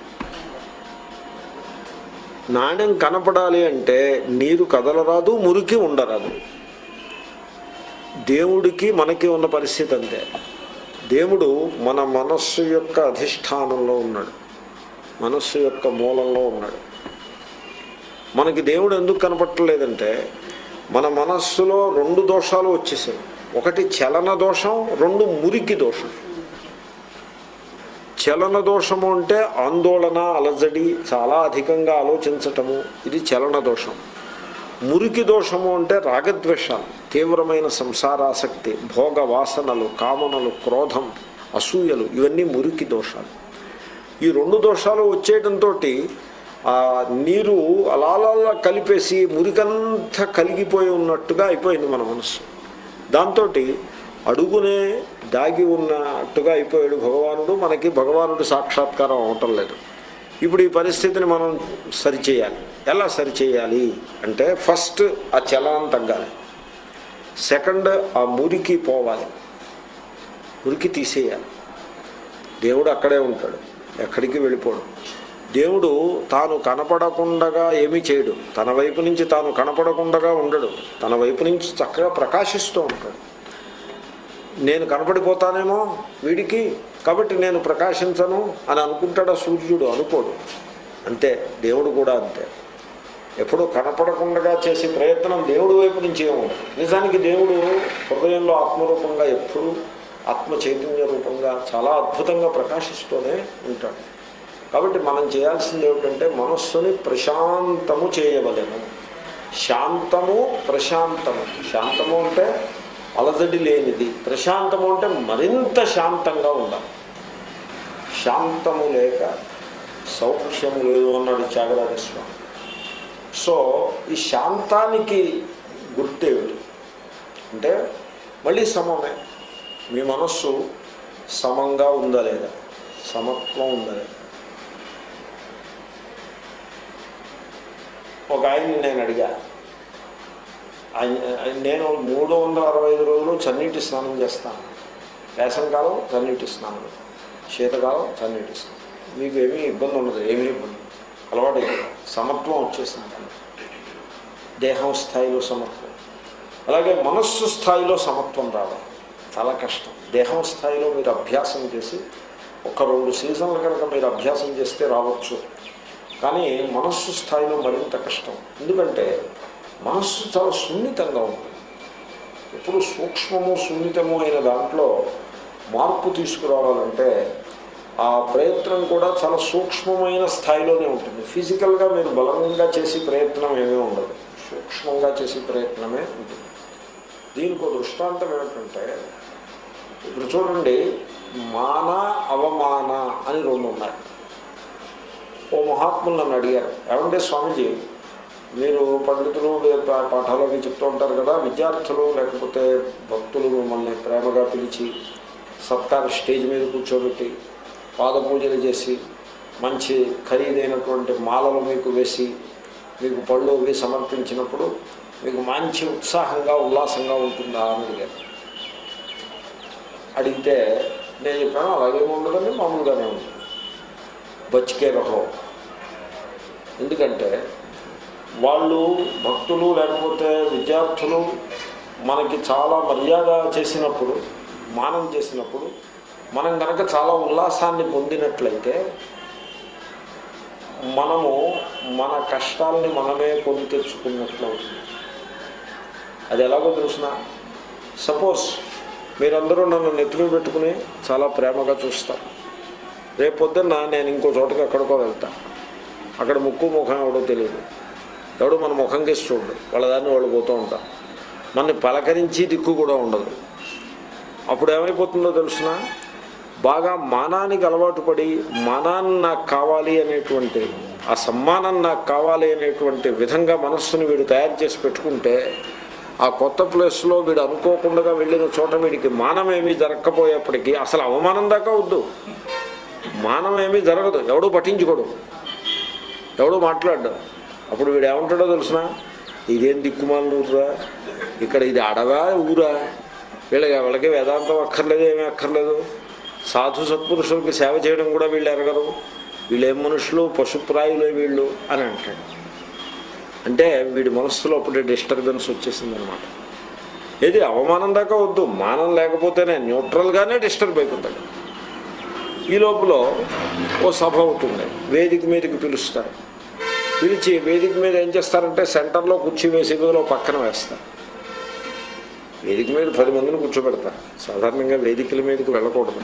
నాణ్యం కనపడాలి అంటే నీరు కదలరాదు మురికి ఉండరాదు దేవుడికి మనకి ఉన్న పరిస్థితి అంతే దేవుడు మన మనస్సు యొక్క అధిష్టానంలో ఉన్నాడు మనస్సు యొక్క మూలంలో ఉన్నాడు మనకి దేవుడు ఎందుకు కనపట్టలేదంటే మన మనస్సులో రెండు దోషాలు వచ్చేసాయి ఒకటి చలన దోషం రెండు మురికి దోషం చలన దోషము అంటే ఆందోళన అలజడి చాలా అధికంగా ఆలోచించటము ఇది చలన దోషం మురికి దోషము అంటే రాగద్వేషాలు తీవ్రమైన సంసారాసక్తి భోగ వాసనలు కామనలు క్రోధం అసూయలు ఇవన్నీ మురికి దోషాలు ఈ రెండు దోషాలు వచ్చేయడంతో ఆ నీరు అలా అలా కలిపేసి మురికంతా కలిగిపోయి ఉన్నట్టుగా అయిపోయింది మన మనస్సు దాంతో అడుగునే దాగి ఉన్నట్టుగా అయిపోయాడు భగవానుడు మనకి భగవానుడు సాక్షాత్కారం అవటం లేదు ఇప్పుడు ఈ పరిస్థితిని మనం సరిచేయాలి ఎలా సరిచేయాలి అంటే ఫస్ట్ ఆ చలనం తగ్గాలి సెకండ్ ఆ మురికి పోవాలి మురికి తీసేయాలి దేవుడు అక్కడే ఉంటాడు ఎక్కడికి వెళ్ళిపోడు దేవుడు తాను కనపడకుండగా ఏమీ చేయడు తన వైపు నుంచి తాను కనపడకుండగా ఉండడు తన వైపు నుంచి చక్కగా ప్రకాశిస్తూ ఉంటాడు నేను కనపడిపోతానేమో వీడికి కాబట్టి నేను ప్రకాశించను అని అనుకుంటాడా సూర్యుడు అనుకోడు అంతే దేవుడు కూడా అంతే ఎప్పుడు కనపడకుండా చేసే ప్రయత్నం దేవుడి వైపు నుంచి ఏముండదు నిజానికి దేవుడు హృదయంలో ఆత్మరూపంగా ఎప్పుడు ఆత్మ చైతన్య రూపంగా చాలా అద్భుతంగా ప్రకాశిస్తూనే ఉంటాడు కాబట్టి మనం చేయాల్సింది ఏమిటంటే మనస్సుని ప్రశాంతము చేయవలెను శాంతము ప్రశాంతము శాంతము అంటే అలజడి లేనిది ప్రశాంతము అంటే మరింత శాంతంగా ఉండాలి శాంతము లేక సౌఖ్యము లేదు అన్నాడు త్యాగరాజ స్వామి సో ఈ శాంతానికి గుర్తేమిటి అంటే మళ్ళీ సమమే మీ మనస్సు సమంగా ఉందా లేదా సమత్వం ఉందా లేదా ఒక ఆయన్ని నేను అడిగా ఆయన నేను మూడు వందల అరవై ఐదు రోజులు చన్నీటి స్నానం చేస్తాను వేసవికాలం చన్నీటి స్నానం శీతకాలం చన్నీటి స్నానం మీకు ఏమీ ఇబ్బంది ఉండదు ఏమీ ఇబ్బంది అలవాటు అయిపోయింది. సమత్వం వచ్చేసింది దానికి. దేహం స్థాయిలో సమత్వం అలాగే మనస్సు స్థాయిలో సమత్వం రావాలి చాలా కష్టం దేహం స్థాయిలో మీరు అభ్యాసం చేసి ఒక రెండు సీజన్లు కనుక మీరు అభ్యాసం చేస్తే రావచ్చు కానీ మనస్సు స్థాయిలో మరింత కష్టం ఎందుకంటే మనస్సు చాలా సున్నితంగా ఉంటుంది ఎప్పుడు సూక్ష్మము సున్నితము అయిన దాంట్లో మార్పు తీసుకురావాలంటే ఆ ప్రయత్నం కూడా చాలా సూక్ష్మమైన స్థాయిలోనే ఉంటుంది ఫిజికల్గా మీరు బలంగా చేసే ప్రయత్నం ఏమీ ఉండదు సూక్ష్మంగా చేసే ప్రయత్నమే ఉంటుంది దీనికి ఒక దృష్టాంతం ఏమిటంటే ఇప్పుడు చూడండి మాన అవమాన అని రెండు ఉన్నాయి ఓ మహాత్ములు నన్ను అడిగారు ఏమంటే స్వామీజీ మీరు పండితులు పా- పాఠాలు అవి చెప్తూ ఉంటారు కదా విద్యార్థులు లేకపోతే భక్తులు మిమ్మల్ని ప్రేమగా పిలిచి సత్కార స్టేజ్ మీద కూర్చోబెట్టి పాద పూజలు చేసి మంచి ఖరీదైనటువంటి మాలలు మీకు వేసి మీకు పళ్ళు అవి సమర్పించినప్పుడు మీకు మంచి ఉత్సాహంగా ఉల్లాసంగా ఉంటుందా అని అడిగారు అడిగితే నేను చెప్పాను అలాగే ఉండదండి మామూలుగానే ఉంటుంది బచ్కే రహో ఎందుకంటే వాళ్ళు భక్తులు లేకపోతే విద్యార్థులు మనకి చాలా మర్యాద చేసినప్పుడు మానం చేసినప్పుడు మనం కనుక చాలా ఉల్లాసాన్ని పొందినట్లయితే మనము మన కష్టాలని మనమే కొని తెచ్చుకున్నట్లు అవుతుంది అది ఎలాగో తెలుసిన సపోజ్ మీరందరూ నన్ను నెత్తిలో పెట్టుకుని చాలా ప్రేమగా చూస్తారు రేపు పొద్దున్న నేను ఇంకో చోటకి ఎక్కడికో వెళ్తా అక్కడ ముక్కు ముఖం ఎవడో తెలియదు ఎవడు మన ముఖం కేసి చూడడు వాళ్ళ దాన్ని వాళ్ళు పోతూ ఉంటారు మనని పలకరించి దిక్కు కూడా ఉండదు అప్పుడు ఏమైపోతుందో తెలుసిన బాగా మానానికి అలవాటు పడి మానాన్ని నాకు కావాలి అనేటువంటి ఆ సమ్మానం నాకు కావాలి అనేటువంటి విధంగా మనస్సును వీడు తయారు చేసి పెట్టుకుంటే ఆ కొత్త ప్లేస్లో వీడు అనుకోకుండా వెళ్ళిన చోట వీడికి మానం ఏమీ జరగకపోయేప్పటికీ అసలు అవమానం దాకా వద్దు మానం ఏమీ జరగదు ఎవడూ పట్టించుకోడు ఎవడూ మాట్లాడ్డు అప్పుడు వీడు ఏమంటాడో తెలుసిన ఇదేం దిక్కుమాలిన ఊరురా ఇక్కడ ఇది అడవా ఊరా వీళ్ళకి ఎవరికి వేదాంతం అక్కర్లేదు ఏమీ అక్కర్లేదు సాధు సత్పురుషులకి సేవ చేయడం కూడా వీళ్ళు ఎరగరు వీళ్ళు ఏం మనుషులు పశుప్రాయులే వీళ్ళు అని అంటాడు అంటే వీడి మనస్సులో అప్పుడే డిస్టర్బెన్స్ వచ్చేసిందనమాట ఏది అవమానం దాకా వద్దు మానం లేకపోతేనే న్యూట్రల్గానే డిస్టర్బ్ అయిపోతాడు ఈ లోపల ఓ సభ అవుతుంది వేదిక మీదకి పిలుస్తారు పిలిచి వేదిక మీద ఏం చేస్తారంటే సెంటర్లో కుర్చీ వేసి ఇందులో పక్కన వేస్తారు వేదిక మీద పది మందిని కూర్చోబెడతారు సాధారణంగా వేదికల మీదకి వెళ్ళకూడదు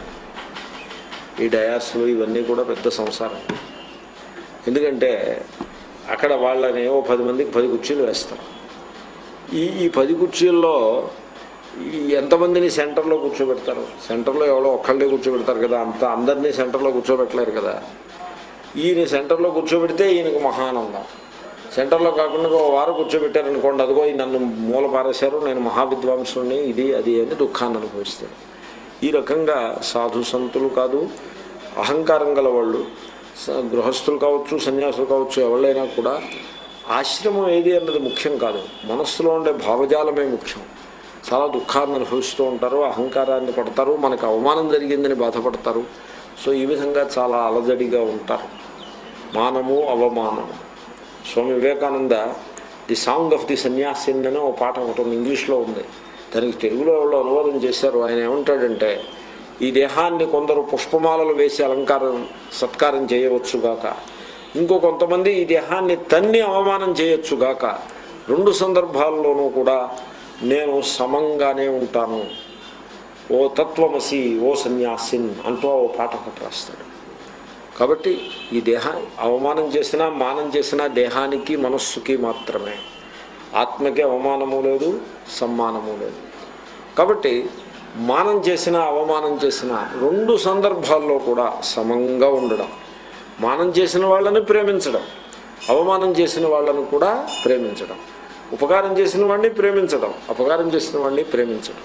ఈ డయాస్లు ఇవన్నీ కూడా పెద్ద సంసారం ఎందుకంటే అక్కడ వాళ్ళని ఓ పది మందికి పది కుర్చీలు వేస్తారు ఈ ఈ పది కుర్చీల్లో ఈ ఎంతమందిని సెంటర్లో కూర్చోబెడతారు సెంటర్లో ఎవరో ఒక్కళ్ళే కూర్చోబెడతారు కదా అంత అందరినీ సెంటర్లో కూర్చోబెట్టలేరు కదా ఈయన సెంటర్లో కూర్చోబెడితే ఈయనకు మహానందం సెంటర్లో కాకుండా ఓ వారం కూర్చోబెట్టారనుకోండి అదిగో ఈ నన్ను మూల పారేశారు నేను మహావిద్వాంసుని ఇది అది అని దుఃఖాన్ని అనుభవిస్తాడు ఈ రకంగా సాధు సంతులు కాదు అహంకారం గల వాళ్ళు స- గృహస్థులు కావచ్చు సన్యాసులు కావచ్చు ఎవరైనా కూడా ఆశ్రమం ఏది అన్నది ముఖ్యం కాదు మనస్సులో ఉండే భావజాలమే ముఖ్యం చాలా దుఃఖాన్ని అనుభవిస్తూ ఉంటారు అహంకారాన్ని పడతారు మనకు అవమానం జరిగిందని బాధపడతారు సో ఈ విధంగా చాలా అలజడిగా ఉంటారు మానము అవమానము Swami Vivekananda the song of the sannyasin అని ఒక పాట ఒకటి ఉంది ఇంగ్లీష్లో ఉంది దానికి తెలుగులో ఎవరో అనువాదం చేశారు ఆయన ఏమంటాడంటే ఈ దేహాన్ని కొందరు పుష్పమాలలు వేసి అలంకారం సత్కారం చేయవచ్చుగాక ఇంకో కొంతమంది ఈ దేహాన్ని తన్ని అవమానం చేయొచ్చుగాక రెండు సందర్భాల్లోనూ కూడా నేను సమంగానే ఉంటాను ఓ తత్వమసి ఓ సన్యాసిన్ అంటూ ఓ పాట ఒకటి రాస్తాడు కాబట్టి ఈ దేహ అవమానం చేసినా మానం చేసినా దేహానికి మనస్సుకి మాత్రమే ఆత్మకి అవమానము లేదు సమ్మానము లేదు కాబట్టి మానం చేసిన అవమానం చేసిన రెండు సందర్భాల్లో కూడా సమంగా ఉండడం మానం చేసిన వాళ్ళని ప్రేమించడం అవమానం చేసిన వాళ్ళను కూడా ప్రేమించడం ఉపకారం చేసిన వాడిని ప్రేమించడం అపకారం చేసిన వాడిని ప్రేమించడం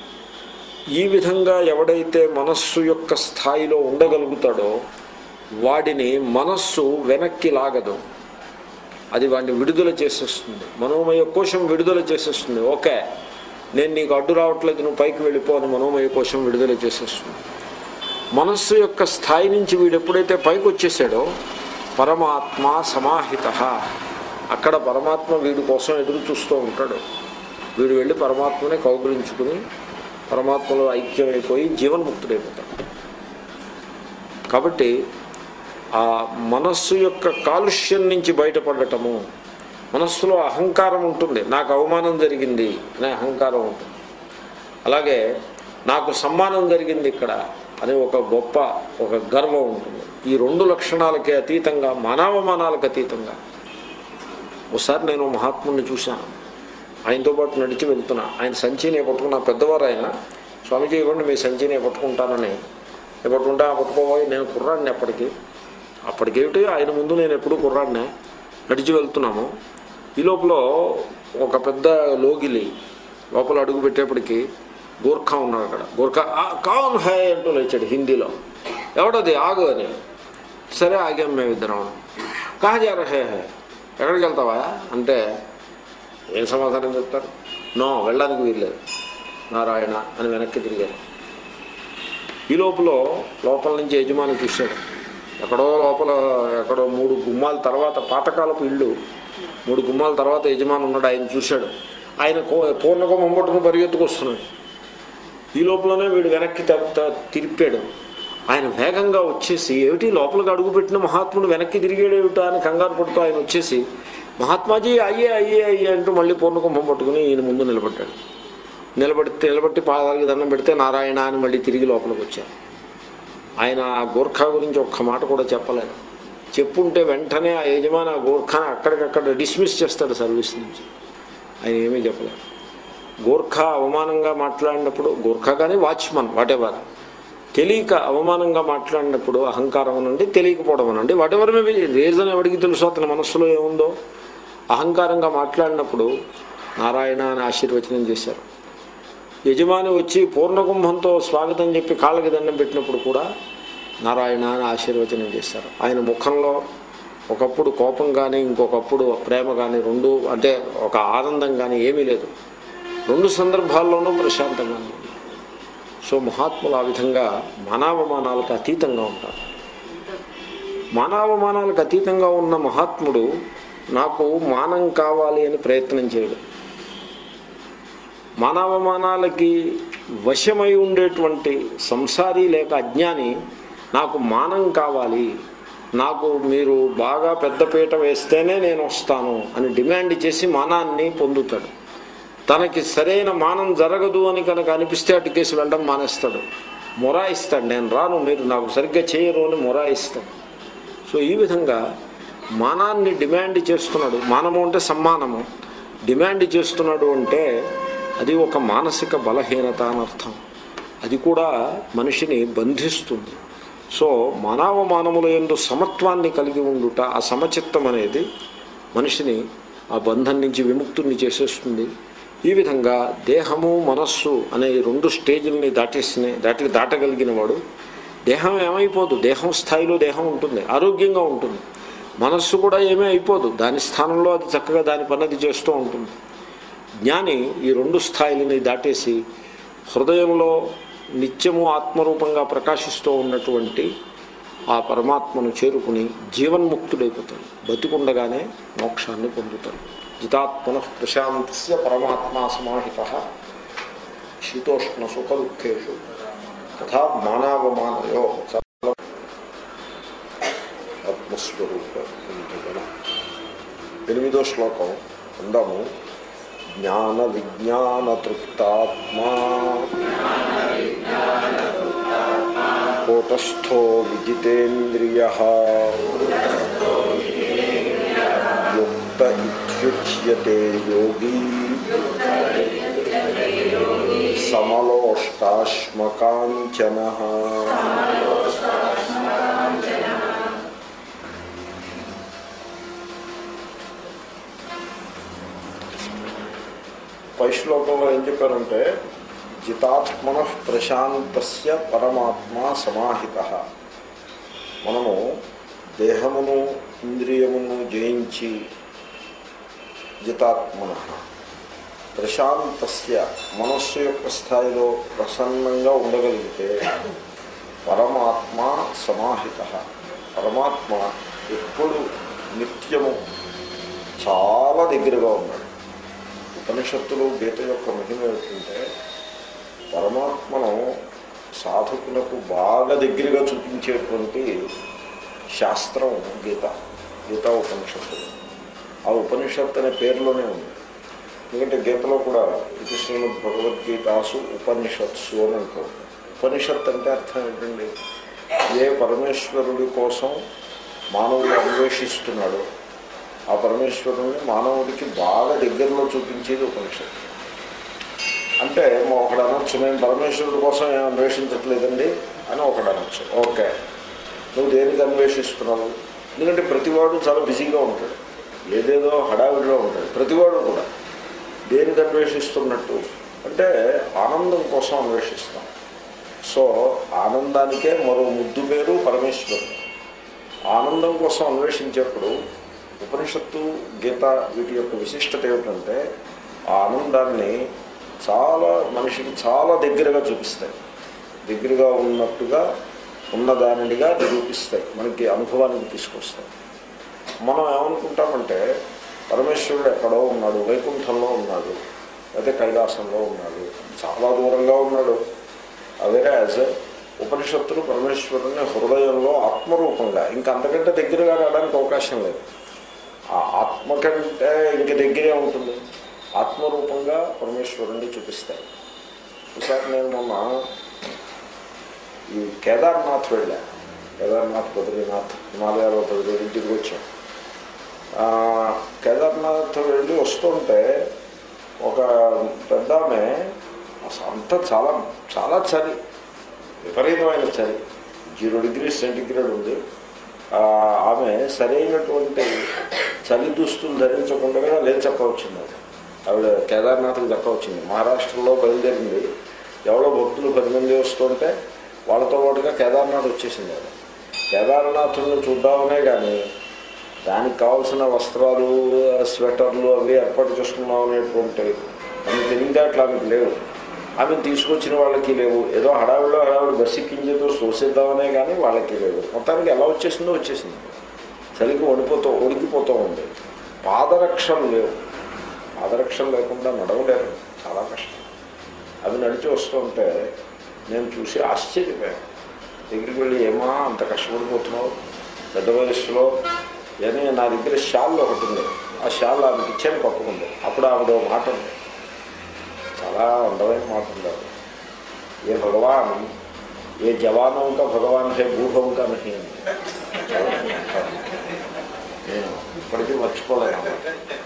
ఈ విధంగా ఎవడైతే మనస్సు యొక్క స్థాయిలో ఉండగలుగుతాడో వాడిని మనస్సు వెనక్కి లాగదు అది వాడిని విడుదల చేసేస్తుంది మనోమయ కోశం విడుదల చేసేస్తుంది ఓకే నేను నీకు అడ్డు రావట్లేదు నువ్వు పైకి వెళ్ళిపో అని మనోమయ కోశం విడుదల చేసేస్తుంది మనస్సు యొక్క స్థాయి నుంచి వీడు ఎప్పుడైతే పైకి వచ్చేసాడో పరమాత్మ సమాహిత అక్కడ పరమాత్మ వీడి కోసం ఎదురు చూస్తూ ఉంటాడు వీడు వెళ్ళి పరమాత్మని కౌగులించుకుని పరమాత్మలో ఐక్యమైపోయి జీవన్ముక్తుడైపోతాడు కాబట్టి ఆ మనస్సు యొక్క కాలుష్యం నుంచి బయటపడటము మనస్సులో అహంకారం ఉంటుంది నాకు అవమానం జరిగింది అనే అహంకారం ఉంటుంది అలాగే నాకు సమ్మానం జరిగింది ఇక్కడ అనే ఒక గొప్ప ఒక గర్వం ఉంటుంది ఈ రెండు లక్షణాలకే అతీతంగా మానవమానాలకు అతీతంగా ఒకసారి నేను మహాత్ముడిని చూశాను ఆయనతో పాటు నడిచి వెళ్తున్నా ఆయన సంచి నేను పట్టుకున్న పెద్దవారు ఆయన స్వామీజీ ఇవ్వండి మీ సంచి నేను పట్టుకుంటానని నేను పట్టుకుంటా పట్టుకోబోయి నేను కుర్రాడిని ఎప్పటికీ అప్పటికేమిటి ఆయన ముందు నేను ఎప్పుడు కుర్రాడినే నడిచి వెళ్తున్నాము ఈ లోపల ఒక పెద్ద లోగిలి లోపల అడుగు పెట్టేప్పటికి గోర్ఖా ఉన్నాడు అక్కడ గోర్ఖా "ఆ, కావున్ హై అంటూ లేచాడు హిందీలో ఎవడది ఆగు అని సరే ఆగాం మేమిద్దరం కహా జా రహే హై ఎక్కడికి వెళ్తావా అంటే ఏం సమాధానం చెప్తారు నో వెళ్ళడానికి వీల్లేదు నారాయణ అని వెనక్కి తిరిగారు ఈ లోపల లోపల నుంచి యజమాని చూశాడు ఎక్కడో లోపల ఎక్కడో మూడు గుమ్మాల తర్వాత పాతకాలపు ఇల్లు మూడు గుమ్మాల తర్వాత యజమాని ఉన్నాడు ఆయన చూశాడు ఆయన కో- పూర్ణకో మొమ్మట్టును పరిగెత్తుకు వస్తున్నాడు ఈ లోపలనే వీడు వెనక్కి త- త- తిరిపాడు ఆయన వేగంగా వచ్చేసి ఏమిటి లోపలికి అడుగుపెట్టిన మహాత్ముడు వెనక్కి తిరిగాడు ఏమిటా అని కంగారు పడుతూ ఆయన వచ్చేసి మహాత్మాజీ అయ్యే అయ్యే అయ్యే అంటూ మళ్ళీ పూర్ణకుంభం పట్టుకుని ఈయన ముందు నిలబడ్డాడు నిలబడితే నిలబట్టి పాదాలకి దండం పెడితే నారాయణ అని మళ్ళీ తిరిగి లోపలికి వచ్చారు ఆయన ఆ గోర్ఖా గురించి ఒక్క మాట కూడా చెప్పలేదు చెప్పుంటే వెంటనే ఆ యజమాని ఆ గోర్ఖాని అక్కడికక్కడ డిస్మిస్ చేస్తాడు సర్వీస్ నుంచి ఆయన ఏమీ చెప్పలేదు గోర్ఖా అవమానంగా మాట్లాడినప్పుడు గోర్ఖా కానీ వాచ్మన్ వాటెవర్ తెలియక అవమానంగా మాట్లాడినప్పుడు అహంకారం అనండి తెలియకపోవడం అనండి వాటెవర్ మేబీ రీజన్ ఎవరికి తెలుసు అతని మనస్సులో ఏముందో అహంకారంగా మాట్లాడినప్పుడు నారాయణ అని ఆశీర్వచనం చేశారు యజమాని వచ్చి పూర్ణకుంభంతో స్వాగతం చెప్పి కాళ్ళకి దండం పెట్టినప్పుడు కూడా నారాయణ అని ఆశీర్వచనం చేశారు ఆయన ముఖంలో ఒకప్పుడు కోపం కానీ ఇంకొకప్పుడు ప్రేమ కానీ రెండు అంటే ఒక ఆనందం కానీ ఏమీ లేదు రెండు సందర్భాల్లోనూ ప్రశాంతంగా ఉంది సో మహాత్ములు ఆ విధంగా మానవమానాలకు అతీతంగా ఉంటారు మానవమానాలకు అతీతంగా ఉన్న మహాత్ముడు నాకు మానం కావాలి అని ప్రయత్నం చేయడు మానవమానాలకి వశమై ఉండేటువంటి సంసారి లేక అజ్ఞాని నాకు మానం కావాలి నాకు మీరు బాగా పెద్దపీట వేస్తేనే నేను వస్తాను అని డిమాండ్ చేసి మానాన్ని పొందుతాడు తనకి సరైన మానం జరగదు అని కనుక అనిపిస్తే అటు కేసు వెళ్ళడం మానేస్తాడు మొరాయిస్తాడు నేను రాను మీరు నాకు సరిగ్గా చేయరు అని మొరాయిస్తాడు సో ఈ విధంగా మానాన్ని డిమాండ్ చేస్తున్నాడు మానము అంటే సమ్మానము డిమాండ్ చేస్తున్నాడు అంటే అది ఒక మానసిక బలహీనత అని అర్థం అది కూడా మనిషిని బంధిస్తుంది సో మానవ మానవుల ఎందు సమత్వాన్ని కలిగి ఉండుట ఆ సమచిత్తం అనేది మనిషిని ఆ బంధం నుంచి విముక్తుని చేసేస్తుంది ఈ విధంగా దేహము మనస్సు అనే ఈ రెండు స్టేజ్ని దాటేసిన దాటి దాటగలిగిన వాడు దేహం ఏమైపోదు దేహం స్థాయిలో దేహం ఉంటుంది ఆరోగ్యంగా ఉంటుంది మనస్సు కూడా ఏమీ అయిపోదు దాని స్థానంలో అది చక్కగా దాని పన్నది చేస్తూ ఉంటుంది జ్ఞాని ఈ రెండు స్థాయిలని దాటేసి హృదయంలో నిత్యము ఆత్మరూపంగా ప్రకాశిస్తూ ఉన్నటువంటి ఆ పరమాత్మను చేరుకుని జీవన్ముక్తుడైపోతాడు బతికుండగానే మోక్షాన్ని పొందుతాడు జితాత్మన ప్రశాంతస్య పరమాత్మా సమాహిత శీతోష్ణ సుఖ దుఃఖేషు తథా మానవమానయో సర్వ ఆత్మస్వరూప ఇంద్రియ. ఎనిమిదో శ్లోకం అందాము జ్ఞాన విజ్ఞాన తృప్తాత్మా కూటస్థో విజితేంద్రియ యుక్త ఇత్యుచ్యతే యోగి సమలోష్టాశ్మకాంచన పై శ్లోకంలో ఏం చెప్పారంటే జితాత్మన ప్రశాంతస్య పరమాత్మ సమాహిత మనము దేహమును ఇంద్రియమును జయించి జితాత్మన ప్రశాంతస్య మనస్సు యొక్క స్థాయిలో ప్రసన్నంగా ఉండగలిగితే పరమాత్మ సమాహిత పరమాత్మ ఎప్పుడు నిత్యము చాలా దగ్గరగా ఉన్నాడు ఉపనిషత్తులు గీత యొక్క మహిమ ఏమిటంటే పరమాత్మను సాధకులకు బాగా దగ్గరగా చూపించేటువంటి శాస్త్రం గీత గీతా ఉపనిషత్తులు ఆ ఉపనిషత్తు అనే పేరులోనే ఉంది ఎందుకంటే గీతలో కూడా ఇది శ్రీమద్ భగవద్గీతాసు ఉపనిషత్సు అని అంటారు ఉపనిషత్ అంటే అర్థం ఏంటండి ఏ పరమేశ్వరుడి కోసం మానవుడు అన్వేషిస్తున్నాడో ఆ పరమేశ్వరుని మానవుడికి బాగా దగ్గరలో చూపించేది ఉపనిషత్తు అంటే ఒకడు అనొచ్చు నేను పరమేశ్వరుడు కోసం ఏం అన్వేషించట్లేదండి అని ఒకడు అనొచ్చు ఓకే నువ్వు దేనికి అన్వేషిస్తున్నావు ఎందుకంటే ప్రతివాడు చాలా బిజీగా ఉంటాడు ఏదేదో హడావిడిలో ఉంటాడు ప్రతివాడు కూడా దేనికి అన్వేషిస్తున్నట్టు అంటే ఆనందం కోసం అన్వేషిస్తాం సో ఆనందానికే మరో ముద్దు పేరు పరమేశ్వరుడు ఆనందం కోసం అన్వేషించేప్పుడు ఉపనిషత్తు గీత వీటి యొక్క విశిష్టత ఏమిటంటే ఆ ఆనందాన్ని చాలా మనిషికి చాలా దగ్గరగా చూపిస్తాయి దగ్గరగా ఉన్నట్టుగా ఉన్నదానినిగా నిరూపిస్తాయి మనకి అనుభవానికి తీసుకొస్తాయి మనం ఏమనుకుంటామంటే పరమేశ్వరుడు ఎక్కడో ఉన్నాడు వైకుంఠంలో ఉన్నాడు అయితే కైలాసంలో ఉన్నాడు చాలా దూరంగా ఉన్నాడు అవేరే యాజ్ ఉపనిషత్తులు పరమేశ్వరుని హృదయంలో ఆత్మరూపంగా ఇంకా అంతకంటే దగ్గరగా రావడానికి అవకాశం లేదు ఆ ఆత్మ కంటే ఇంక దగ్గరే ఉంటుంది ఆత్మరూపంగా పరమేశ్వరుణ్ణి చూపిస్తాయి ఈసారి నేను మొన్న ఈ కేదార్నాథ్ వెళ్ళా కేదార్నాథ్ బద్రీనాథ్ హిమాలయాలో బద్రీనాథ్ ఇంటికి వచ్చాం ఆ, కేదార్నాథ్ వెళ్ళి వస్తుంటే ఒక పెద్ద ఆమె అసలు అంతా చాలా చాలా చలి విపరీతమైన చలి జీరో డిగ్రీ సెంటిగ్రేడ్ ఉంది ఆ, ఆమె సరైనటువంటి చలి దుస్తులు ధరించకుండా లేచి చక్క వచ్చింది అది ఆవిడ కేదార్నాథ్కి చక్క వచ్చింది మహారాష్ట్రలో బయలుదేరింది ఎవరో భక్తులు పది మంది వస్తుంటే వాళ్ళతో పాటుగా కేదార్నాథ్ వచ్చేసింది ఆవిడ కేదార్నాథ్ను చూద్దామనే కానీ దానికి కావాల్సిన వస్త్రాలు స్వెటర్లు అవి ఏర్పాటు చేసుకున్నాం అనేటువంటి అన్ని తెలివితేటలు ఆమెకు లేవు ఆమె తీసుకొచ్చిన వాళ్ళకి లేవు ఏదో హడావిడిలో హడావిడి బస్సు ఎక్కించేదో చూసేద్దామనే కానీ వాళ్ళకి లేవు మొత్తానికి ఎలా వచ్చేసిందో వచ్చేసింది చలికి వణిపోతూ వణికిపోతూ ఉంది పాదరక్షలు లేవు పాదరక్షలు లేకుండా నడవలేరు చాలా కష్టం అవి నడిచి వస్తుంటే నేను చూసి ఆశ్చర్యపోయాను దగ్గరికి వెళ్ళి ఏమా అంత కష్టపడిపోతున్నావు పెద్ద వయస్సులో అని నా దగ్గర షాల్ ఒకటి ఉంది ఆ షాల్ ఆమెకి ఇచ్చాను కప్పుకుంది అప్పుడు ఆవిడ ఒక మాట ఉంది చాలా అందమైన మాట ఉంది ఆవిడ. ఏ భగవాన్ ఏ జవానం కా భగవాన్ హే భూభం కా నహి అని. నేను ఇప్పటికీ మర్చిపోలేను అన్నమాట.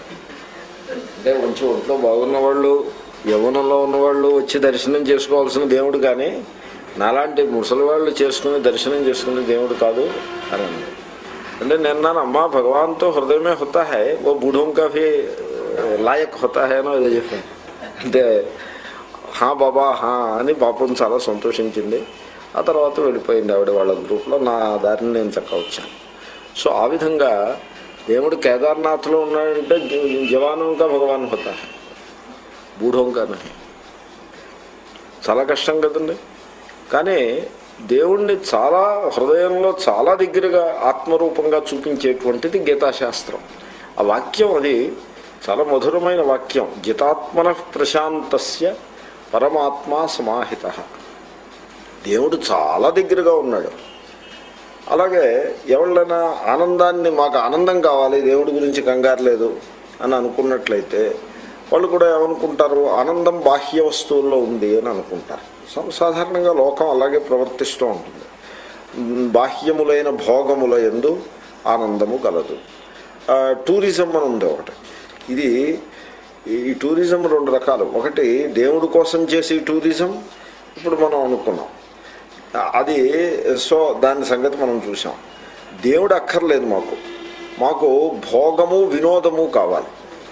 అంటే కొంచెం ఒంట్లో బాగున్న వాళ్ళు యవ్వనంలో ఉన్నవాళ్ళు వచ్చి దర్శనం చేసుకోవాల్సిన దేవుడు కానీ నాలాంటి ముసలి వాళ్ళు చేసుకుని దర్శనం చేసుకునే దేవుడు కాదు అని అన్నాడు. అంటే నేను నాన్న అమ్మా భగవాన్తో హృదయమే హోతా హై ఓ బూఢోం కా భీ లాయక్ హోతా హై అనో ఏదో చెప్పాను అంటే హా బాబా హా అని పాపం చాలా సంతోషించింది ఆ తర్వాత వెళ్ళిపోయింది ఆవిడ వాళ్ళ గ్రూప్లో నా దారిని నేను చక్క వచ్చాను సో ఆ విధంగా దేవుడు కేదార్నాథ్లో ఉన్నాడంటే జ- జవానంగా భగవాన్ హోతా హై బూఢోంకా నహి చాలా కష్టం కదండి కానీ దేవుణ్ణి చాలా హృదయంలో చాలా దగ్గరగా ఆత్మరూపంగా చూపించేటువంటిది గీతాశాస్త్రం ఆ వాక్యం అది చాలా మధురమైన వాక్యం జితాత్మన ప్రశాంతస్య పరమాత్మ సమాహిత దేవుడు చాలా దగ్గరగా ఉన్నాడు అలాగే ఎవళ్ళైనా ఆనందాన్ని మాకు ఆనందం కావాలి దేవుడి గురించి కంగారు లేదు అని అనుకున్నట్లయితే వాళ్ళు కూడా ఏమనుకుంటారు ఆనందం బాహ్య వస్తువుల్లో ఉంది అని అనుకుంటారు సా- సాధారణంగా లోకం అలాగే ప్రవర్తిస్తూ ఉంటుంది ఉమ్, బాహ్యములైన భోగముల ఎందు ఆనందము కలదు ఆ, టూరిజం అని ఉంది ఒకటి ఇది ఈ టూరిజం రెండు రకాలు ఒకటి దేవుడి కోసం చేసే టూరిజం ఇప్పుడు మనం అనుకున్నాం అది సో దాని సంగతి మనం చూసాం దేవుడు అక్కర్లేదు మాకు మాకు భోగము వినోదము కావాలి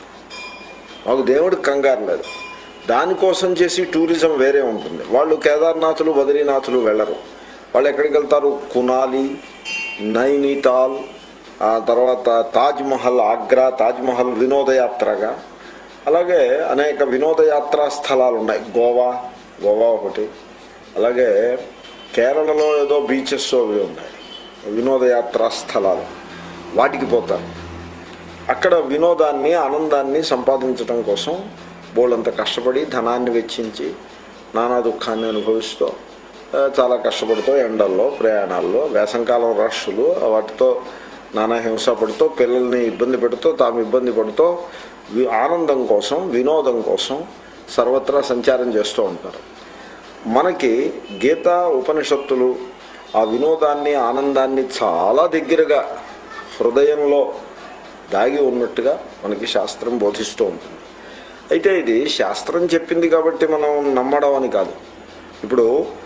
మాకు దేవుడి కంగారు లేదు దానికోసం చేసి టూరిజం వేరే ఉంటుంది వాళ్ళు కేదార్నాథులు బద్రీనాథులు వెళ్ళరు వాళ్ళు ఎక్కడికి వెళ్తారు కునాలి నైనితాల్ ఆ తర్వాత తాజ్మహల్ ఆగ్రా తాజ్మహల్ వినోదయాత్రగా అలాగే అనేక వినోదయాత్రా స్థలాలు ఉన్నాయి గోవా గోవా ఒకటి అలాగే కేరళలో ఏదో బీచెస్ అవి ఉన్నాయి వినోదయాత్రా స్థలాలు వాటికి పోతారు అక్కడ వినోదాన్ని ఆనందాన్ని సంపాదించడం కోసం బోళ్ళంత కష్టపడి ధనాన్ని వెచ్చించి నానా దుఃఖాన్ని అనుభవిస్తూ ఆ, చాలా కష్టపడుతూ ఎండల్లో ప్రయాణాల్లో వేసంకాలం రష్లు వాటితో నానా హింస పడుతూ పిల్లల్ని ఇబ్బంది పెడుతూ తాము ఇబ్బంది పడుతూ వి- ఆనందం కోసం వినోదం కోసం సర్వత్రా సంచారం చేస్తూ ఉంటారు మనకి గీత ఉపనిషత్తులు ఆ వినోదాన్ని ఆనందాన్ని చాలా దగ్గరగా హృదయంలో దాగి ఉన్నట్టుగా మనకి శాస్త్రం బోధిస్తూ ఉంటుంది అయితే ఇది శాస్త్రం చెప్పింది కాబట్టి మనం నమ్మడం అని కాదు ఇప్పుడు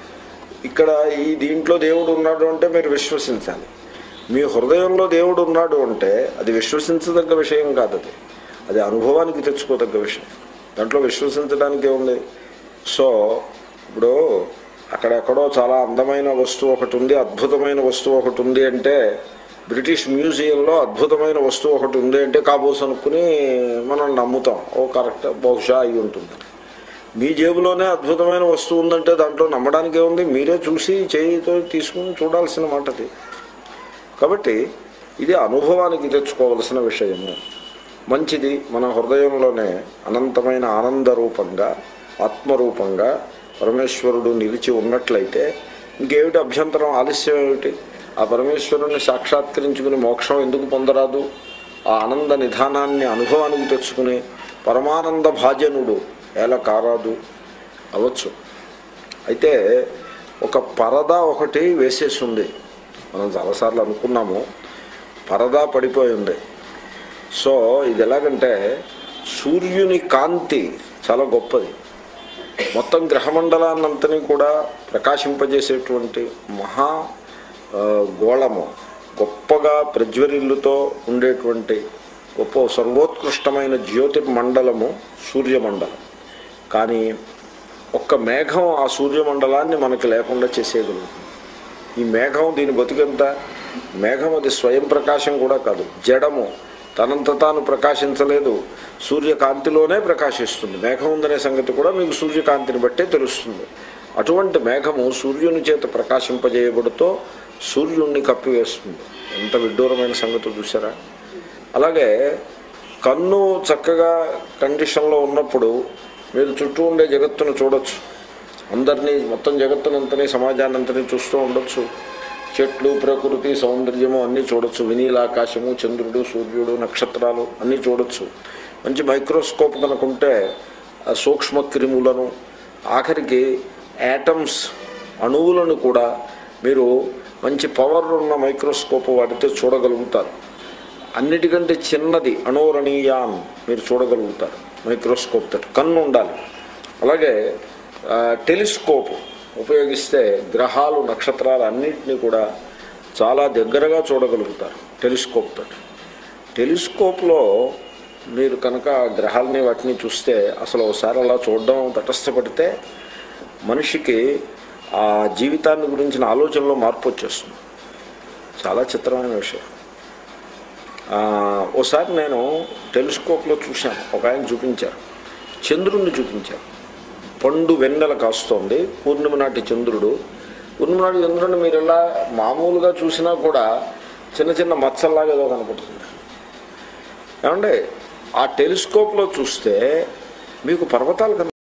ఇక్కడ ఈ దీంట్లో దేవుడు ఉన్నాడు అంటే మీరు విశ్వసించాలి మీ హృదయంలో దేవుడు ఉన్నాడు అంటే అది విశ్వసించదగ్గ విషయం కాదు అది అది అనుభవానికి తెచ్చుకోదగ్గ విషయం దాంట్లో విశ్వసించడానికి ఏముంది సో ఇప్పుడు అక్కడెక్కడో చాలా అందమైన వస్తువు ఒకటి ఉంది అద్భుతమైన వస్తువు ఒకటి ఉంది అంటే బ్రిటిష్ మ్యూజియంలో అద్భుతమైన వస్తువు ఒకటి ఉంది అంటే కాబోస్ అనుకుని మనం నమ్ముతాం ఓ కరెక్ట్ బహుశా అయి ఉంటుంది మీ జేబులోనే అద్భుతమైన వస్తువు ఉందంటే దాంట్లో నమ్మడానికి ఏముంది మీరే చూసి చేయితో తీసుకుని చూడాల్సిన మాట అది కాబట్టి ఇది అనుభవానికి తెచ్చుకోవలసిన విషయము మంచిది మన హృదయంలోనే అనంతమైన ఆనంద రూపంగా ఆత్మరూపంగా పరమేశ్వరుడు నిలిచి ఉన్నట్లయితే ఇంకేమిటి అభ్యంతరం ఆలస్యం ఏమిటి ఆ పరమేశ్వరుని సాక్షాత్కరించుకుని మోక్షం ఎందుకు పొందరాదు ఆ ఆనంద నిధానాన్ని అనుభవానికి తెచ్చుకుని పరమానంద భాజనుడు ఎలా కారాదు అవ్వచ్చు అయితే ఒక పరదా ఒకటి వేసేసి ఉంది మనం చాలాసార్లు అనుకున్నాము పరదా పడిపోయి ఉంది సో ఇది ఎలాగంటే సూర్యుని కాంతి చాలా గొప్పది మొత్తం గ్రహమండలాన్నంతని కూడా ప్రకాశింపజేసేటువంటి మహా ఆ, గోళము గొప్పగా ప్రజ్వరిల్లుతో ఉండేటువంటి గొప్ప సర్వోత్కృష్టమైన జ్యోతిర్మండలము సూర్యమండలం కానీ ఒక్క మేఘం ఆ సూర్యమండలాన్ని మనకి లేకుండా చేసేయగలుగుతుంది ఈ మేఘం దీని బతుకెంత మేఘం అది స్వయం ప్రకాశం కూడా కాదు జడము తనంత తాను ప్రకాశించలేదు సూర్యకాంతిలోనే ప్రకాశిస్తుంది మేఘం ఉందనే సంగతి కూడా మీకు సూర్యకాంతిని బట్టే తెలుస్తుంది అటువంటి మేఘము సూర్యుని చేత ప్రకాశింపజేయబడుతో సూర్యుణ్ణి కప్పివేస్తుంది ఎంత విడ్డూరమైన సంగతి చూసారా అలాగే కన్ను చక్కగా కండిషన్లో ఉన్నప్పుడు మీరు చుట్టూ ఉండే జగత్తును చూడొచ్చు అందరినీ మొత్తం జగత్తునంతని సమాజాన్నంతని చూస్తూ ఉండొచ్చు చెట్లు ప్రకృతి సౌందర్యము అన్నీ చూడొచ్చు వినీలాకాశము చంద్రుడు సూర్యుడు నక్షత్రాలు అన్నీ చూడొచ్చు మంచి మైక్రోస్కోప్ కనుకుంటే ఆ సూక్ష్మ క్రిములను ఆఖరికి యాటమ్స్ అణువులను కూడా మీరు మంచి పవర్ ఉన్న మైక్రోస్కోప్ వాటితో చూడగలుగుతారు అన్నిటికంటే చిన్నది అణోరణీయాన్ మీరు చూడగలుగుతారు మైక్రోస్కోప్ తోటి కన్ను ఉండాలి అలాగే ఆ, టెలిస్కోప్ ఉపయోగిస్తే గ్రహాలు నక్షత్రాలు అన్నింటినీ కూడా చాలా దగ్గరగా చూడగలుగుతారు టెలిస్కోప్ తోటి టెలిస్కోప్లో మీరు కనుక ఆ గ్రహాలని వాటిని చూస్తే అసలు ఒకసారి అలా చూడడం తటస్థపడితే మనిషికి ఆ జీవితాన్ని గురించిన ఆలోచనలో మార్పు వచ్చేస్తుంది చాలా చిత్రమైన విషయం ఆ, ఓసారి నేను టెలిస్కోప్లో చూశాను ఒక ఆయన చూపించారు చంద్రుణ్ణి చూపించారు పండు వెన్నెల కాస్తోంది పూర్ణిమ నాటి చంద్రుడు పూర్ణిమ నాటి చంద్రుడిని మీరు ఎలా మామూలుగా చూసినా కూడా చిన్న చిన్న మచ్చల్లాగా ఏదో కనపడుతుంది ఏమండి ఆ టెలిస్కోప్లో చూస్తే మీకు పర్వతాలు కనపడతాయి